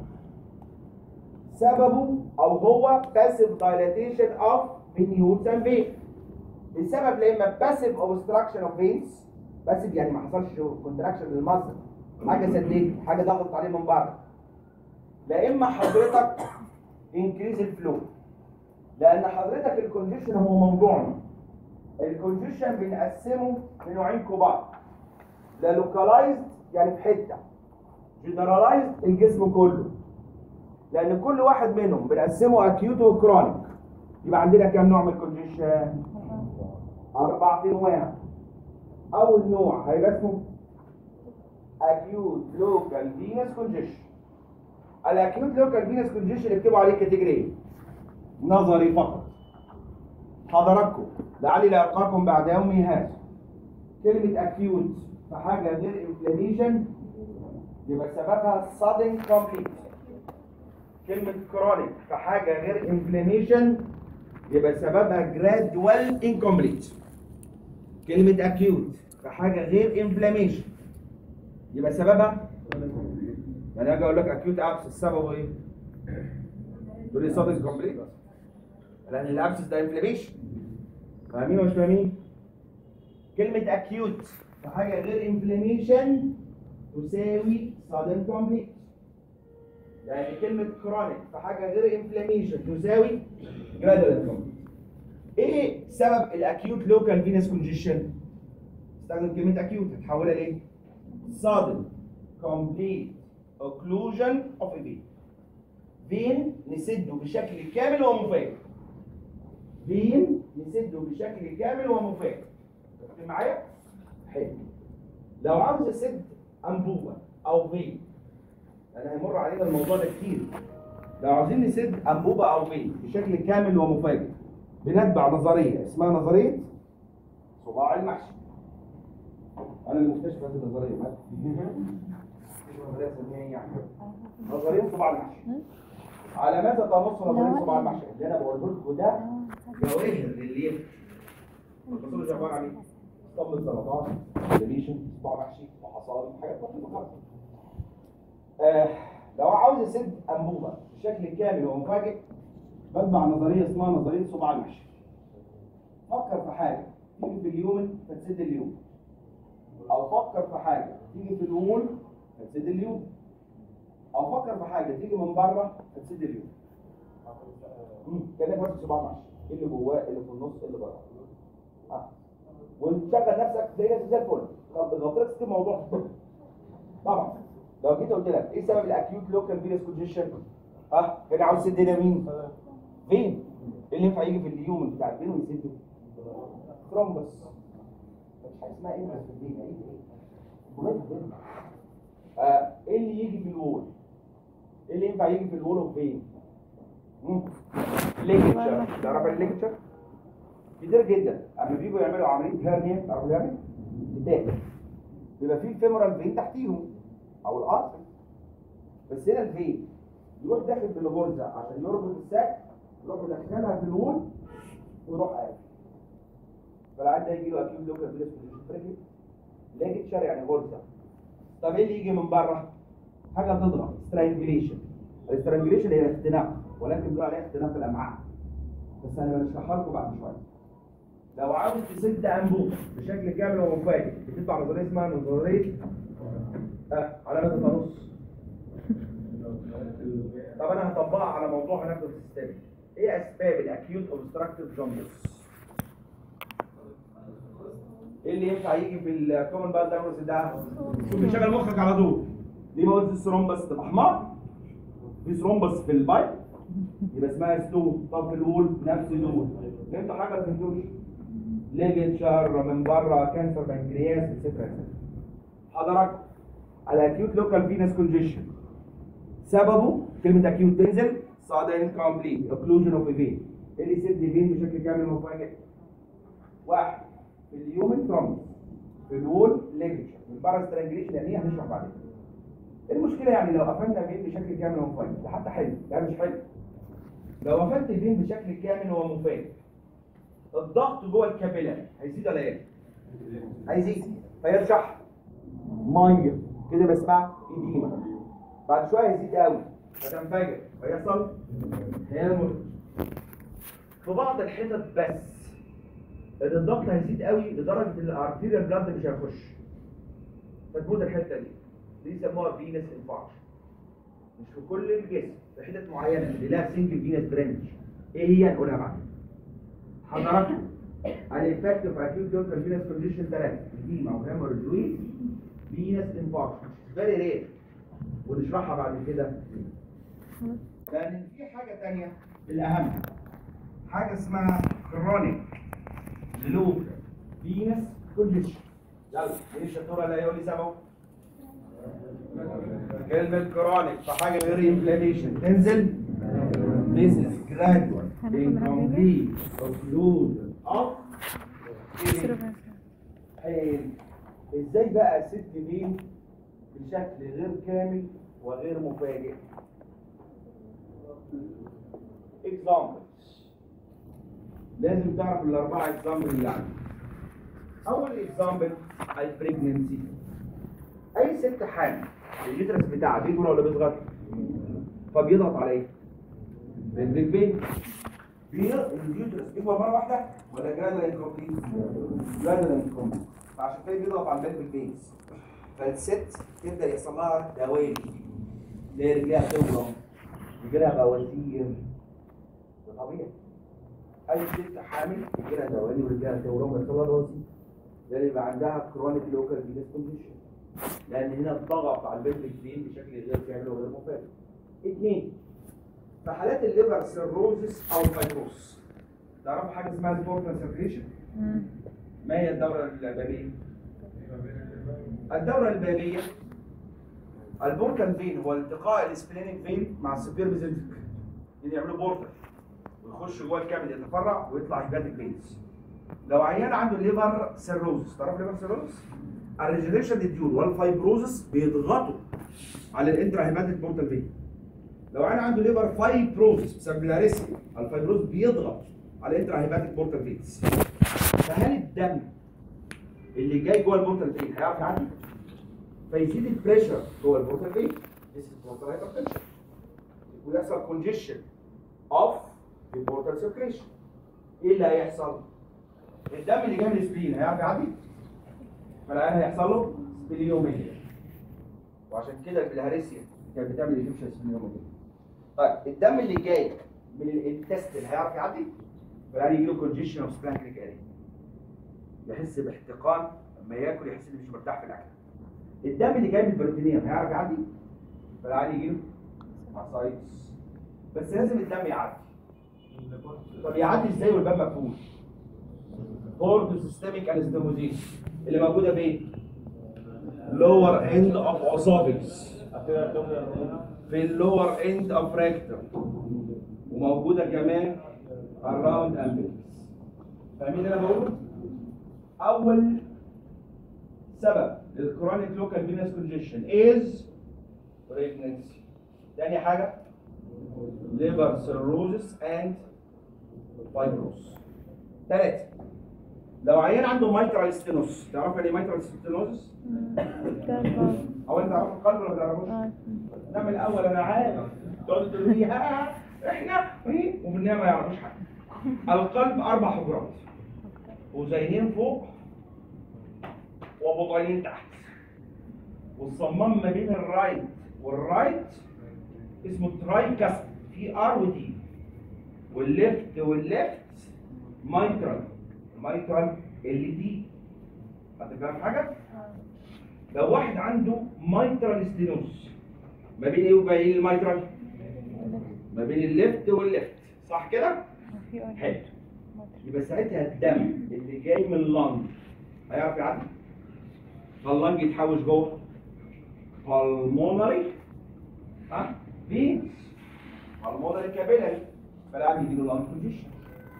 سببه او هو passive dilatation of venules and veins السبب لا اما passive obstruction of veins passive يعني ما حصلش contraction للمصل حاجه سدت حاجه ضغطت عليه من بره لا اما حضرتك increase الفلو لان حضرتك الكونجيشن هو موضوعنا الكونجيشن بنقسمه لنوعين كبار لا لوكالايزد يعني في حته جنرالايزد الجسم كله لان كل واحد منهم بنقسمه اكيوت وكرونيك يبقى عندنا كام نوع من الكونجيشن اربع انواع اول نوع هيبقى اسمه acute local venous congestion الاكيوت لوكال فينس كونجيشن اكتبوا عليه كاتيجوري نظري فقط حضراتكم لعلي لا القاكم بعد يومي هذا كلمه اكيوت في حاجه غير انفلاميشن يبقى سببها sudden complete كلمة كرونيك في حاجة غير انفلاميشن يبقى سببها جرادوال انكمبليت كلمة اكيوت في حاجة غير انفلاميشن يبقى سببها يعني اجي اقول لك اكيوت ابسس سببه ايه؟ تقول لي سادس كومبليت لان الابسس ده انفلاميشن فاهمين ولا مش فاهمين؟ كلمة اكيوت في حاجة غير انفلاميشن تساوي سادن كومبليت يعني كلمة كرونيك في حاجة غير انفلاميشن تساوي جرادوال كومبليت ايه سبب الاكيوت لوكال فينس كونجيشن؟ استخدم كلمة اكيوت هتحولها لايه؟ sudden complete occlusion of a vein فين نسده بشكل كامل ومفاجئ فين نسده بشكل كامل ومفاجئ فاكرين معايا؟ حلو لو عاوز اسد انبوبه او فين انا هيمر علينا الموضوع ده كتير لو عاوزين نسد انبوبه او فين بشكل كامل ومفاجئ بنتبع نظريه اسمها نظريه صباع المحشي انا اللي مكتشف هذه النظريه ما نظريه اسميها ايه يعني نظريه صباع المحشي على ماذا تنص نظريه صباع المحشي اللي انا بقوله لكم ده جواهر لليل الفصول دي عباره عن ايه؟ طب سرطان ديليشن صباع محشي وحصان حاجات بسيطه خالص آه لو عاوز اسد انبوبه بشكل كامل ومفاجئ بتبع نظريه اسمها نظريه صباع المحشي فكر في حاجه تيجي في اليوم فتسد اليوم او فكر في حاجه تيجي في الوول فتسد اليوم او فكر في حاجه تيجي من بره فتسد اليوم مم، كانك ماسك صباع محشي ايه اللي جواه إيه اللي في النص إيه اللي بره اه وتشغل نفسك تلاقي نفسك زي الفل طب غطرت في الموضوع طبعا لو جيت قلت لك ايه سبب الاكيوت لوكال فينس كونجيشن اه كان عاوز يسد هنا مين فين إيه اللي ينفع يجي في اليوم بتاع الفين ويسده ثرومبس مفيش حاجه اسمها ايه في الدين ايه ايه مهم جدا. آه، ايه اللي يجي في الوول ايه اللي ينفع يجي في الوول وفين ليكتشر تعرف الليكتشر كتير جدا اما بيجوا يعملوا عمليه هرنيا تعرفوا الهرنيا بتاكل بيبقى فيه الفيمورال فين تحتيهم او الارتري بس هنا الفين يروح داخل بالغرزه عشان يربط الساك يروح يدخلها في الوول ويروح قاعد فالعيان ده يجي له اكيد لوكال فيلس بريكي ليكتشر يعني غرزه طب ايه اللي يجي من بره حاجه تضغط سترانجليشن الاسترانجليشن هي الاختناق ولكن بنقول عليها اختناق الامعاء بس انا بشرحها لكم بعد شويه لو عاوز تسد انبوبه بشكل كامل ومفاجئ بتطلع نظريه اسمها نظريه آه علامات التنص طب انا هطبقها على موضوع هناخده في السيستم ايه اسباب الاكيوت اوبستراكتيف جوندس ايه اللي ينفع يجي في الكومن بال دايجنوز ده شوف بيشغل مخك على طول ليه ما قلت الثرومبس تبقى احمر في ثرومبس في البايب يبقى اسمها ستون طب في الوول نفس اللون فهمتوا حاجه ما فهمتوش ليجتشر من بره كانسر بنكرياس اتسترا حضرتك الاكيوت لوكال فينس كونجيشن سببه كلمه اكيوت تنزل صعد انكمبليت اوكلوجن اوف فين ايه اللي يسد فين بشكل كامل مفاجئ واحد في اليومن ترومبس في الوول ليجتشر من بره سترانجليشن يعني ايه هنشرح بعدين المشكله يعني لو قفلنا فين بشكل كامل ومفاجئ ده حتى حلو ده مش حلو لو قفلت فين بشكل كامل ومفاجئ الضغط جوه الكابيلاري هيزيد ولا ايه؟ هيزيد فيرشح ميه كده بسمع ايديما بعد شويه هيزيد قوي فتنفجر فيحصل هيمر في بعض الحتت بس ان الضغط هيزيد قوي لدرجه ان الارتيريال بلاد مش هيخش فتموت الحته دي دي يسموها فينس انفاركشن مش في كل الجسم في حتت معينه اللي لها سنجل فينس برانش ايه هي هنقولها بعدين حضراتكم الافكت اوف اكيوت لوكال فينس كونديشن ثلاثه اديما وهيموريج وي فينس انفاركشن فيري رير ونشرحها بعد كده لان في حاجه ثانيه الاهم حاجه اسمها كرونيك لوكال فينس كونديشن يلا ايه الشطوره لا يقول لي سبعه كلمة كرونيك في حاجة غير انفلاميشن تنزل This is gradual incomplete occlusion of حلو ازاي بقى ست مين بشكل غير كامل وغير مفاجئ اكزامبلز لازم تعرف الاربعه اكزامبل اللي عندك اول اكزامبل البريجننسي اي ست حامل اليوترس بتاعها بيكبر ولا بيصغر فبيضغط على ايه بالبين اليوترس بيكبر مره واحده ولا جرادل انكمبليت جرادل انكمبليت فعشان كده بيضغط على البلفيك بينز فالست تبدا يحصل لها دوالي تلاقي رجليها تورم يجي لها بواسير ده طبيعي اي ست حامل يجي لها دوالي ورجليها تورم ويحصل لها بواسير لان يبقى عندها كرونيك لوكال فينس كونديشن لان هنا الضغط على البلفيك بين بشكل غير كامل وغير مفاجئ اثنين في حالات الليفر سيروزس او فايبروس تعرفوا حاجه اسمها سبورتال سيركيشن مم. ما هي الدوره البابيه الدوره البابيه البورتال فين هو التقاء السبلينيك فين مع السوبير بيزنتك يعملوا بورتال ويخش جوه الكبد يتفرع ويطلع هيباتيك فينز لو عيان عنده ليفر سيروزس تعرف ليفر سيروزس الريجنريشن ديول والفايبروزس بيضغطوا على الانترا هيباتيك بورتال فين لو عيان عنده ليفر فايبروزس بسبب الاريسيا الفايبروز بيضغط على الانترا هيباتيك بورتال فينز فهل الدم اللي جاي جوه البورتال فين هيعرف يعدي فيزيد البريشر جوه البورتال فين This is portal hypertension ويحصل congestion of the portal circulation ايه اللي هيحصل؟ الدم اللي جاي من السبلين هيعرف يعدي؟ فالعيان هيحصل له سبليوميا وعشان كده البلهارسيا كانت بتعمل ايجيبشن سبليوميا طيب الدم اللي جاي من الانتستين هيعرف يعدي؟ فالعيان يجي له congestion of splanchnic area يحس باحتقان لما ياكل يحس انه مش مرتاح في الاكل الدم اللي جاي من البروتينيه هيعرف يعدي فالعادي يجي له ماسايتس بس لازم الدم يعدي طب يعدي ازاي والباب مقفول بورد سيستميك انستموزيس اللي موجوده فين لور اند اوف اسوفيكس في اللور اند اوف ريكتر وموجوده كمان اراوند امبلكس فاهمين اللي انا بقوله اول سبب للكرونيك لوكال فينس كونجيشن از بريجننسي تاني حاجه ليفر سيروزس اند فايبروس ثلاثه لو عيان عنده مايترال ستينوس تعرف يعني ايه مايترال ستينوس تعرف او انت تعرف القلب ولا ما تعرفوش اه ده من الاول انا عارف تقعد تقول لي ها احنا ايه وفي النهايه ما يعرفوش حاجه القلب اربع حجرات وزينين فوق وبطانين تحت والصمام ما بين الرايت والرايت اسمه ترايكاست في ار ودي والليفت والليفت مايترال مايترال ال دي هتفهم حاجه؟ لو واحد عنده مايترال ستينوس ما بين ايه وبين المايترال؟ ما بين الليفت والليفت صح كده؟ في اه حلو يبقى ساعتها الدم اللي جاي من اللنج هيعرف يعدي فاللنج يتحوش جوه بالمونري ها فينز بالمونري كابيلاري فالعيان يجي له لانج كونديشن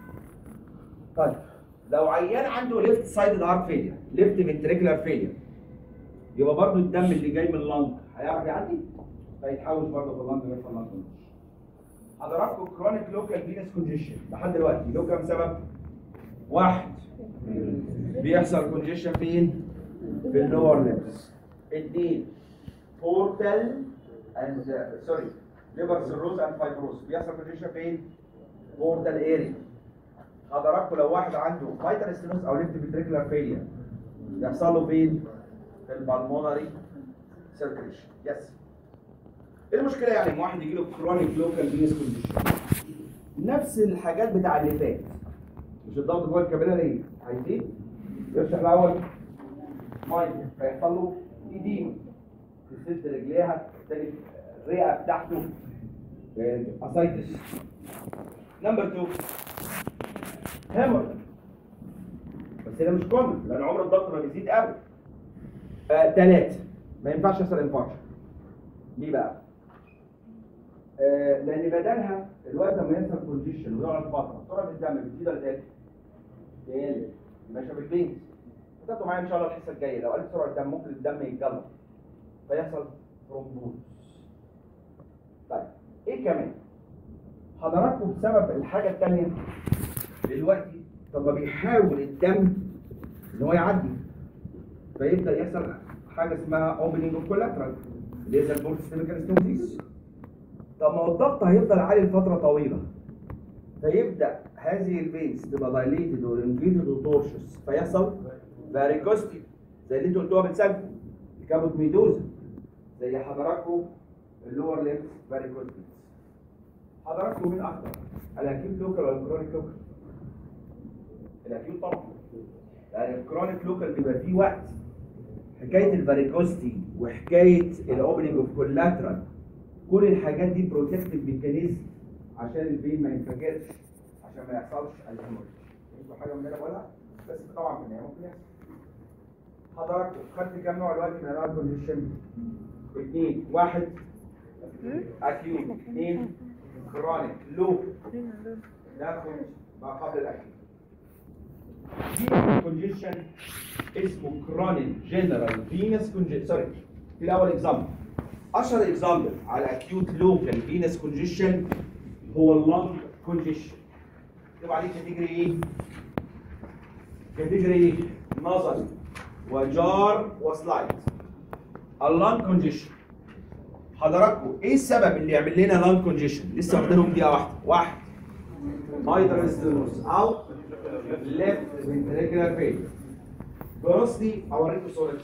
طيب لو عيان عنده ليفت سايد هارت فيلير ليفت فنتريكولار فيلير يبقى برضه الدم اللي جاي من اللنج هيعرف يعدي فيتحوش برضه في اللنج ويحصل لانج كونديشن حضراتكم كرونيك لوكال فينس كونجيشن لحد دلوقتي له كام سبب؟ واحد بيحصل كونجيشن فين؟ في اللور ليبس اثنين بورتال اند سوري ليبر سيروز اند فايبروس بيحصل كونجيشن فين؟ بورتال اريا حضراتكم لو واحد عنده فايتال ستينوس او ليفت فيتريكولار فيلير يحصل له فين؟ في البالمونري سيركيليشن يس ايه المشكله يعني ان واحد يجي له كرونيك لوكال فينس كونديشن نفس الحاجات بتاع اللي فات مش الضغط جوه الكابيلاري هيزيد يفتح الاول ميه فيحصل له ايديم تسد رجليها تاني الرئه بتاعته اسايتس نمبر 2 هيمر بس ده مش كومن لان عمر الضغط ما بيزيد قوي ثلاثة ما ينفعش يحصل انفاركشن ليه بقى؟ آه لان بدلها الوقت لما يحصل كونجيشن ويقعد فتره سرعه الدم بتزيد ولا تقل؟ تقل ماشيه بالبينز هتاخدوا معايا ان شاء الله الحصه الجايه لو قلت سرعه الدم ممكن الدم يتجلط فيحصل ثرومبوز طيب ايه كمان؟ حضراتكم بسبب الحاجه الثانيه دلوقتي طب ما بيحاول الدم ان هو يعدي فيبدا يحصل حاجه اسمها اوبننج اوف كولاترال اللي هي زي البورت سيستميكال ستوماتيس طب ما هو الضغط هيفضل عالي لفتره طويله فيبدا هذه الفينز تبقى دايليتد والانجيتد وتورشس فيحصل فاريكوستي زي اللي انتوا قلتوها من سنه الكابوت ميدوزا زي حضراتكم اللور ليمس فاريكوستي حضراتكم مين اكتر؟ الاكيوت لوكال ولا الكرونيك لوكال؟ الاكيوت طبعا يعني الكرونيك لوكال بيبقى فيه وقت حكايه الفاريكوستي وحكايه الاوبننج اوف كولاترال كل الحاجات دي بروتكتيف ميكانيزم عشان الفين ما ينفجرش عشان ما يحصلش الهيموريج انتوا حاجه من اللي انا بقولها بس طبعا في النهايه ممكن يحصل حضراتكم خدت كام نوع دلوقتي من انواع الكونجيشن؟ اثنين واحد اكيوت اثنين كرونيك لو ناخد ما قبل الاكيوت في كونجيشن اسمه كرونيك جنرال فينس كونجيشن سوري في الاول اكزامبل اشهر اكزامبل على اكيوت لوكال فينس كونجيشن هو اللنج كونجيشن يبقى عليه كاتيجوري ايه؟ كاتيجوري ايه؟ نظري وجار وسلايد اللنج كونجيشن حضراتكم ايه السبب اللي يعمل لنا لانج كونجيشن لسه واخدينهم دقيقه واحده واحد مايترال ستينوس او ليفت فنتريكولار فين جروسلي اوريكم صورتها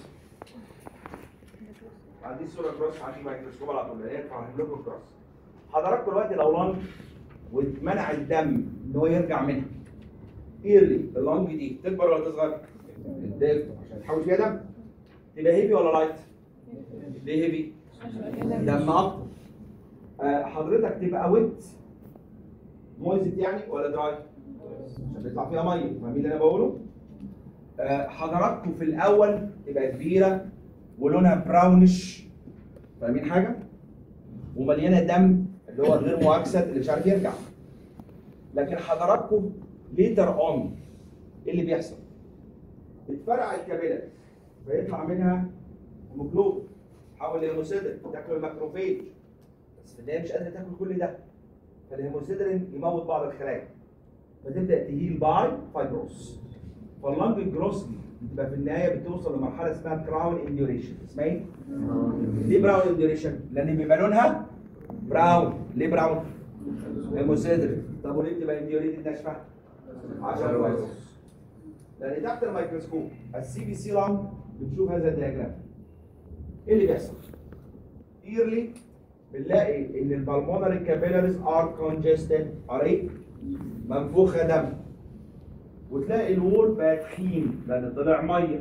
عندي صوره كروس عندي ميكروسكوب على طول هي فاهم لكم كروس حضراتكم دلوقتي لو لانج واتمنع الدم ان هو يرجع منها ايرلي اللانج دي تكبر ولا تصغر؟ تكبر عشان تحول فيها دم تبقى هيفي ولا لايت؟ ليه هيفي؟ دم اكتر آه، حضرتك تبقى ويت مويزت يعني ولا دراي؟ عشان بيطلع فيها ميه فاهمين اللي انا بقوله؟ آه، حضراتكم في الاول تبقى كبيره ولونها براونش فاهمين حاجه؟ ومليانه دم اللي هو غير مؤكسد اللي مش عارف يرجع لكن حضراتكم ليتر اون ايه اللي بيحصل؟ بتفرقع الكابيلة فيطلع منها هيموجلوبين تحول لهيموسيدرين تاكل الماكروفيج بس في النهايه مش قادره تاكل كل ده فالهيموسيدرين يموت بعض الخلايا فتبدا تهيل باي فايبروس فاللنج جروسلي بتبقى في النهايه بتوصل لمرحله اسمها براون انديوريشن اسمها ايه؟ ليه براون انديوريشن؟ لان بيبقى لونها براون ليه براون؟ هيموسيدرين طب وليه بتبقى انديوريتد ناشفه؟ عشان الفيروس لان تحت الميكروسكوب السي بي سي لانج بتشوف هذا الدياجرام ايه اللي بيحصل؟ ايرلي بنلاقي ان البلمونري كابيلاريز ار كونجستد ار ايه؟ منفوخه دم وتلاقي الوول بقى تخين لان طلع ميه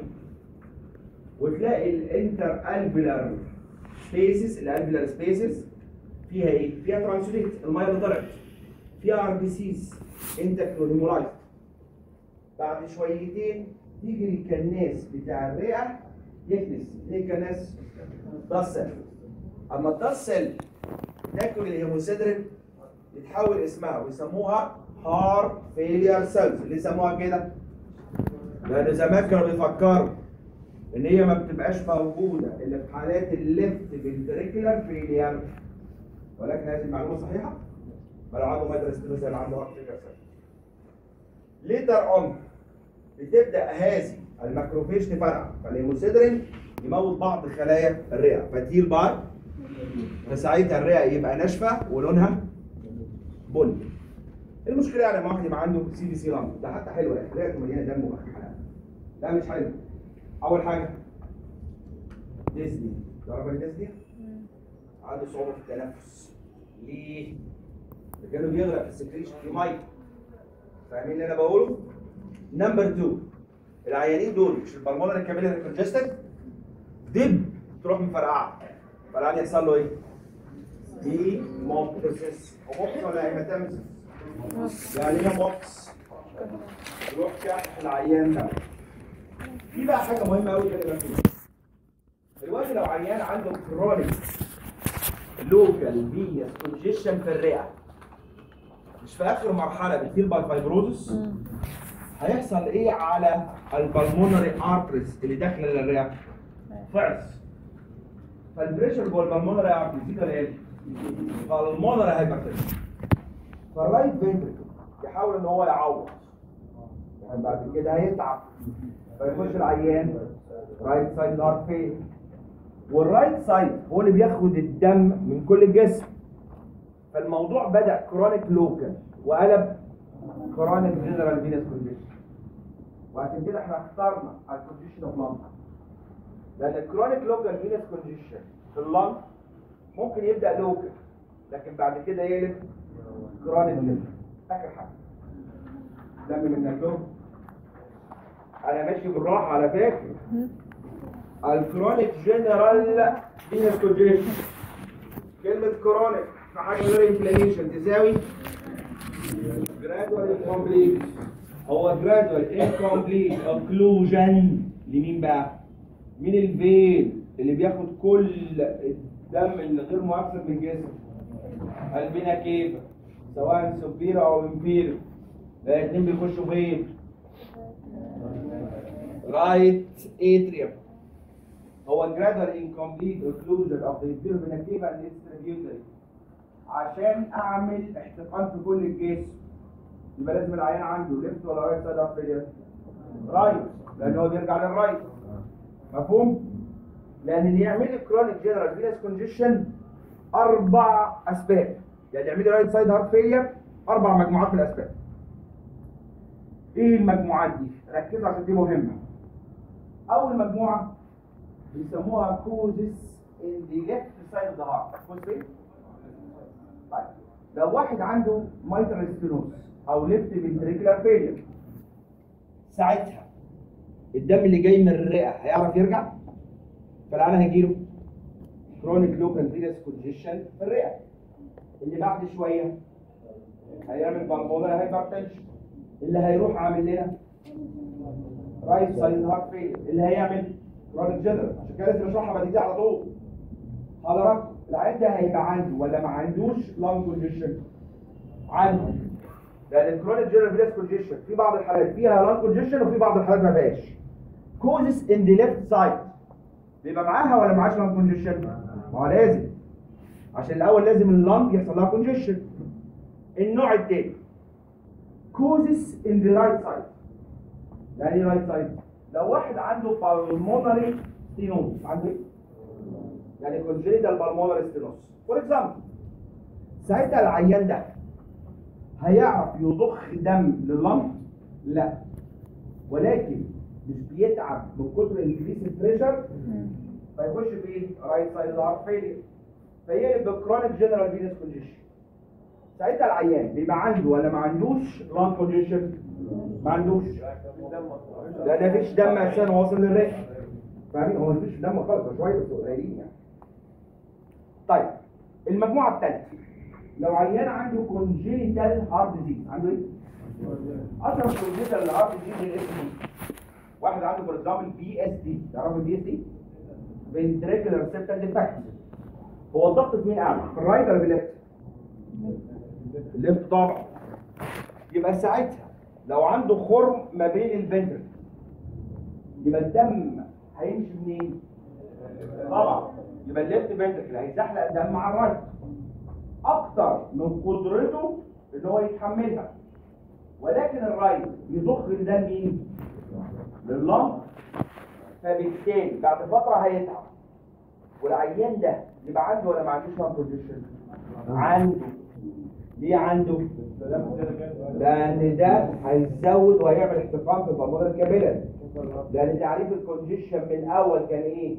وتلاقي الانتر الفيلر سبيسز الالفيلر سبيسز فيها ايه؟ فيها ترانسليت الميه اللي طلعت فيها ار بي سيز انتكلوهيمولايت بعد شويتين تيجي الكناس بتاع الرئه يكنس ايه الكناس؟ تصل اما التصل تاكل الهيموسيدرين يتحول اسمها ويسموها هار فيلير سيلز اللي يسموها كده لان زمان كانوا بيفكروا ان هي ما بتبقاش موجوده الا في حالات الليفت فنتريكولار فيلير ولكن هذه المعلومه صحيحه؟ ما لو عنده مدرسه مثلا اللي عنده هارت فيلير سيلز ليتر اون بتبدا هذه الماكروفيج تفرقع فالهيموسيدرين يموت بعض خلايا الرئه فتيل باي فساعتها الرئه يبقى ناشفه ولونها بني المشكله يعني لما واحد يبقى عنده سي بي سي لانج ده حتى حلوه يعني رئته مليانه دم وحرقان لا مش حلو اول حاجه ديزني تعرف ايه ديزني؟ عنده صعوبه في التنفس ليه؟ ده كانوا بيغرق في السكريشن في ميه فاهمين اللي انا بقوله؟ نمبر 2 العيانين دول مش البلمونري كابيلاري كونجستد دب تروح مفرقعه فالعيان يحصل له ايه؟ دي موكسس موكس ولا هيماتامسس؟ يعني ايه موكس؟ يروح كح العيان ده في بقى حاجه مهمه قوي كده فيها دلوقتي لو عيان عنده كرونيك لوكال فينس كونجيشن في الرئه مش في اخر مرحله بتجيل باي فايبروزس هيحصل ايه على البلمونري ارتريز اللي داخله للرئه؟ فعص فالبريشر جوه البلمونري ارتريز دي ولا ايه؟ فالمونري هايبرتنشن فالرايت فنتركل يحاول ان هو يعوض يعني بعد كده هيتعب فيخش العيان رايت سايد هارت فيل والرايت سايد هو اللي بياخد الدم من كل الجسم فالموضوع بدا كرونيك لوكال وقلب كرونيك جنرال فينس كونديشن وعشان كده احنا اخترنا الكونديشن اوف لانج لان الكرونيك لوكال فينس كونديشن في اللنج ممكن يبدا لوكال لكن بعد كده يقلب كرونيك جنرال اخر حاجه دم من النوم انا ماشي بالراحه على فكره الكرونيك جنرال فينس كونديشن كلمه كرونيك في حاجه غير انفلاميشن تساوي جرادوال انكمبليت هو جرادوال انكمبليت اوكلوجن لمين بقى؟ مين الفين اللي بياخد كل الدم اللي غير مؤثر من الجسم؟ الفينا كيف سواء سوبيرا او انفيرا الاثنين بيخشوا فين؟ رايت اتريوم هو جرادوال انكمبليت اوكلوجن اوف ذا انفيرا فينا كيف اند ديستريبيوتري عشان اعمل احتقان في كل الجسم يبقى لازم العيان عنده ليفت ولا رايت سايد اوف فيلير رايت لان هو بيرجع للرايت مفهوم لان اللي يعمل لي كرونيك جنرال فينس كونجيشن اربع اسباب يعني يعمل لي رايت سايد هارت فيلير اربع مجموعات من الاسباب ايه المجموعات دي ركزوا عشان دي مهمه اول مجموعه بيسموها كوزس ان ذا ليفت سايد اوف ذا هارت كوز فين طيب لو واحد عنده مايترال ستينوز او ليفت فنتريكولار فيلير ساعتها الدم اللي جاي من الرئه هيعرف يرجع فالعيان هيجيله كرونيك لوكال فينس كونجيشن في الرئه اللي بعد شويه هيعمل بالمونر هايبرتنشن اللي هيروح عامل لنا رايت سايد هارت فيلير اللي هيعمل كرونيك جنرال عشان كده لازم اشرحها بعد دي على طول حضرتك العيان ده هيبقى عنده ولا ما عندوش لانج كونجيشن عنده لان الكرونيك جنرال فينس كونجيشن في بعض الحالات فيها لانج كونجيشن وفي بعض الحالات ما فيهاش كوزس ان ذا ليفت سايد بيبقى معاها ولا معاش لانج كونجيشن ما هو لازم عشان الاول لازم اللانج يحصل لها كونجيشن النوع الثاني كوزس ان ذا رايت سايد يعني ايه رايت سايد لو واحد عنده بالمونري ستينوز عنده ايه يعني كونجينيتال بالمونري ستينوز فور اكزامبل ساعتها العيان ده هيعرف يضخ دم لللنج لا ولكن مش بيتعب من كتر انكريس البريشر فيخش في ايه رايت سايد هارت فيلير فيقلب بكرونيك جنرال فينس كونجيشن ساعتها العيان بيبقى عنده ولا ما عندوش لانج كونجيشن ما عندوش لا ده مفيش دم عشان واصل للرئه فاهمين هو مفيش دم خالص هو شويه بس قليلين يعني طيب المجموعه الثالثه لو عيان عنده كونجينيتال هارت ديزيز عنده ايه؟ اصلا كونجينيتال هارت ديزيز اسمه واحد عنده فور اكزامبل بي اس دي تعرفوا البي اس دي؟ فنتريكولار سيبتال ديفكت هو الضغط في مين اعلى؟ في الرايت ولا في الليفت؟ الليفت طبعا يبقى ساعتها لو عنده خرم ما بين الفنتركل يبقى الدم هيمشي منين؟ طبعا يبقى الليفت فنتركل هيزحلق الدم على الرايت اكتر من قدرته ان هو يتحملها ولكن الرايت بيضخ الدم مين؟ لللنج فبالتالي بعد فتره هيتعب والعيان ده يبقى عنده ولا ما عندوش لانج كونديشن؟ عنده ليه عنده؟ لان ده هيزود وهيعمل احتقان في البلمونر الكابيلاري لان تعريف الكونجيشن من الاول كان ايه؟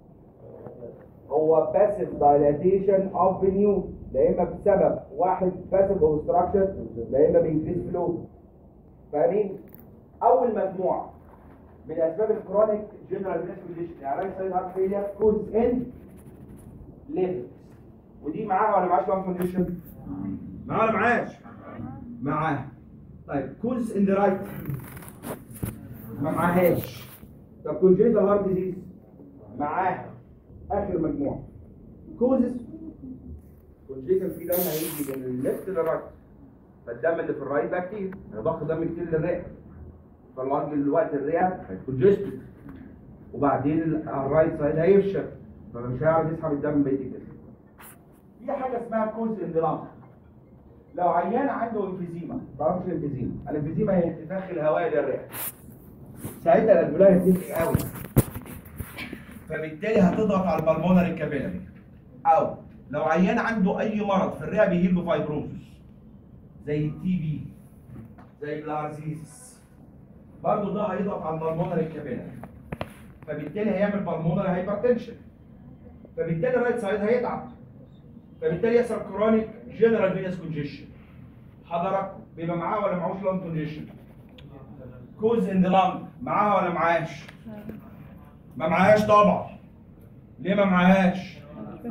هو باسيف دايلاتيشن اوف فينيو لا اما بسبب واحد باسيف اوبستراكشن لا اما بانكريس فلو فاهمين؟ اول مجموعه من اسباب الكرونيك جنرال فينس كونديشن يعني رايت سايد هارت فيلير كوز ان ليفت ودي معاها ولا معاش لانج كونديشن؟ معاه ولا معاش؟ معاه طيب كوز ان ذا رايت ما معاهاش طب كونجيتال هارت ديزيز معاها اخر مجموعه كوزز كونجيتال في دم هيجي من الليفت للرايت فالدم اللي في الرايت بقى كتير هيضخ دم كتير للرئه فالراجل الوقت الرئه هيكونجستد وبعدين الرايت سايد هيفشل فمش هيعرف يسحب الدم من بقيه الجسم في حاجه اسمها كوز ان ذا لو عيان عنده انفيزيما ما تعرفش الانفيزيما الانفيزيما هي انتفاخ الهواء للرئه ساعتها الادويه هتدفي قوي فبالتالي هتضغط على البلمونري كابيلاري او لو عيان عنده اي مرض في الرئه بيجيب له فايبروزس زي التي بي زي الارزيز برضه ده هيضغط على البلمونري كابيلاري فبالتالي هيعمل بالمونري هايبرتنشن فبالتالي الرايت سايد هيتعب فبالتالي يحصل كرونيك جنرال فينس كونجيشن حضراتكم بيبقى معاه ولا معهوش لانج كونجيشن كوز ان ذا لانج معاها ولا معاهاش ما معاهاش طبعا ليه ما معاهاش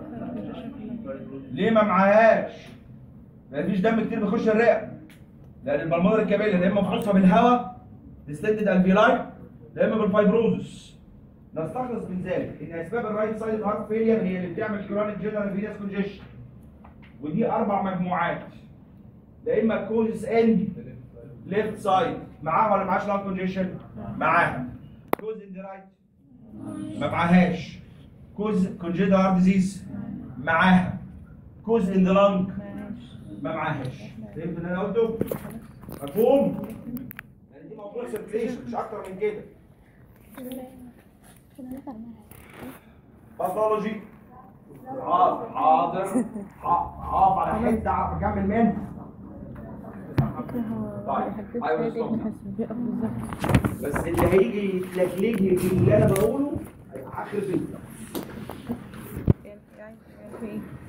ليه ما معاهاش مفيش دم كتير بيخش الرئه لان البلمونري الكابيلا يا اما محوطه بالهواء ديستندد الفيلاي يا اما بالفايبروزس نستخلص من ذلك ان اسباب الرايت سايد هارت فيلير هي اللي بتعمل كرونيك جنرال فينس كونجيشن ودي اربع مجموعات يا اما كوزس اند ليفت سايد معاها ولا معاش لانج كونجيشن معاها كوز اند رايت ما معاهاش كوز كونجيتال هارت ديزيز معاها كوز اند لانج ما معاهاش فهمت اللي انا قلته مفهوم يعني دي موضوع سيركيليشن مش اكتر من كده باثولوجي حاضر حاضر هقف على حته اعرف اكمل منها طيب ايوه بالظبط. بس اللي هيجي يتلجلج لي في اللي انا بقوله هيبقى اخر بيت يعني في ايه؟